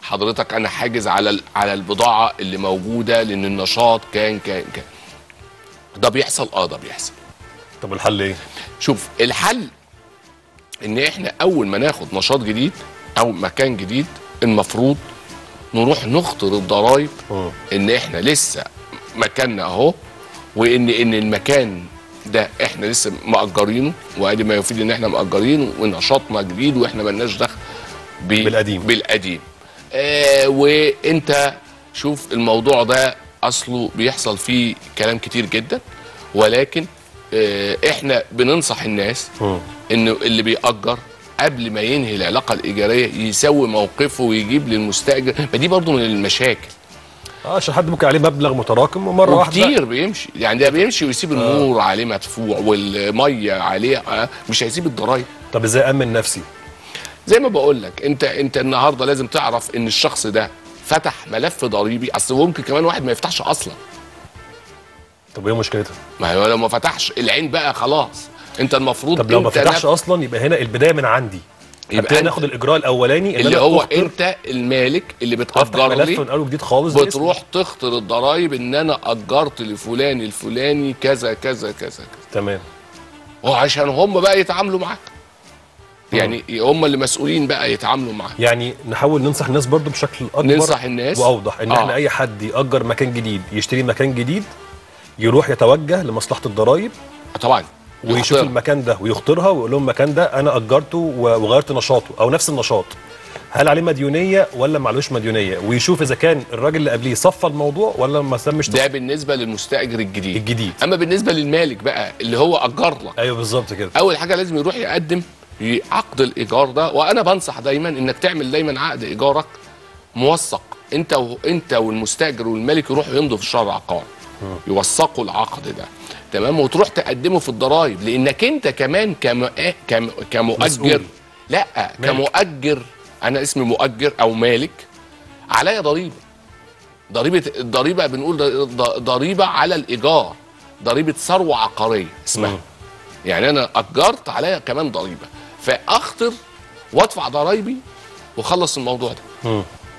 حضرتك انا حاجز على ال- على البضاعه اللي موجوده لان النشاط كان كان كان ده بيحصل اه ده بيحصل طب الحل ايه شوف الحل ان احنا اول ما ناخد نشاط جديد او مكان جديد المفروض نروح نخطر الضرايب ان احنا لسه مكاننا اهو وان ان المكان ده احنا لسه مأجرينه وادي ما يفيد ان احنا مأجرينه ونشاطنا جديد واحنا ملناش دخل بالقديم بالقديم آه وانت شوف الموضوع ده اصله بيحصل فيه كلام كتير جدا ولكن آه احنا بننصح الناس انه اللي بيأجر قبل ما ينهي العلاقه الايجاريه يسوي موقفه ويجيب للمستاجر ما دي برضو من المشاكل اه عشان حد ممكن عليه مبلغ متراكم ومره واحده كتير بيمشي يعني ده بيمشي ويسيب النور عليه مدفوع والميه عليه آه، مش هيسيب الضرايب طب ازاي امن نفسي زي ما بقول لك انت انت النهارده لازم تعرف ان الشخص ده فتح ملف ضريبي اصل ممكن كمان واحد ما يفتحش اصلا طب ايه مشكلتها ما هو لو ما فتحش العين بقى خلاص انت المفروض طب لو ما انت فتحش نفس- اصلا يبقى هنا البدايه من عندي يبقى يبقى أنت- ناخد الاجراء الاولاني اللي أنا هو أخطر- انت المالك اللي افتح بتأجر ملف لي من اول وجديد خالص باسمي. بتروح تخطر الضرايب ان انا اجرت لفلان الفلاني كذا كذا كذا كذا تمام وعشان هم بقى يتعاملوا معاك يعني هم اللي مسؤولين بقى يتعاملوا معاك يعني نحاول ننصح الناس برضو بشكل اكبر ننصح الناس. واوضح ان آه. احنا اي حد ياجر مكان جديد يشتري مكان جديد يروح يتوجه لمصلحه الضرايب طبعا ويشوف يختارها. المكان ده ويختارها ويقول لهم المكان ده انا اجرته و- وغيرت نشاطه او نفس النشاط هل عليه مديونيه ولا معلوش مديونيه ويشوف اذا كان الراجل اللي قبليه صفى الموضوع ولا ما سمش ده بالنسبه للمستاجر الجديد الجديد اما بالنسبه للمالك بقى اللي هو اجر لك ايوه بالظبط كده اول حاجه لازم يروح يقدم عقد الايجار ده وانا بنصح دايما انك تعمل دايما عقد ايجارك موثق انت و... انت والمستاجر والمالك يروحوا يمضوا في الشهر العقاري يوثقوا العقد ده تمام وتروح تقدمه في الضرايب لانك انت كمان كم... كم... كمؤجر مسؤول. لا مالك. كمؤجر انا اسمي مؤجر او مالك عليا ضريبه ضريبه الضريبه بنقول ض- ض- ضريبه على الايجار ضريبه ثروه عقاريه اسمها يعني انا اجرت عليا كمان ضريبه فاخطر وادفع ضرايبي واخلص الموضوع ده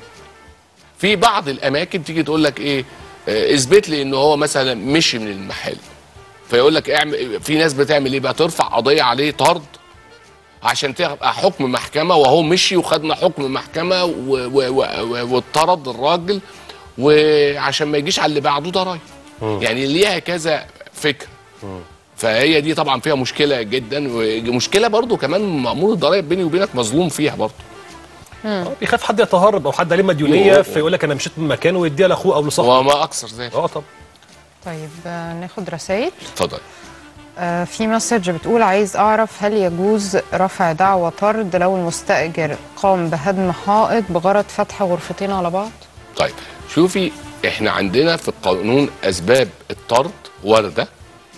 في بعض الاماكن تيجي تقول لك ايه آه، اثبت لي ان هو مثلا مشي من المحل فيقول لك اعمل في ناس بتعمل ايه بقى ترفع قضيه عليه طرد عشان تبقى حكم محكمه وهو مشي وخدنا حكم محكمه و- و- و- و- واتطرد الراجل وعشان ما يجيش على اللي بعده ضرايب يعني ليها كذا فكر فهي دي طبعا فيها مشكله جدا ومشكله برضو كمان مأمور الضرايب بيني وبينك مظلوم فيها برضو آه، بيخاف حد يتهرب او حد عليه مديونيه أوه. فيقول لك انا مشيت من مكانه ويديها لاخوه او لصاحبه وما اكثر ذلك اه طب طيب آه، ناخد رسائل اتفضل آه، في مسج بتقول عايز اعرف هل يجوز رفع دعوى طرد لو المستاجر قام بهدم حائط بغرض فتح غرفتين على بعض طيب شوفي احنا عندنا في القانون اسباب الطرد وارده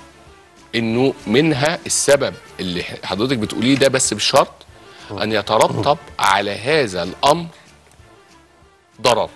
انه منها السبب اللي حضرتك بتقوليه ده بس بشرط ان يترتب على هذا الامر ضرر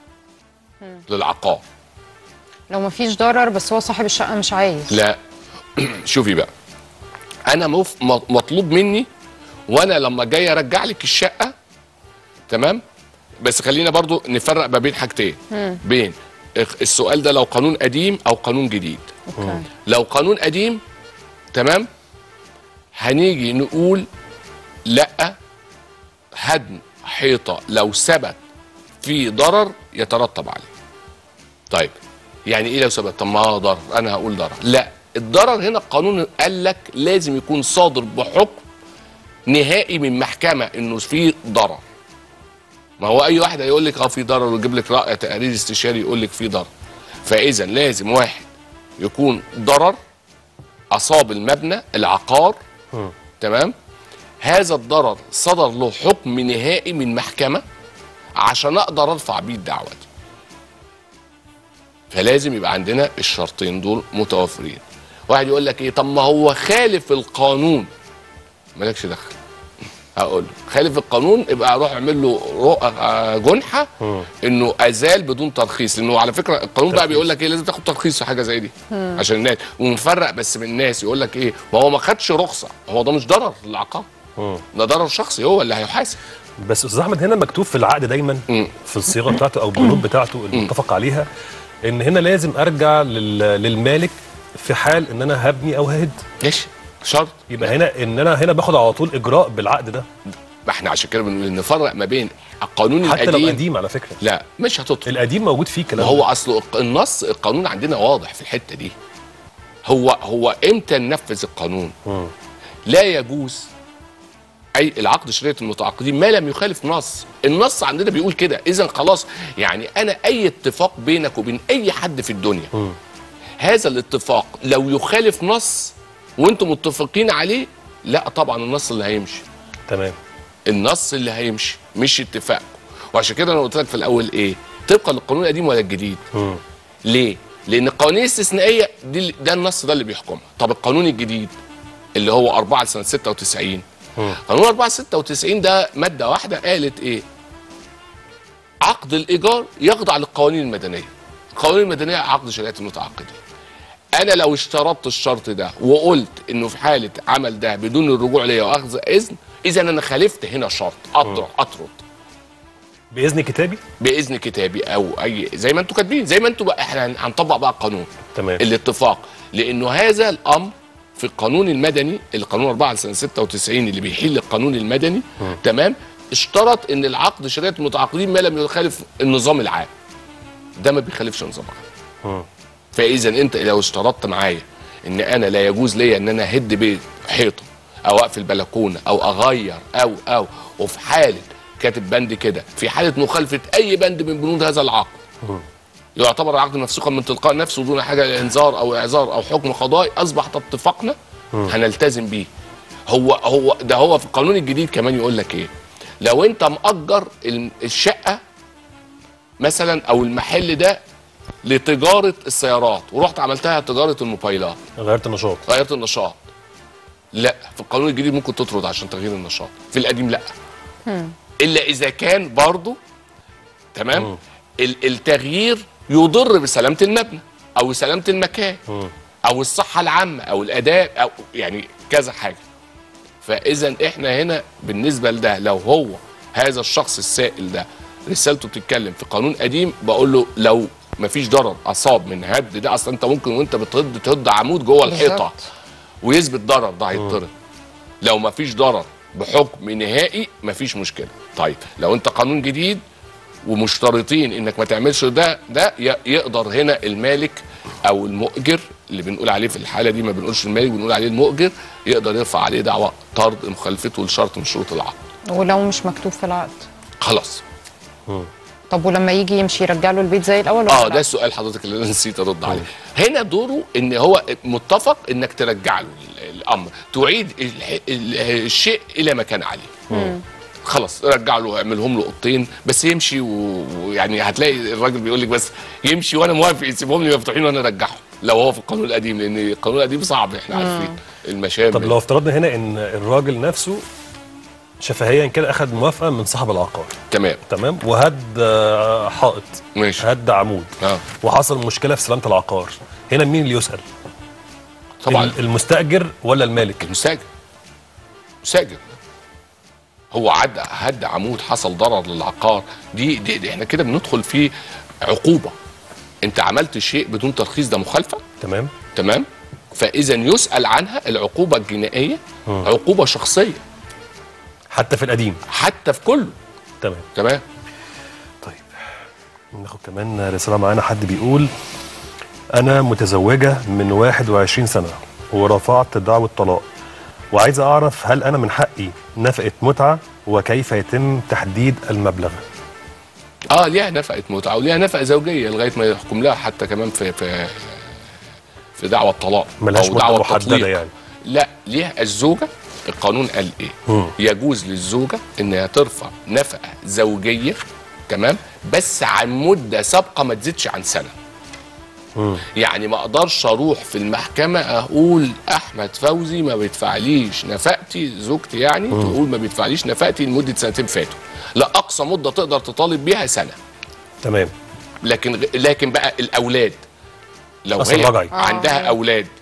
للعقار لو مفيش ضرر بس هو صاحب الشقه مش عايز لا شوفي بقى انا مف... م- مطلوب مني وانا لما جاي ارجع لك الشقه تمام بس خلينا برضو نفرق ما بين حاجتين مم. بين اخ- السؤال ده لو قانون قديم او قانون جديد اوكي لو قانون قديم تمام هنيجي نقول لا هدم حيطه لو ثبت في ضرر يترتب عليه طيب يعني ايه لو ثبت طب ما هو ضرر انا هقول ضرر لا الضرر هنا القانون قال لك لازم يكون صادر بحكم نهائي من محكمه انه في ضرر ما هو اي واحد هيقول لك اه في ضرر ويجيب لك راي تقرير استشاري يقول لك في ضرر فاذا لازم واحد يكون ضرر اصاب المبنى العقار تمام هذا الضرر صدر له حكم نهائي من محكمه عشان اقدر ارفع بيه الدعوه دي فلازم يبقى عندنا الشرطين دول متوفرين واحد يقول لك ايه طب ما هو خالف القانون مالكش دخل هقول له خالف القانون يبقى اروح اعمل له رؤ- آه، جنحه انه ازال بدون ترخيص لانه على فكره القانون بقى بيقول لك ايه لازم تاخد ترخيص في حاجه زي دي مم. عشان الناس ونفرق بس من الناس يقول لك ايه ما هو ما خدش رخصه هو ده مش ضرر للعقار ده ضرر شخصي هو اللي هيحاسب بس استاذ احمد هنا مكتوب في العقد دايما في الصيغه بتاعته او البنود بتاعته المتفق عليها ان هنا لازم ارجع لل- للمالك في حال ان انا هبني او ههد ماشي شرط يبقى هنا ان انا هنا باخد على طول اجراء بالعقد ده ما احنا عشان كده بنقول نفرق ما بين القانون حتى القديم لو قديم على فكره لا مش هتطلب القديم موجود فيه كلام وهو اصله النص القانون عندنا واضح في الحته دي هو هو امتى ننفذ القانون لا يجوز اي العقد شريعه المتعاقدين ما لم يخالف نص النص عندنا بيقول كده اذا خلاص يعني انا اي اتفاق بينك وبين اي حد في الدنيا هذا الاتفاق لو يخالف نص وانتم متفقين عليه لا طبعا النص اللي هيمشي تمام النص اللي هيمشي مش اتفاقكم وعشان كده انا قلت لك في الاول ايه طبقا للقانون القديم ولا الجديد ليه لان القوانين الاستثنائيه دي ده النص ده اللي بيحكمها طب القانون الجديد اللي هو 4 سنه 96 قانون 4 96 ده ماده واحده قالت ايه عقد الايجار يخضع للقوانين المدنيه القوانين المدنيه عقد شريعه المتعاقدين انا لو اشترطت الشرط ده وقلت انه في حاله عمل ده بدون الرجوع ليا واخذ اذن اذا انا خالفت هنا شرط اطرد اطرد باذن كتابي باذن كتابي او اي زي ما انتم كاتبين زي ما انتم بقى احنا هن- هنطبق بقى القانون تمام الاتفاق لانه هذا الامر في القانون المدني القانون 4 سنه 96 اللي بيحل القانون المدني تمام اشترط ان العقد شريعه المتعاقدين ما لم يخالف النظام العام ده ما بيخالفش النظام العام فاذا انت لو اشترطت معايا ان انا لا يجوز ليا ان انا اهد بيت حيطه او اقفل بلكونه او اغير او او وفي حاله كاتب بند كده في حاله مخالفه اي بند من بنود هذا العقد يعتبر العقد مفسوقا من تلقاء نفسه دون حاجه انذار او اعذار او حكم قضائي اصبح اتفاقنا هنلتزم بيه هو هو ده هو في القانون الجديد كمان يقول لك ايه لو انت مأجر ال- الشقه مثلا او المحل ده لتجاره السيارات ورحت عملتها تجاره الموبايلات غيرت النشاط غيرت النشاط لا في القانون الجديد ممكن تطرد عشان تغيير النشاط في القديم لا الا اذا كان برضه تمام ال- التغيير يضر بسلامه المبنى او سلامه المكان او الصحه العامه او الاداء او يعني كذا حاجه فاذا احنا هنا بالنسبه لده لو هو هذا الشخص السائل ده رسالته بتتكلم في قانون قديم بقول له لو مفيش ضرر اصاب من هد ده اصلا انت ممكن وانت بتهد تهد عمود جوه الحيطه بالظبط. ويثبت ضرر ده هيتطرد لو مفيش ضرر بحكم نهائي مفيش مشكله طيب لو انت قانون جديد ومشترطين انك ما تعملش ده ده ي- يقدر هنا المالك او المؤجر اللي بنقول عليه في الحاله دي ما بنقولش المالك بنقول عليه المؤجر يقدر يرفع عليه دعوه طرد مخالفته لشرط من شروط العقد ولو مش مكتوب في العقد خلاص طب ولما يجي يمشي يرجع له البيت زي الاول ولا اه لا؟ ده السؤال حضرتك اللي انا نسيت ارد عليه هنا دوره ان هو متفق انك ترجع له ال- الامر تعيد الح- ال- الشيء الى ما كان عليه مم. خلاص رجع له اعملهم له اوضتين بس يمشي و- ويعني هتلاقي الراجل بيقول لك بس يمشي وانا موافق يسيبهم لي مفتوحين وانا ارجعهم لو هو في القانون القديم لان القانون القديم صعب احنا مم. عارفين المشامل طب لو افترضنا هنا ان الراجل نفسه شفهيا كده اخذ موافقه من صاحب العقار تمام تمام وهد آه، حائط ماشي هد عمود اه وحصل مشكله في سلامه العقار هنا مين اللي يسال طبعا ال- المستاجر ولا المالك المستاجر مستاجر هو عدى هد عمود حصل ضرر للعقار دي, دي, دي احنا كده بندخل في عقوبه انت عملت شيء بدون ترخيص ده مخالفه تمام تمام فاذا يسال عنها العقوبه الجنائيه مم. عقوبه شخصيه حتى في القديم حتى في كله تمام تمام ناخد كمان رساله معانا حد بيقول انا متزوجه من 21 سنه ورفعت دعوه طلاق وعايز اعرف هل انا من حقي نفقه متعه وكيف يتم تحديد المبلغ اه ليها نفقه متعه وليها نفقه زوجيه لغايه ما يحكم لها حتى كمان في في في دعوى الطلاق ملهاش او مدة دعوى محددة التطليق يعني. لا ليها الزوجه القانون قال ايه مم. يجوز للزوجه انها ترفع نفقه زوجيه تمام بس عن مده سابقه ما تزيدش عن سنه يعني ما اقدرش اروح في المحكمه اقول احمد فوزي ما بيدفعليش نفقتي زوجتي يعني مم. تقول ما بيدفعليش نفقتي لمده سنتين فاتوا لا اقصى مده تقدر تطالب بيها سنه تمام لكن لكن بقى الاولاد لو أصل هي رجعي. عندها آه. اولاد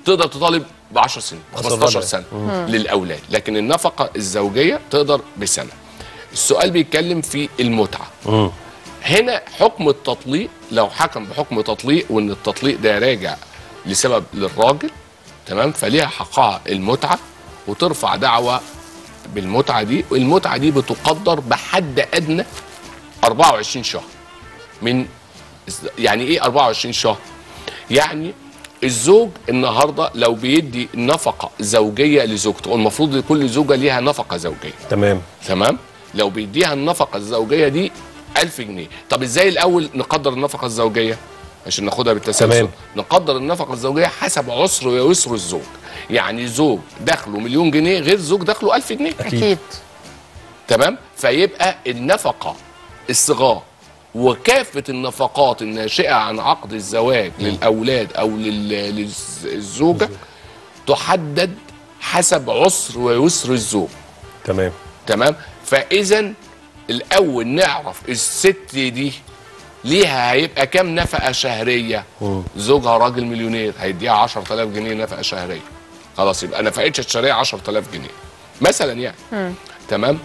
تقدر تطالب ب 10 سنين ب أصل 15 الرابع. سنه مم. للاولاد لكن النفقه الزوجيه تقدر بسنه السؤال بيتكلم في المتعه مم. هنا حكم التطليق لو حكم بحكم تطليق وان التطليق ده راجع لسبب للراجل تمام فليها حقها المتعه وترفع دعوه بالمتعه دي والمتعه دي بتقدر بحد ادنى 24 شهر من يعني ايه 24 شهر يعني الزوج النهارده لو بيدي نفقه زوجيه لزوجته والمفروض كل زوجه ليها نفقه زوجيه تمام تمام لو بيديها النفقه الزوجيه دي 1000 جنيه طب ازاي الاول نقدر النفقه الزوجيه عشان ناخدها بالتسلسل تمام. نقدر النفقه الزوجيه حسب عسر ويسر الزوج يعني زوج دخله مليون جنيه غير زوج دخله 1000 جنيه اكيد تمام فيبقى النفقه الصغار وكافه النفقات الناشئه عن عقد الزواج للاولاد او لل- للزوجه تحدد حسب عسر ويسر الزوج تمام تمام فاذا الاول نعرف الست دي ليها هيبقى كام نفقه شهريه زوجها راجل مليونير هيديها 10000 جنيه نفقه شهريه خلاص يبقى نفقتها الشهريه 10000 جنيه مثلا يعني تمام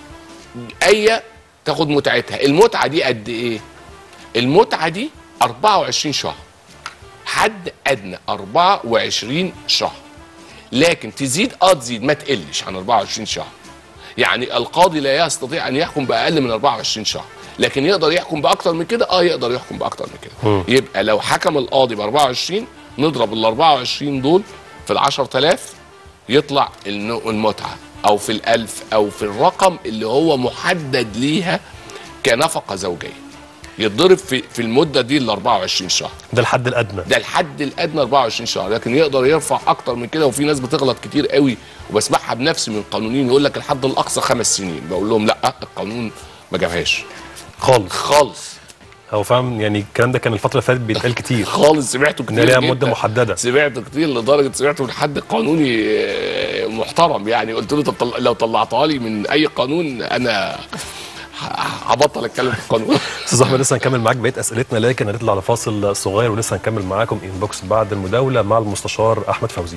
اي تاخد متعتها المتعه دي قد ايه المتعه دي 24 شهر حد ادنى 24 شهر لكن تزيد اه تزيد ما تقلش عن 24 شهر يعني القاضي لا يستطيع ان يحكم باقل من 24 شهر لكن يقدر يحكم باكتر من كده اه يقدر يحكم باكتر من كده مم. يبقى لو حكم القاضي ب 24 نضرب ال 24 دول في ال 10000 يطلع الن- المتعه او في الالف او في الرقم اللي هو محدد ليها كنفقه زوجيه يتضرب في في المده دي ال 24 شهر ده الحد الادنى ده الحد الادنى 24 شهر لكن يقدر يرفع اكتر من كده وفي ناس بتغلط كتير قوي وبسمعها بنفسي من قانونيين يقول لك الحد الاقصى خمس سنين بقول لهم لا القانون ما جابهاش خالص خالص هو فاهم يعني الكلام ده كان الفتره اللي فاتت بيتقال كتير خالص سمعته ان كتير ليها جداً. مده محدده سمعته كتير لدرجه سمعته من حد قانوني آه، محترم يعني قلت له طب طل- لو طلعتها لي من اي قانون انا ه- هبطل اتكلم في القانون استاذ احمد لسه هنكمل معاك بقيه اسئلتنا لكن هنطلع على فاصل صغير ولسه هنكمل معاكم انبوكس بعد المداوله مع المستشار احمد فوزي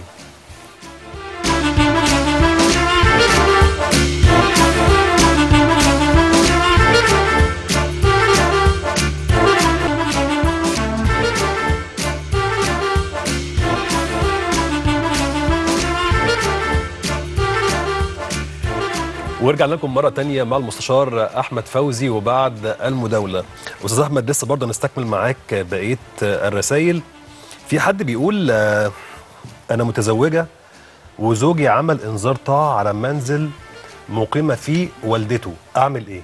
ورجعنا لكم مرة تانية مع المستشار أحمد فوزي وبعد المداولة أستاذ أحمد لسه برضه نستكمل معاك بقية الرسائل في حد بيقول آه، أنا متزوجة وزوجي عمل إنذار طاعة على منزل مقيمة فيه والدته أعمل إيه؟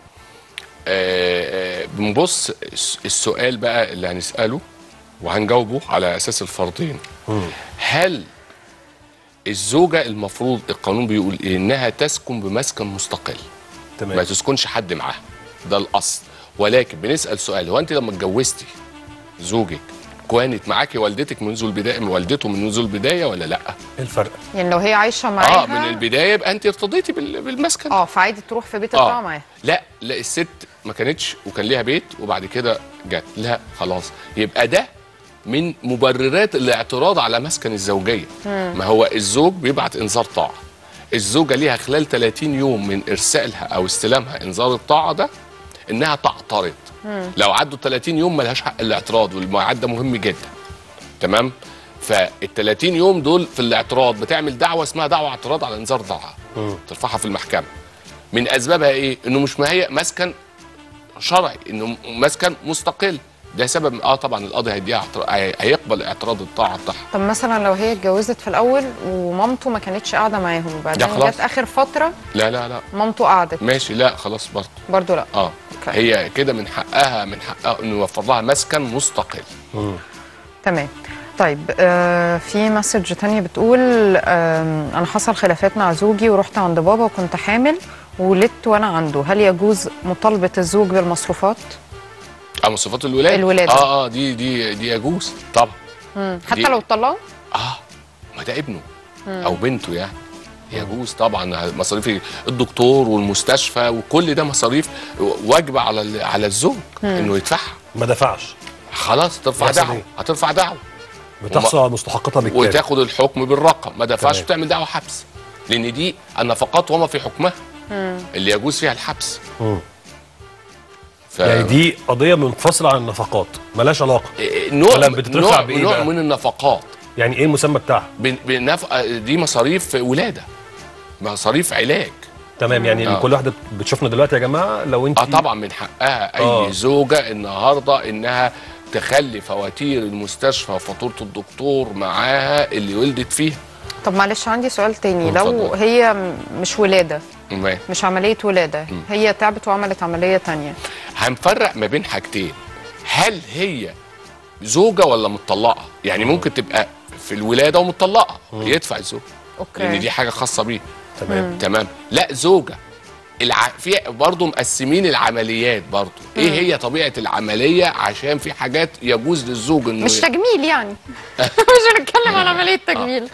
آه، آه، بنبص الس- السؤال بقى اللي هنسأله وهنجاوبه على أساس الفرضين هل الزوجة المفروض القانون بيقول إيه إنها تسكن بمسكن مستقل تمام. ما تسكنش حد معاها ده الأصل ولكن بنسأل سؤال هو أنت لما اتجوزتي زوجك كانت معاكي والدتك منذ البداية والدته منذ البداية ولا لأ؟ إيه الفرق؟ يعني لو هي عايشه معاها اه من البداية يبقى أنت ارتضيتي بال- بالمسكن اه فعادي تروح في بيت آه. الطاعه معاها لا لا الست ما كانتش وكان ليها بيت وبعد كده جت لا خلاص يبقى ده من مبررات الاعتراض على مسكن الزوجيه مم. ما هو الزوج بيبعت انذار طاعه الزوجه ليها خلال 30 يوم من ارسالها او استلامها انذار الطاعه ده انها تعترض لو عدوا 30 يوم ملهاش حق الاعتراض والميعاد ده مهم جدا تمام فال 30 يوم دول في الاعتراض بتعمل دعوه اسمها دعوه اعتراض على انذار طاعه ترفعها في المحكمه من اسبابها ايه انه مش مهيئ مسكن شرعي انه مسكن مستقل ده سبب اه طبعا القاضي هيديها اعتراض هي- هيقبل اعتراض الطاعه بتاعها طب مثلا لو هي اتجوزت في الاول ومامته ما كانتش قاعده معاهم وبعدين خلاص. جت اخر فتره لا لا لا مامته قعدت ماشي لا خلاص برضه برضو لا اه هي كده من حقها من حقها انه يوفر لها مسكن مستقل تمام طيب آه في مسج تانية بتقول آه انا حصل خلافات مع زوجي ورحت عند بابا وكنت حامل وولدت وانا عنده هل يجوز مطالبه الزوج بالمصروفات اه مصروفات الولاده الولادة. اه اه دي دي دي يجوز طبعا مم. حتى دي- لو اتطلقوا اه ما ده ابنه مم. او بنته يعني يجوز طبعا مصاريف الدكتور والمستشفى وكل ده مصاريف واجبه على ال- على الزوج مم. انه يدفعها ما دفعش خلاص ترفع يحصل دعوه إيه؟ هترفع دعوه بتحصل على مستحقاتها بالكامل وتاخد الحكم بالرقم ما دفعش تمام. بتعمل دعوه حبس لان دي النفقات وما في حكمها مم. اللي يجوز فيها الحبس مم. ف... يعني دي قضيه منفصله عن النفقات ملهاش علاقه نوع ولا بتترفع نوع, بايه نوع بقى؟ من النفقات يعني ايه المسمى بتاعها بن- بنف... دي مصاريف ولاده مصاريف علاج تمام يعني آه. كل واحده بتشوفنا دلوقتي يا جماعه لو انت اه طبعا من حقها اي آه. زوجه النهارده انها تخلي فواتير المستشفى وفاتوره الدكتور معاها اللي ولدت فيها طب معلش عندي سؤال تاني اتفضل. لو هي م- مش ولاده تمام. مش عمليه ولاده مم. هي تعبت وعملت عمليه تانية هنفرق ما بين حاجتين هل هي زوجه ولا مطلقه يعني ممكن تبقى في الولاده ومطلقه يدفع الزوج اوكي لان دي حاجه خاصه بيه تمام مم. تمام لا زوجه الع... في برضه مقسمين العمليات برضه ايه مم. هي طبيعه العمليه عشان في حاجات يجوز للزوج انه مش تجميل يعني مش هنتكلم عن عمليه تجميل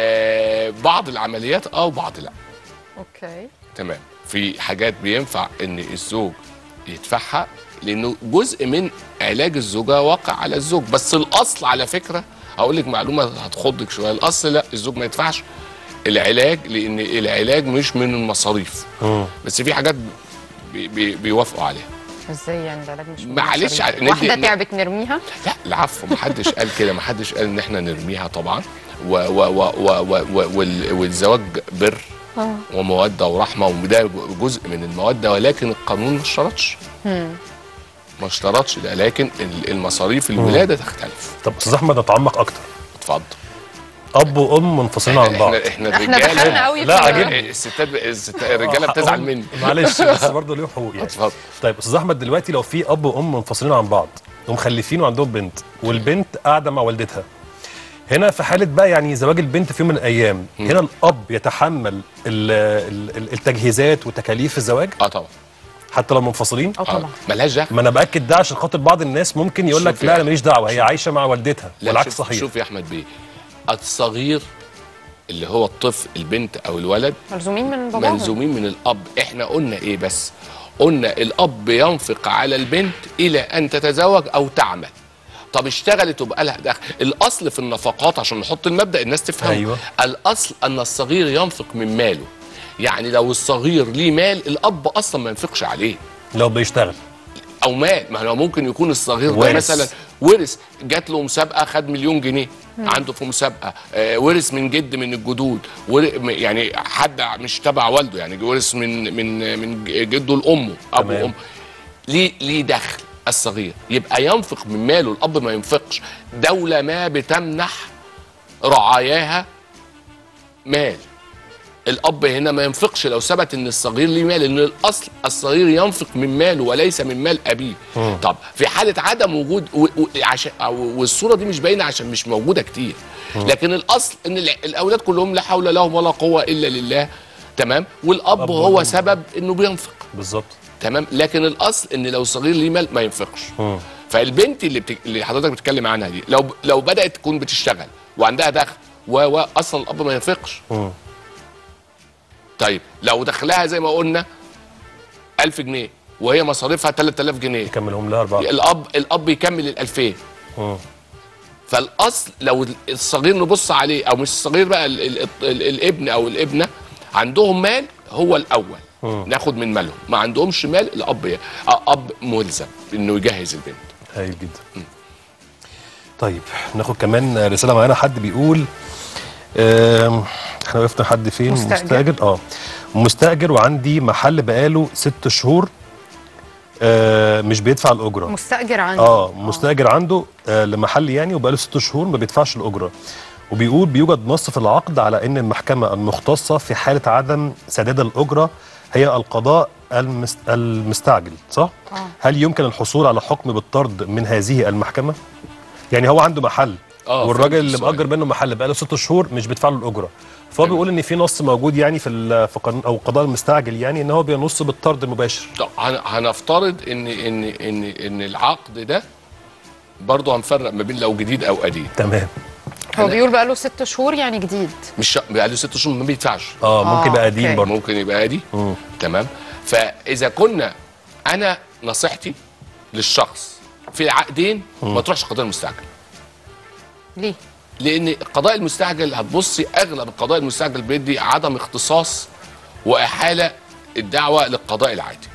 آه بعض العمليات اه وبعض لا اوكي تمام في حاجات بينفع ان الزوج يدفعها لانه جزء من علاج الزوجه واقع على الزوج بس الاصل على فكره هقول لك معلومه هتخضك شويه الاصل لا الزوج ما يدفعش العلاج لان العلاج مش من المصاريف بس في حاجات بي بي بيوافقوا عليها ازاي يعني العلاج مش معلش مصاريف؟ ع- ندي- واحده ن- تعبت نرميها لا العفو محدش قال كده محدش قال ان احنا نرميها طبعا و و و و و و وال- والزواج بر اه وموده ورحمه وده جزء من الموده ولكن القانون ما اشترطش مم. ما اشترطش ده لكن ال- المصاريف الولاده تختلف طب استاذ احمد نتعمق اكتر اتفضل اب وام منفصلين عن بعض احنا احنا احنا الرجاله دخلنا قوي لا في- عاجبني الستات الستات الرجاله بتزعل مني معلش بس برضه ليه حقوق يعني اتفضل طيب استاذ احمد دلوقتي لو في اب وام منفصلين عن بعض ومخلفين وعندهم بنت والبنت قاعده مع والدتها هنا في حاله بقى يعني زواج البنت في يوم من الايام هنا الاب يتحمل ال ال ال التجهيزات وتكاليف الزواج اه طبعا حتى لو منفصلين اه طبعا ملهاش دخل ما انا باكد ده عشان خاطر بعض الناس ممكن يقول لك شوف لا يا انا ماليش دعوه هي عايشه مع والدتها لا والعكس شوف صحيح شوف يا احمد بيه الصغير اللي هو الطفل البنت او الولد ملزومين من باباهم ملزومين من الاب احنا قلنا ايه بس قلنا الاب ينفق على البنت الى ان تتزوج او تعمل طب اشتغلت وبقى لها دخل الاصل في النفقات عشان نحط المبدا الناس تفهم أيوة. الاصل ان الصغير ينفق من ماله يعني لو الصغير ليه مال الاب اصلا ما ينفقش عليه لو بيشتغل او مال ما هو ممكن يكون الصغير ده ورث. مثلا ورث جات له مسابقه خد مليون جنيه مم. عنده في مسابقه آه ورث من جد من الجدود ور- م- يعني حد مش تبع والده يعني ورث من من من جده لامه ابو تمام. وام ليه ليه دخل الصغير يبقى ينفق من ماله الاب ما ينفقش دوله ما بتمنح رعاياها مال الاب هنا ما ينفقش لو ثبت ان الصغير ليه مال لان الاصل الصغير ينفق من ماله وليس من مال ابيه مم. طب في حاله عدم وجود و... و... عشان أو- والصوره دي مش باينه عشان مش موجوده كتير مم. لكن الاصل ان الع- الاولاد كلهم لا حول لهم ولا قوه الا لله تمام والاب أب هو وأم. سبب انه بينفق بالظبط تمام لكن الاصل ان لو الصغير ليه مال ما ينفقش مم. فالبنت اللي, بتك... اللي حضرتك بتتكلم عنها دي لو لو بدات تكون بتشتغل وعندها دخل و... و... اصلا الاب ما ينفقش مم. طيب لو دخلها زي ما قلنا 1000 جنيه وهي مصاريفها 3000 جنيه يكملهم لها اربعه الاب الاب يكمل ال 2000 مم. فالاصل لو الصغير نبص عليه او مش الصغير بقى ال ال ال الابن او الابنه عندهم مال هو الاول مم. ناخد من مالهم ما عندهمش مال الاب ي- اب ملزم انه يجهز البنت هايل جدا طيب ناخد كمان رساله معانا حد بيقول آم، احنا وقفنا حد فين مستأجر. مستاجر اه مستاجر وعندي محل بقاله ست شهور آه مش بيدفع الاجره مستاجر عندي اه مستاجر عنده آه لمحل يعني وبقاله ست شهور ما بيدفعش الاجره وبيقول بيوجد نص في العقد على ان المحكمه المختصه في حاله عدم سداد الاجره هي القضاء المست... المستعجل صح؟ آه. هل يمكن الحصول على حكم بالطرد من هذه المحكمه؟ يعني هو عنده محل آه، والراجل فهمت اللي السؤال. مأجر منه محل بقاله ست شهور مش بيدفع له الاجره فهو بيقول ان في نص موجود يعني في ال- في قانون او القضاء المستعجل يعني ان هو بينص بالطرد المباشر طب هن- هنفترض ان ان ان ان العقد ده برضه هنفرق ما بين لو جديد او قديم تمام هو بيقول بقى له ست شهور يعني جديد مش شا- بقى له ست شهور ما بيدفعش اه ممكن آه، يبقى قديم أوكي. برضه ممكن يبقى قديم تمام فاذا كنا انا نصيحتي للشخص في العقدين مم. ما تروحش قضاء المستعجل ليه؟ لان القضاء المستعجل هتبصي اغلب القضاء المستعجل بيدي عدم اختصاص واحاله الدعوه للقضاء العادي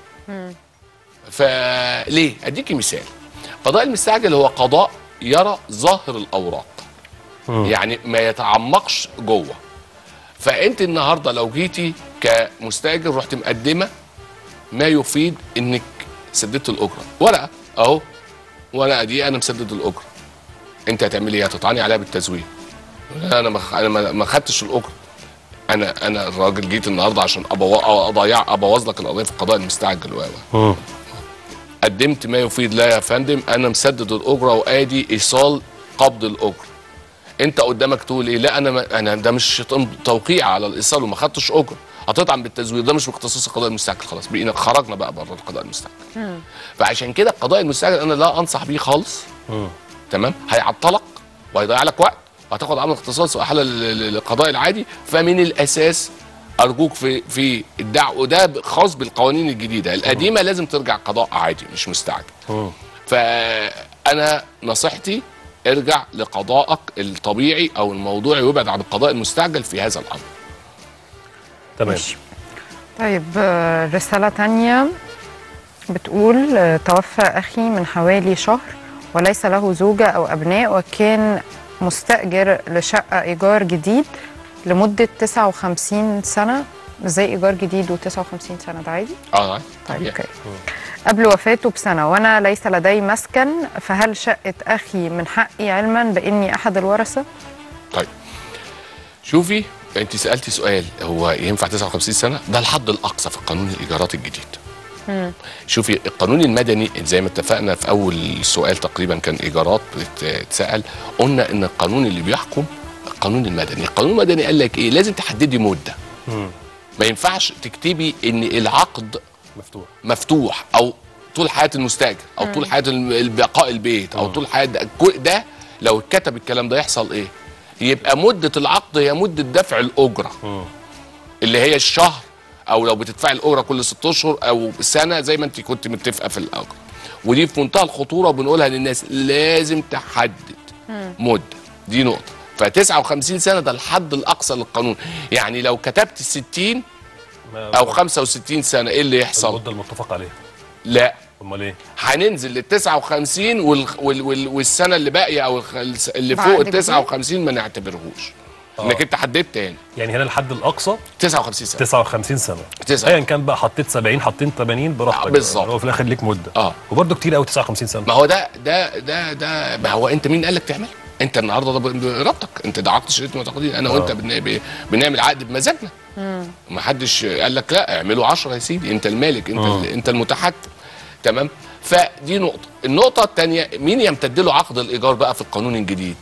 فليه اديكي مثال القضاء المستعجل هو قضاء يرى ظاهر الاوراق يعني ما يتعمقش جوه فانت النهارده لو جيتي كمستاجر رحت مقدمه ما يفيد انك سددت الاجره ورقه اهو ورقه دي انا مسدد الاجره انت هتعملي ايه هتطعني عليها بالتزوير لا انا ما خ- انا ما- ما خدتش الاجره انا انا الراجل جيت النهارده عشان أبو- اضيع ابوظ لك القضيه في القضاء المستعجل و و. قدمت ما يفيد لا يا فندم انا مسدد الاجره وادي ايصال قبض الاجره انت قدامك تقول ايه لا انا ما انا ده مش تم- توقيع على الايصال وما خدتش اجره هتطعن بالتزوير ده مش باختصاص القضاء المستعجل خلاص بقينا خرجنا بقى بره القضاء المستعجل فعشان كده القضاء المستعجل انا لا انصح بيه خالص تمام هيعطلك وهيضيع لك وقت وهتاخد عمل اختصاص واحاله لل- لل- للقضاء العادي فمن الاساس ارجوك في في الدعوه وده خاص بالقوانين الجديده القديمه لازم ترجع قضاء عادي مش مستعجل فانا نصيحتي ارجع لقضائك الطبيعي او الموضوعي وابعد عن القضاء المستعجل في هذا الامر تمام طيب آه، رسالة تانية بتقول آه، توفى أخي من حوالي شهر وليس له زوجة أو أبناء وكان مستأجر لشقة إيجار جديد لمدة 59 سنة ازاي إيجار جديد و59 سنة ده عادي؟ اه طيب اوكي قبل وفاته بسنة وأنا ليس لدي مسكن فهل شقة أخي من حقي علما بإني أحد الورثة؟ طيب شوفي انت سالتي سؤال هو ينفع 59 سنه ده الحد الاقصى في قانون الايجارات الجديد شوفي القانون المدني زي ما اتفقنا في اول سؤال تقريبا كان ايجارات بت- اتسال قلنا ان القانون اللي بيحكم القانون المدني القانون المدني قال لك ايه لازم تحددي مده ما ينفعش تكتبي ان العقد مفتوح مفتوح او طول حياه المستاجر او طول حياه الم- البقاء البيت او طول حياه ده, كل- ده لو اتكتب الكلام ده يحصل ايه يبقى مده العقد هي مده دفع الاجره اللي هي الشهر او لو بتدفعي الاجره كل ست اشهر او سنه زي ما انت كنت متفقه في الاجره ودي في منتهى الخطوره وبنقولها للناس لازم تحدد مده دي نقطه ف 59 سنه ده الحد الاقصى للقانون يعني لو كتبت 60 او 65 سنه ايه اللي يحصل المده المتفق عليها لا امال ايه هننزل لل 59 وال... وال... وال... والسنه اللي باقيه او الخ- اللي بعد فوق ال كده؟ 59 ما نعتبرهوش انك انت حددت تاني يعني هنا الحد الاقصى 59 سنه 59 سنه تسعة. ايا كان بقى حطيت 70 حطيت 80 براحتك آه، بالظبط. هو في الاخر ليك مده اه وبرده كتير قوي 59 سنه ما هو ده ده ده ده ما هو انت مين قال لك تعمل انت النهارده ده بارادتك انت ده عقد شريط معتقدين انا آه. وانت بن... ب- بنعمل عقد بمزاجنا ما حدش قال لك لا اعملوا 10 يا سيدي انت المالك انت آه. ال- انت المتحكم تمام فدي نقطه النقطه الثانيه مين يمتد له عقد الايجار بقى في القانون الجديد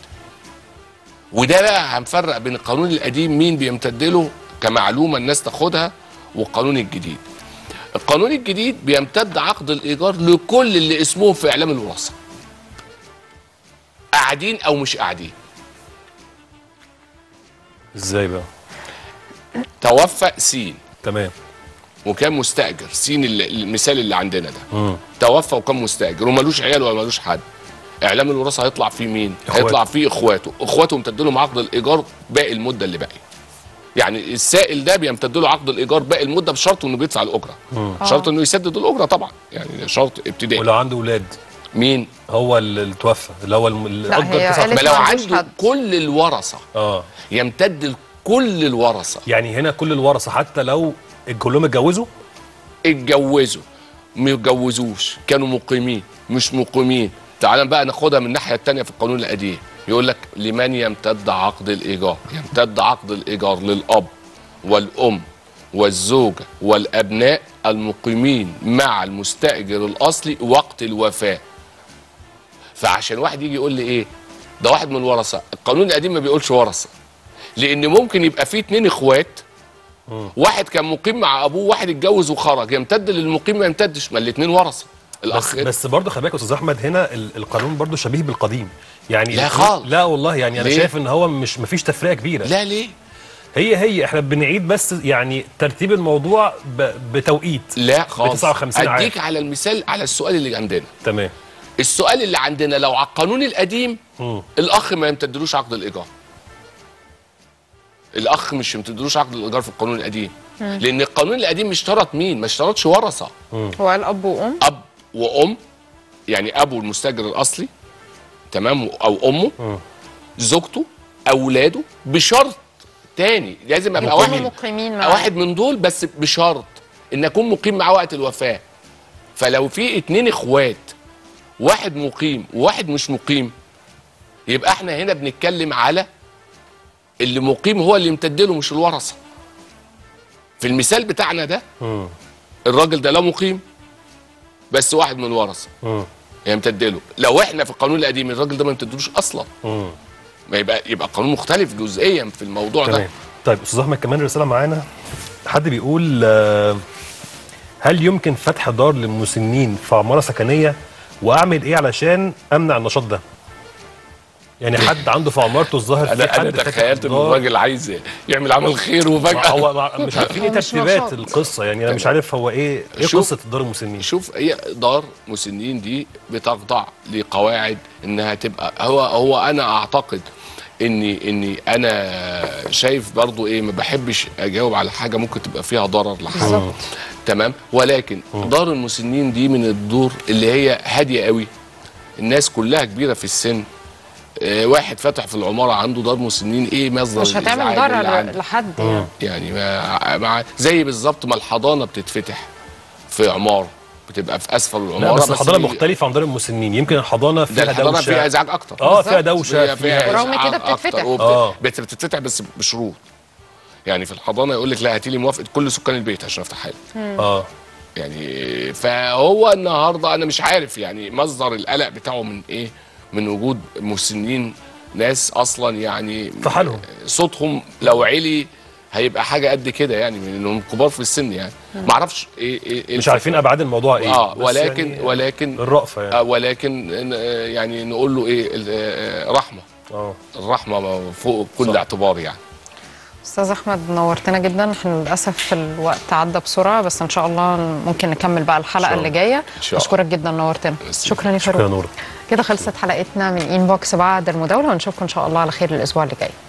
وده بقى هنفرق بين القانون القديم مين بيمتد له كمعلومه الناس تاخدها والقانون الجديد القانون الجديد بيمتد عقد الايجار لكل اللي اسمهم في اعلام الوراثه قاعدين او مش قاعدين ازاي بقى توفى سين تمام وكان مستاجر سين اللي- المثال اللي عندنا ده مم. توفى وكان مستاجر ومالوش عيال ولا مالوش حد اعلام الوراثه هيطلع فيه مين إخواته. هيطلع فيه اخواته اخواته امتد لهم عقد الايجار باقي المده اللي باقيه يعني السائل ده بيمتد له عقد الايجار باقي المده بشرط انه بيدفع الاجره مم. شرط انه يسدد الاجره طبعا يعني شرط ابتدائي ولو عنده اولاد مين هو اللي اللي توفى اللي هو الم- اللي لا، اجر هي 59 ما لو عنده كل الورثه اه يمتد لكل الورثه يعني هنا كل الورثه حتى لو كلهم اتجوزوا اتجوزوا ما يتجوزوش كانوا مقيمين مش مقيمين تعال بقى ناخدها من الناحيه الثانيه في القانون القديم يقول لك لمن يمتد عقد الايجار يمتد عقد الايجار للاب والام والزوجه والابناء المقيمين مع المستاجر الاصلي وقت الوفاه فعشان واحد يجي يقول لي ايه ده واحد من الورثه القانون القديم ما بيقولش ورثه لان ممكن يبقى فيه اتنين اخوات واحد كان مقيم مع ابوه واحد اتجوز وخرج يمتد للمقيم ما يمتدش ما الاثنين ورثه بس, بس برضه خلي بالك يا استاذ احمد هنا ال- القانون برضه شبيه بالقديم يعني لا ال- خالص. لا والله يعني انا ليه؟ شايف ان هو مش مفيش تفرقه كبيره لا ليه هي هي احنا بنعيد بس يعني ترتيب الموضوع ب- بتوقيت لا ب خالص 59 عام اديك على المثال على السؤال اللي عندنا تمام السؤال اللي عندنا لو على القانون القديم الاخ ما يمتدلوش عقد الايجار الاخ مش يمتدلوش عقد الايجار في القانون القديم مم. لان القانون القديم اشترط مين ما اشترطش ورثه هو قال اب وام اب وام يعني ابو المستاجر الاصلي تمام او امه زوجته اولاده بشرط تاني لازم ابقى يكونوا واحد مقيمين معاه. واحد من دول بس بشرط ان اكون مقيم معاه وقت الوفاه فلو في اتنين اخوات واحد مقيم وواحد مش مقيم يبقى احنا هنا بنتكلم على اللي مقيم هو اللي يمتدله مش الورثه في المثال بتاعنا ده الراجل ده لا مقيم بس واحد من الورثه يمتدله لو احنا في القانون القديم الراجل ده ما يمتدلوش اصلا ما يبقى يبقى القانون مختلف جزئيا في الموضوع تمام ده طيب استاذ احمد كمان رساله معانا حد بيقول آه، هل يمكن فتح دار للمسنين في عماره سكنيه واعمل ايه علشان امنع النشاط ده يعني حد عنده في عمارته الظاهر في انا حد انا فاتح تخيلت ان دار. الراجل عايز يعمل عمل خير وفجاه هو مع- مش عارفين ايه هو مش ترتيبات نشاط. القصه يعني انا مش عارف هو ايه ايه شوف- قصه دار المسنين شوف هي دار مسنين دي بتخضع لقواعد انها تبقى هو هو انا اعتقد اني اني انا شايف برضو ايه ما بحبش اجاوب على حاجه ممكن تبقى فيها ضرر لحد بالظبط. تمام ولكن دار المسنين دي من الدور اللي هي هاديه قوي الناس كلها كبيره في السن آه، واحد فاتح في العماره عنده دار مسنين ايه مصدر مش هتعمل الإزعاج اللي ضرر عنده؟ لحد يعني يعني مع, مع زي بالظبط ما الحضانه بتتفتح في عماره بتبقى في اسفل لا العماره بس الحضانه هي- مختلفه عن دار المسنين يمكن الحضانه فيها الحضانة دوشه فيها إزعاج أكتر. اه فيها بالظبط. دوشه فيها- فيها ورغم إزعاج كده أكتر بتتفتح. وبت- آه. بت- بتتفتح بس بشروط يعني في الحضانه يقول لك لا هاتي لي موافقه كل سكان البيت عشان افتحها لك اه يعني فهو النهارده انا مش عارف يعني مصدر القلق بتاعه من ايه من وجود مسنين ناس اصلا يعني في حالهم. صوتهم لو علي هيبقى حاجه قد كده يعني من انهم كبار في السن يعني مم. ما اعرفش ايه ايه, إيه مش الفكرة. عارفين ابعاد الموضوع ايه اه بس ولكن يعني ولكن الرأفه يعني آه ولكن آه، يعني نقول له ايه ال- آه، رحمه اه الرحمه فوق كل اعتبار يعني استاذ احمد نورتنا جدا احنا للاسف الوقت عدى بسرعه بس ان شاء الله ممكن نكمل بقى الحلقه شاء اللي الله. جايه إن شاء الله. اشكرك جدا نورتنا شكرا يا شكرا فاروق يا نور كده خلصت حلقتنا من انبوكس بعد المداوله ونشوفكم ان شاء الله على خير الاسبوع اللي جاي